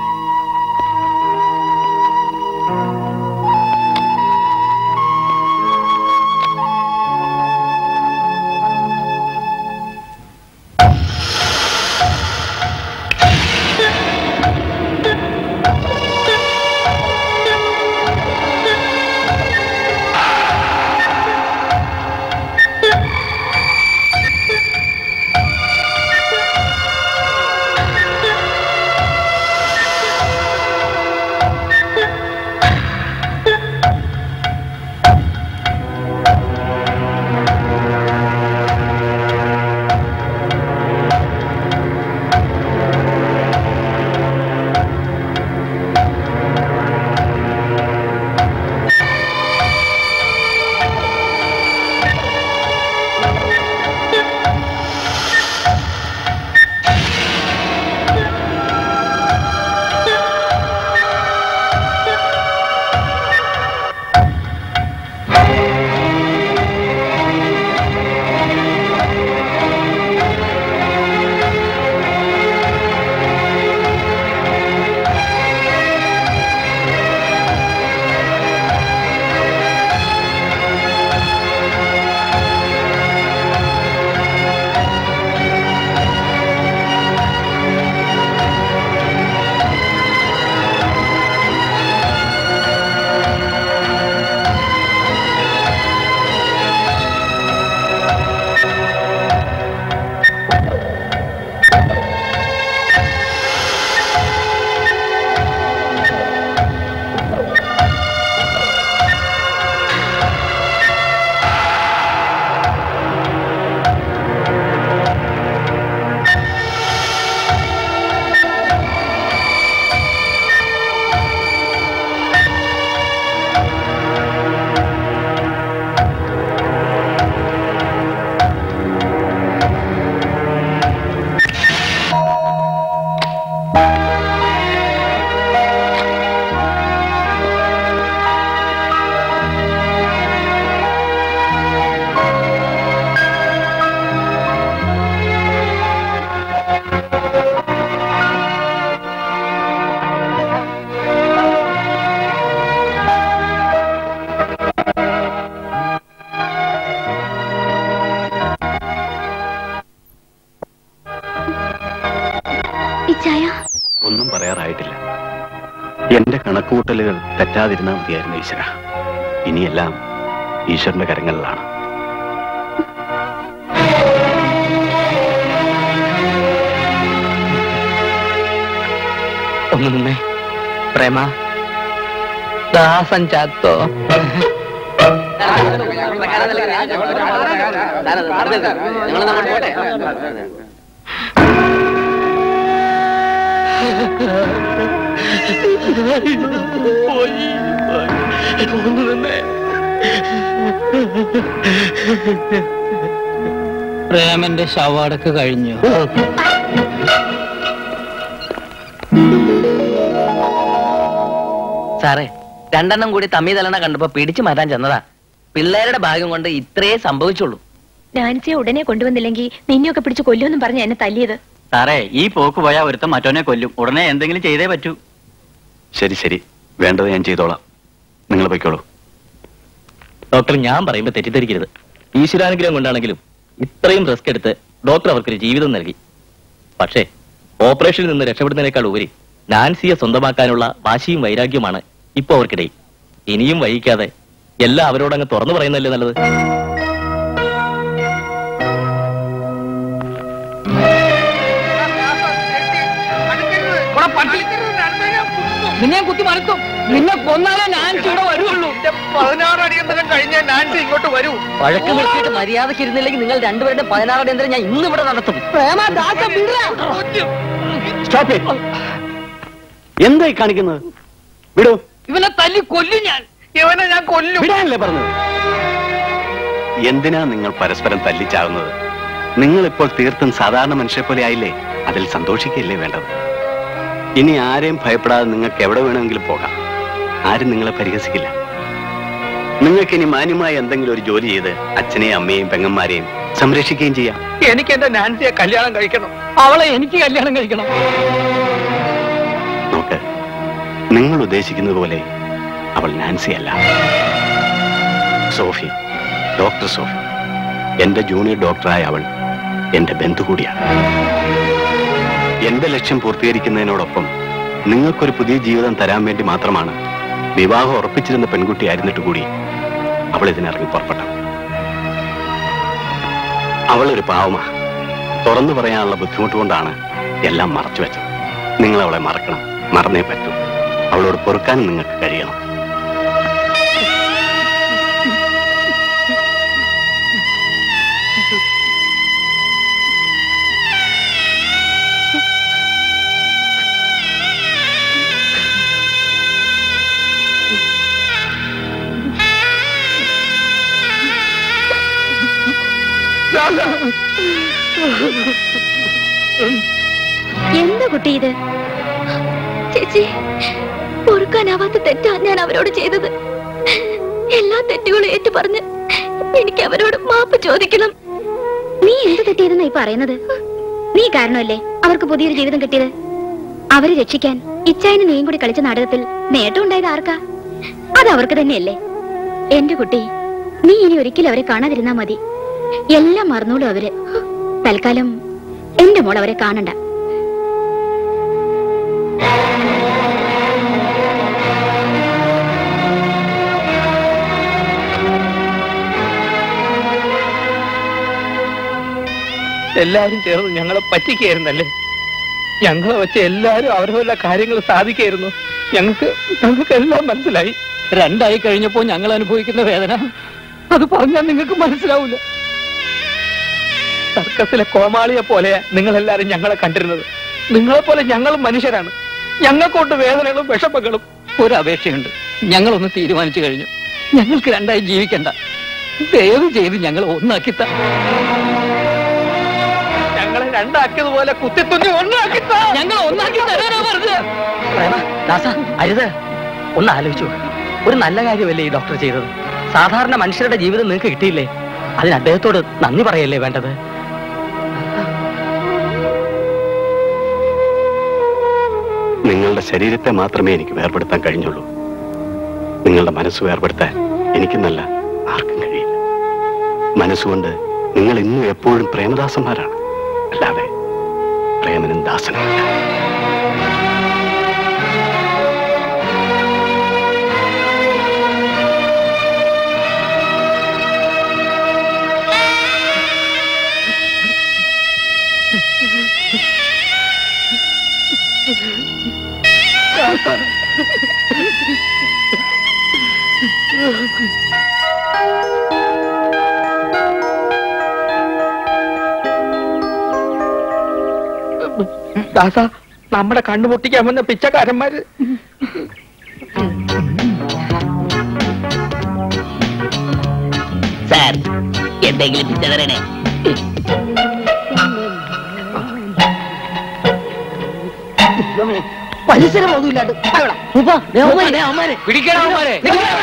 ഇച്ചായ ഒന്നും പറയാറായിട്ടില്ല എന്റെ കണക്കുകൂട്ടലുകൾ തെറ്റാതിരുന്നാൽ മതിയായിരുന്നു ഈശ്വര ഇനിയെല്ലാം ഈശ്വരന്റെ കരങ്ങളിലാണ് ഒന്ന് നിന്നേ പ്രേമ ദാസൻ ചാത്തോ പ്രേമന്റെ ശവടക്ക് കഴിഞ്ഞു സാറേ രണ്ടെണ്ണം കൂടി തമ്മി തലണ കണ്ടപ്പോ പിടിച്ചു മാറ്റാൻ ചെന്നതാ പിള്ളേരുടെ ഭാഗ്യം കൊണ്ട് ഇത്രേ സംഭവിച്ചുള്ളൂ നാൻസിയെ ഉടനെ കൊണ്ടുവന്നില്ലെങ്കിൽ നിന്നെയൊക്കെ പിടിച്ച് കൊല്ലുമെന്നും പറഞ്ഞ എന്നെ തല്ലിയത് സാറേ ഈ പോക്ക് പോയാ ഒരുത്തൻ മറ്റോനെ കൊല്ലും ഉടനെ എന്തെങ്കിലും ചെയ്തേ പറ്റൂ ശരി ശരി വേണ്ടത് ഞാൻ ചെയ്തോളാം നിങ്ങൾ പൊയ്ക്കോളൂ ഡോക്ടർ ഞാൻ പറയുമ്പോ തെറ്റിദ്ധരിക്കരുത് ഈശ്വരാനുഗ്രഹം കൊണ്ടാണെങ്കിലും ഇത്രയും റിസ്ക് എടുത്ത് ഡോക്ടർ അവർക്കൊരു ജീവിതം നൽകി പക്ഷേ ഓപ്പറേഷനിൽ നിന്ന് രക്ഷപ്പെടുന്നതിനേക്കാൾ ഉപരി നാൻസിയെ സ്വന്തമാക്കാനുള്ള വാശിയും വൈരാഗ്യവുമാണ് ഇപ്പൊ അവർക്കിടയിൽ ഇനിയും വൈകിക്കാതെ എല്ലാം അവരോടങ്ങ് തുറന്നു പറയുന്നല്ലേ നല്ലത് നിന്നെ കുത്തി മറക്കും നിന്നെ കൊന്നാലേ നാൻസി ഇവിടെ വരുള്ളൂ പതിനാറ് അടിയന്തരം കഴിഞ്ഞ നാൻസി ഇങ്ങോട്ട് വരൂ വഴക്ക് നിർത്തിയിട്ട് മര്യാദയ്ക്ക് ഇരുന്നില്ലെങ്കിൽ നിങ്ങൾ രണ്ടുപേരുടെ പതിനാറ് അടിയന്തരം ഞാൻ ഇന്ന് ഇവിടെ നടത്തും സ്റ്റോപ്പ് എന്തായി കാണിക്കുന്നത് വിടൂ ഇവനെ തല്ലി കൊല്ലും ഞാൻ ഇവനെ ഞാൻ കൊല്ലും വിടാനല്ലേ പറഞ്ഞത് എന്തിനാ നിങ്ങൾ പരസ്പരം തല്ലിച്ചാവുന്നത് നിങ്ങൾ ഇപ്പോൾ തീർത്തും സാധാരണ മനുഷ്യരെ പോലെ ആയില്ലേ അതിൽ സന്തോഷിക്കുകയല്ലേ വേണ്ടത് ഇനി ആരെയും ഭയപ്പെടാതെ നിങ്ങൾക്ക് എവിടെ വേണമെങ്കിലും പോകാം ആരും നിങ്ങളെ പരിഹസിക്കില്ല നിങ്ങൾക്ക് ഇനി മാന്യമായ എന്തെങ്കിലും ഒരു ജോലി ചെയ്ത് അച്ഛനെയും അമ്മയെയും പെങ്ങന്മാരെയും സംരക്ഷിക്കുകയും ചെയ്യാം എനിക്ക് എന്റെ നാൻസിയെ കല്യാണം കഴിക്കണം അവളെ എനിക്ക് കല്യാണം കഴിക്കണം നോക്ക് നിങ്ങൾ ഉദ്ദേശിക്കുന്നത് പോലെ അവൾ നാൻസി അല്ല സോഫി ഡോക്ടർ സോഫി എന്റെ ജൂനിയർ ഡോക്ടറായ അവൾ എന്റെ ബന്ധു കൂടിയാണ് എന്റെ ലക്ഷ്യം പൂർത്തീകരിക്കുന്നതിനോടൊപ്പം നിങ്ങൾക്കൊരു പുതിയ ജീവിതം തരാൻ വേണ്ടി മാത്രമാണ് വിവാഹം ഉറപ്പിച്ചിരുന്ന പെൺകുട്ടിയായിരുന്നിട്ട് കൂടി അവൾ ഇതിനിറങ്ങി പുറപ്പെട്ടു അവൾ ഒരു പാവമാ തുറന്നു പറയാനുള്ള ബുദ്ധിമുട്ട് കൊണ്ടാണ് എല്ലാം മറച്ചു വെച്ചത് നിങ്ങൾ അവളെ മറക്കണം മറന്നേ പറ്റൂ അവളോട് പൊറുക്കാൻ നിങ്ങൾക്ക് കഴിയണം എന്താ കുട്ടി ഇത് ചേച്ചി പൊറുക്കാനാവാത്ത തെറ്റാ ഞാൻ അവരോട് ചെയ്തത് എല്ലാ തെറ്റുകളും ഏറ്റു പറഞ്ഞ് എനിക്ക് അവരോട് മാപ്പ് ചോദിക്കണം നീ എന്ത് തെറ്റിയതെന്നാ ഈ പറയുന്നത് നീ കാരണമല്ലേ അവർക്ക് പുതിയൊരു ജീവിതം കിട്ടിയത് അവരെ രക്ഷിക്കാൻ ഇച്ചായന് നീയും കൂടി കളിച്ച നാടകത്തിൽ നേട്ടം ഉണ്ടായത് ആർക്കാ അത് അവർക്ക് തന്നെയല്ലേ എന്റെ കുട്ടി നീ ഇനി ഒരിക്കലും അവരെ കാണാതിരുന്നാ മതി എല്ലാം മറന്നോളൂ അവര് തൽക്കാലം എന്റെ മോൾ അവരെ കാണണ്ട എല്ലാരും ചേർന്ന് ഞങ്ങളെ പറ്റിക്കായിരുന്നല്ലേ ഞങ്ങളെ വെച്ച് എല്ലാരും അവരവരുടെ കാര്യങ്ങൾ സാധിക്കായിരുന്നു ഞങ്ങൾക്ക് ഞങ്ങൾക്ക് എല്ലാം മനസ്സിലായി രണ്ടായി കഴിഞ്ഞപ്പോ ഞങ്ങൾ അനുഭവിക്കുന്ന വേദന അത് പറഞ്ഞാൽ നിങ്ങൾക്ക് മനസ്സിലാവൂല സർക്കസിലെ കോമാളിയെ പോലെ നിങ്ങൾ എല്ലാരും ഞങ്ങളെ കണ്ടിരുന്നത് നിങ്ങളെ പോലെ ഞങ്ങളും മനുഷ്യരാണ് ഞങ്ങൾക്കൊണ്ട് വേദനകളും വിഷമങ്ങളും ഒരു അപേക്ഷയുണ്ട് ഞങ്ങളൊന്ന് തീരുമാനിച്ചു കഴിഞ്ഞു ഞങ്ങൾക്ക് രണ്ടായി ജീവിക്കണ്ട ദയവ് ചെയ്ത് ഞങ്ങൾ ഒന്നാക്കിത്ത ഞങ്ങളെ രണ്ടാക്കിയതുപോലെ കുത്തിത്തുന്നി ഒന്നാക്കി ഞങ്ങൾ ഒന്നാക്കി തരാനാ പറഞ്ഞത് പ്രേമ ദാസ അരുത് ഒന്ന് ആലോചിച്ചു ഒരു നല്ല കാര്യമല്ലേ ഈ ഡോക്ടർ ചെയ്തത് സാധാരണ മനുഷ്യരുടെ ജീവിതം നിങ്ങൾക്ക് കിട്ടിയില്ലേ അതിന് അദ്ദേഹത്തോട് നന്ദി പറയല്ലേ വേണ്ടത് നിങ്ങളുടെ ശരീരത്തെ മാത്രമേ എനിക്ക് വേർപെടുത്താൻ കഴിഞ്ഞുള്ളൂ നിങ്ങളുടെ മനസ്സ് വേർപെടുത്താൻ എനിക്കെന്നല്ല ആർക്കും കഴിയില്ല മനസ്സുകൊണ്ട് നിങ്ങൾ ഇന്നും എപ്പോഴും പ്രേമദാസന്മാരാണ് അല്ലാതെ പ്രേമനും ദാസനുമല്ല ദാസ നമ്മുടെ കണ്ണു പൊട്ടിക്കാൻ വന്ന പിച്ചക്കാരന്മാര് സാർ എന്തെങ്കിലും പിച്ച തരണേ പരിസരം ഒന്നുമില്ലാണ്ട് പിടിക്കണം അവന്മാരെ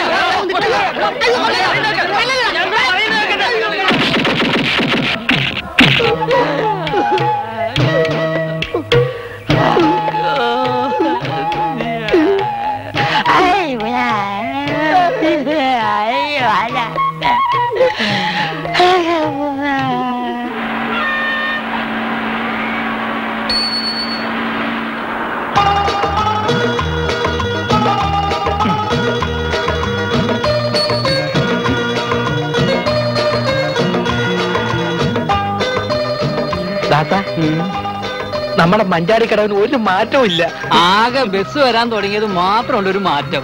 ദാത്ത നമ്മുടെ മഞ്ചാടിക്കടവിന് ഒരു മാറ്റവും ഇല്ല ആകെ ബസ് വരാൻ തുടങ്ങിയത് മാത്രമുണ്ട് ഒരു മാറ്റം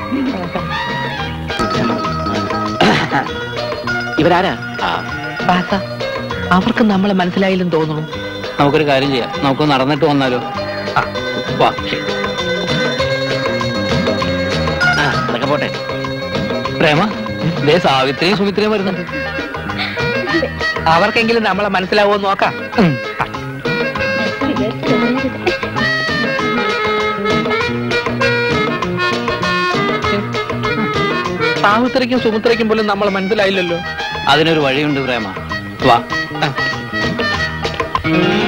ഇവരാരാ ദാത്ത അവർക്ക് നമ്മളെ മനസ്സിലായില്ലെന്ന് തോന്നുന്നു നമുക്കൊരു കാര്യം ചെയ്യാം നമുക്ക് നടന്നിട്ട് വന്നാലോ വാ അതൊക്കെ പോട്ടെ പ്രേമ ദേ സാവിത്രിയും സുമിത്രയും വരുന്നുണ്ട് അവർക്കെങ്കിലും നമ്മളെ മനസ്സിലാവുമോ നോക്കാം സാവിത്രിക്കും സുമിത്രയ്ക്കും പോലും നമ്മളെ മനസ്സിലായില്ലല്ലോ അതിനൊരു വഴിയുണ്ട് പ്രേമ വാ ആ.